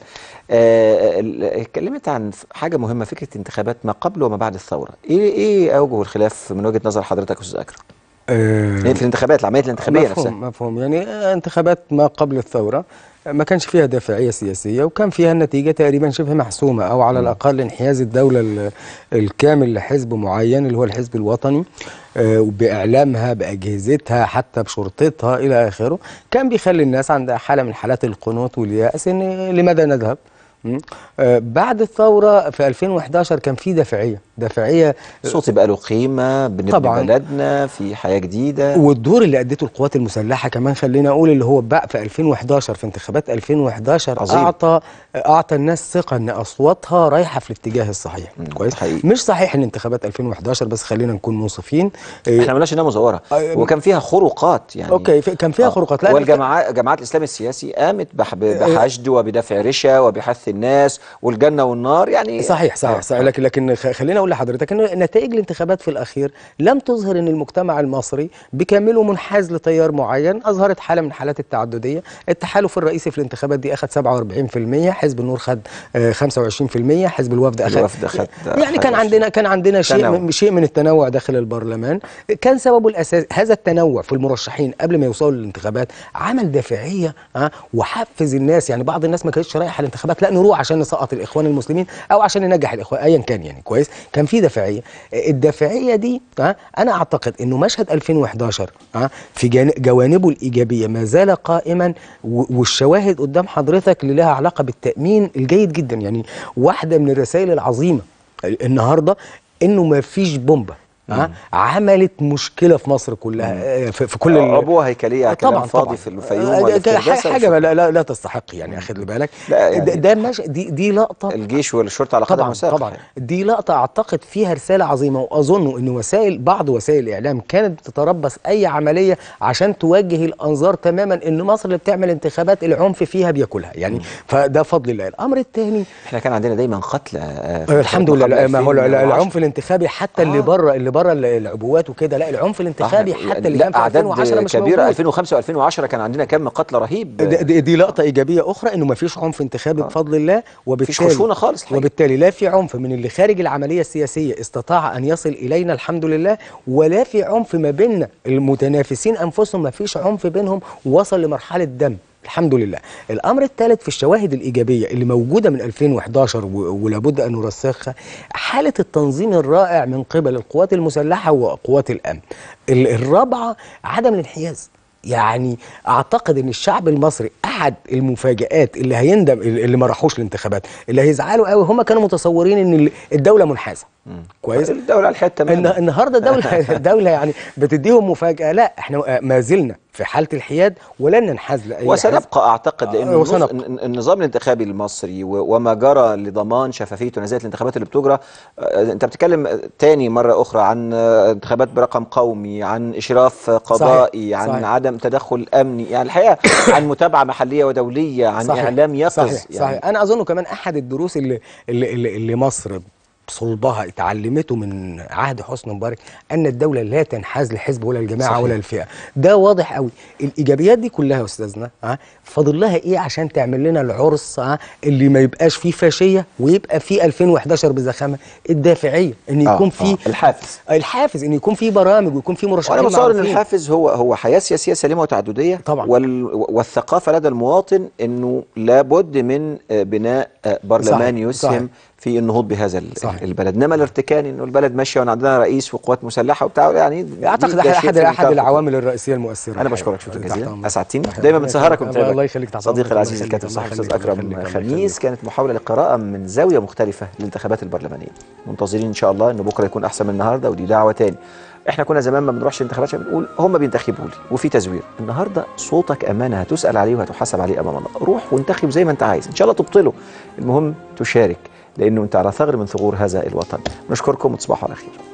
Speaker 1: آه، ال- اتكلمت عن ف- حاجه مهمه فكره انتخابات ما قبل وما بعد الثوره ايه ايه اوجه الخلاف من وجهه نظر حضرتك استاذ اكرم يعني في الانتخابات العمليه الانتخابيه
Speaker 17: مفهوم
Speaker 1: نفسها
Speaker 17: مفهوم يعني آه، انتخابات ما قبل الثورة آه، ما كانش فيها دافعية سياسية وكان فيها النتيجة تقريبا شبه محسومة أو على الأقل انحياز الدولة ال- الكامل لحزب معين اللي هو الحزب الوطني آه، وبإعلامها بأجهزتها حتى بشرطتها إلى آخره كان بيخلي الناس عندها حالة من حالات القنوط واليأس إن لماذا نذهب مم. آه، بعد الثورة في 2011 كان في دافعية دافعية
Speaker 1: صوتي بقى له قيمه بنبني
Speaker 17: طبعاً.
Speaker 1: بلدنا في حياه جديده
Speaker 17: والدور اللي ادته القوات المسلحه كمان خلينا اقول اللي هو بقى في 2011 في انتخابات 2011
Speaker 1: عظيم.
Speaker 17: اعطى اعطى الناس ثقه ان اصواتها رايحه في الاتجاه الصحيح كويس
Speaker 1: حقيقي.
Speaker 17: مش صحيح ان انتخابات 2011 بس خلينا نكون منصفين
Speaker 1: احنا ما قلناش انها مزوره وكان فيها خروقات يعني
Speaker 17: اوكي في- كان فيها
Speaker 1: آه.
Speaker 17: خروقات لا
Speaker 1: والجماعات جماعات الاسلام السياسي قامت بح- بحشد وبدفع رشا وبحث الناس والجنه والنار يعني
Speaker 17: صحيح صحيح, صحيح لكن لكن خ- خليني اقول لحضرتك ان نتائج الانتخابات في الاخير لم تظهر ان المجتمع المصري بكامله منحاز لتيار معين اظهرت حاله من حالات التعدديه التحالف الرئيسي في الانتخابات دي اخذ 47% حزب النور خد آه، 25% حزب الوفد اخذ
Speaker 1: الوفد أخد
Speaker 17: يعني كان عندنا كان عندنا شيء
Speaker 1: تنوع.
Speaker 17: من شيء من التنوع داخل البرلمان كان سببه الاساس هذا التنوع في المرشحين قبل ما يوصلوا للانتخابات عمل دافعيه ها وحفز الناس يعني بعض الناس ما كانتش رايحه الانتخابات لا نروح عشان نسقط الاخوان المسلمين او عشان ننجح الاخوان ايا كان يعني كويس كان في دافعيه الدافعيه دي ها انا اعتقد انه مشهد 2011 ها في جان- جوانبه الايجابيه ما زال قائما و- والشواهد قدام حضرتك اللي لها علاقه بالتامين الجيد جدا يعني واحده من الرسائل العظيمه النهارده انه ما فيش بومبه ها عملت مشكله في مصر كلها آه، في, في كل ال-
Speaker 1: ابوها هيكليه كلام
Speaker 17: طبعا
Speaker 1: فاضي
Speaker 17: طبعا
Speaker 1: في الفيوم
Speaker 17: آه،
Speaker 1: ولا في
Speaker 17: ده
Speaker 1: كرداسة
Speaker 17: حاجه حاجة لا, لا, لا تستحق يعني اخد لي بالك
Speaker 1: لا يعني
Speaker 17: ده, ده مش دي دي لقطه
Speaker 1: الجيش والشرطه على قدم
Speaker 17: طبعا
Speaker 1: وساق
Speaker 17: طبعا دي لقطه اعتقد فيها رساله عظيمه واظن ان وسائل بعض وسائل الاعلام كانت بتتربص اي عمليه عشان توجه الانظار تماما ان مصر اللي بتعمل انتخابات العنف فيها بياكلها يعني فده فضل الله الامر الثاني
Speaker 1: احنا كان عندنا دايما قتلى آه، في
Speaker 17: آه، الحمد لله
Speaker 1: قبل
Speaker 17: لا، ما هو ال-
Speaker 1: 2010.
Speaker 17: العنف الانتخابي حتى اللي بره اللي بره العبوات وكده لا العنف الانتخابي حتى اللي
Speaker 1: لا
Speaker 17: كان في
Speaker 1: اعداد
Speaker 17: 2010 مش
Speaker 1: كبيره
Speaker 17: موجود
Speaker 1: 2005 و2010 كان عندنا كم قتلى رهيب
Speaker 17: دي, دي, دي لقطه ايجابيه اخرى انه ما فيش عنف انتخابي بفضل الله وبالتالي
Speaker 1: خشونه خالص الحقيقة.
Speaker 17: وبالتالي لا في عنف من اللي خارج العمليه السياسيه استطاع ان يصل الينا الحمد لله ولا في عنف ما بيننا المتنافسين انفسهم ما فيش عنف بينهم وصل لمرحله دم الحمد لله الامر الثالث في الشواهد الايجابيه اللي موجوده من 2011 و- ولابد ان نرسخها حاله التنظيم الرائع من قبل القوات المسلحه وقوات الامن ال- الرابعه عدم الانحياز يعني اعتقد ان الشعب المصري احد المفاجات اللي هيندم اللي ما راحوش الانتخابات اللي هيزعلوا قوي هم كانوا متصورين ان ال- الدوله منحازه كويس
Speaker 1: الدوله على الحياد تماما
Speaker 17: النهارده الدوله الدوله يعني بتديهم مفاجاه لا احنا ما زلنا في حاله الحياد ولن ننحاز لاي حزب.
Speaker 1: وسنبقى اعتقد لان
Speaker 17: آه،
Speaker 1: النظ-
Speaker 17: وسنبقى.
Speaker 1: الن- النظام الانتخابي المصري و- وما جرى لضمان شفافيه ونزاهه الانتخابات اللي بتجرى آه، انت بتتكلم تاني مره اخرى عن آه، انتخابات برقم قومي عن اشراف آه، قضائي
Speaker 17: صحيح،
Speaker 1: عن
Speaker 17: صحيح.
Speaker 1: عدم تدخل امني يعني الحقيقه عن متابعه محليه ودوليه عن
Speaker 17: صحيح.
Speaker 1: اعلام يقظ
Speaker 17: صحيح
Speaker 1: يعني
Speaker 17: صحيح انا اظن كمان احد الدروس اللي اللي, اللي, اللي مصر صلبها اتعلمته من عهد حسني مبارك ان الدوله لا تنحاز لحزب ولا الجماعه
Speaker 1: صحيح.
Speaker 17: ولا الفئه ده واضح قوي الايجابيات دي كلها يا استاذنا ها فاضل لها ايه عشان تعمل لنا العرس ها اللي ما يبقاش فيه فاشيه ويبقى فيه 2011 بزخامه الدافعيه ان
Speaker 1: آه،
Speaker 17: يكون
Speaker 1: آه،
Speaker 17: فيه
Speaker 1: الحافز
Speaker 17: الحافز ان يكون فيه برامج ويكون فيه مرشحين
Speaker 1: وانا بتصور ان
Speaker 17: معروفين.
Speaker 1: الحافز هو هو حياه سياسيه سليمه وتعدديه
Speaker 17: طبعا
Speaker 1: وال والثقافه لدى المواطن انه لابد من آه، بناء آه، برلمان
Speaker 17: صحيح،
Speaker 1: يسهم
Speaker 17: صحيح.
Speaker 1: في النهوض بهذا ال-
Speaker 17: صحيح.
Speaker 1: البلد انما الارتكان انه البلد ماشيه وعندنا رئيس وقوات مسلحه وبتاع يعني دي-
Speaker 17: اعتقد
Speaker 1: ده شيء
Speaker 17: احد
Speaker 1: في
Speaker 17: احد
Speaker 1: منتهى
Speaker 17: العوامل الرئيسيه المؤثره
Speaker 1: انا
Speaker 17: الحقيقة.
Speaker 1: بشكرك شكرا
Speaker 17: تحت
Speaker 1: جزيلا
Speaker 17: أمرك.
Speaker 1: اسعدتني
Speaker 17: تحت
Speaker 1: دايما
Speaker 17: أمرك.
Speaker 1: بنسهرك
Speaker 17: الله-
Speaker 1: ومتابعك
Speaker 17: الله يخليك تحت أمرك.
Speaker 1: صديقي
Speaker 17: الله
Speaker 1: العزيز
Speaker 17: يخليك.
Speaker 1: الكاتب
Speaker 17: الله
Speaker 1: الصحفي
Speaker 17: يخليك.
Speaker 1: الاستاذ
Speaker 17: الله
Speaker 1: اكرم
Speaker 17: يخليك.
Speaker 1: خميس كانت محاوله للقراءه من زاويه مختلفه للانتخابات البرلمانيه منتظرين ان شاء الله ان بكره يكون احسن من النهارده ودي دعوه تاني احنا كنا زمان ما بنروحش الانتخابات عشان بنقول هم بينتخبوا لي وفي تزوير النهارده صوتك امانه هتسال عليه وهتحاسب عليه امام الله روح وانتخب زي ما انت عايز ان شاء الله تبطله المهم تشارك لانه انت على ثغر من ثغور هذا الوطن نشكركم وتصبحوا على خير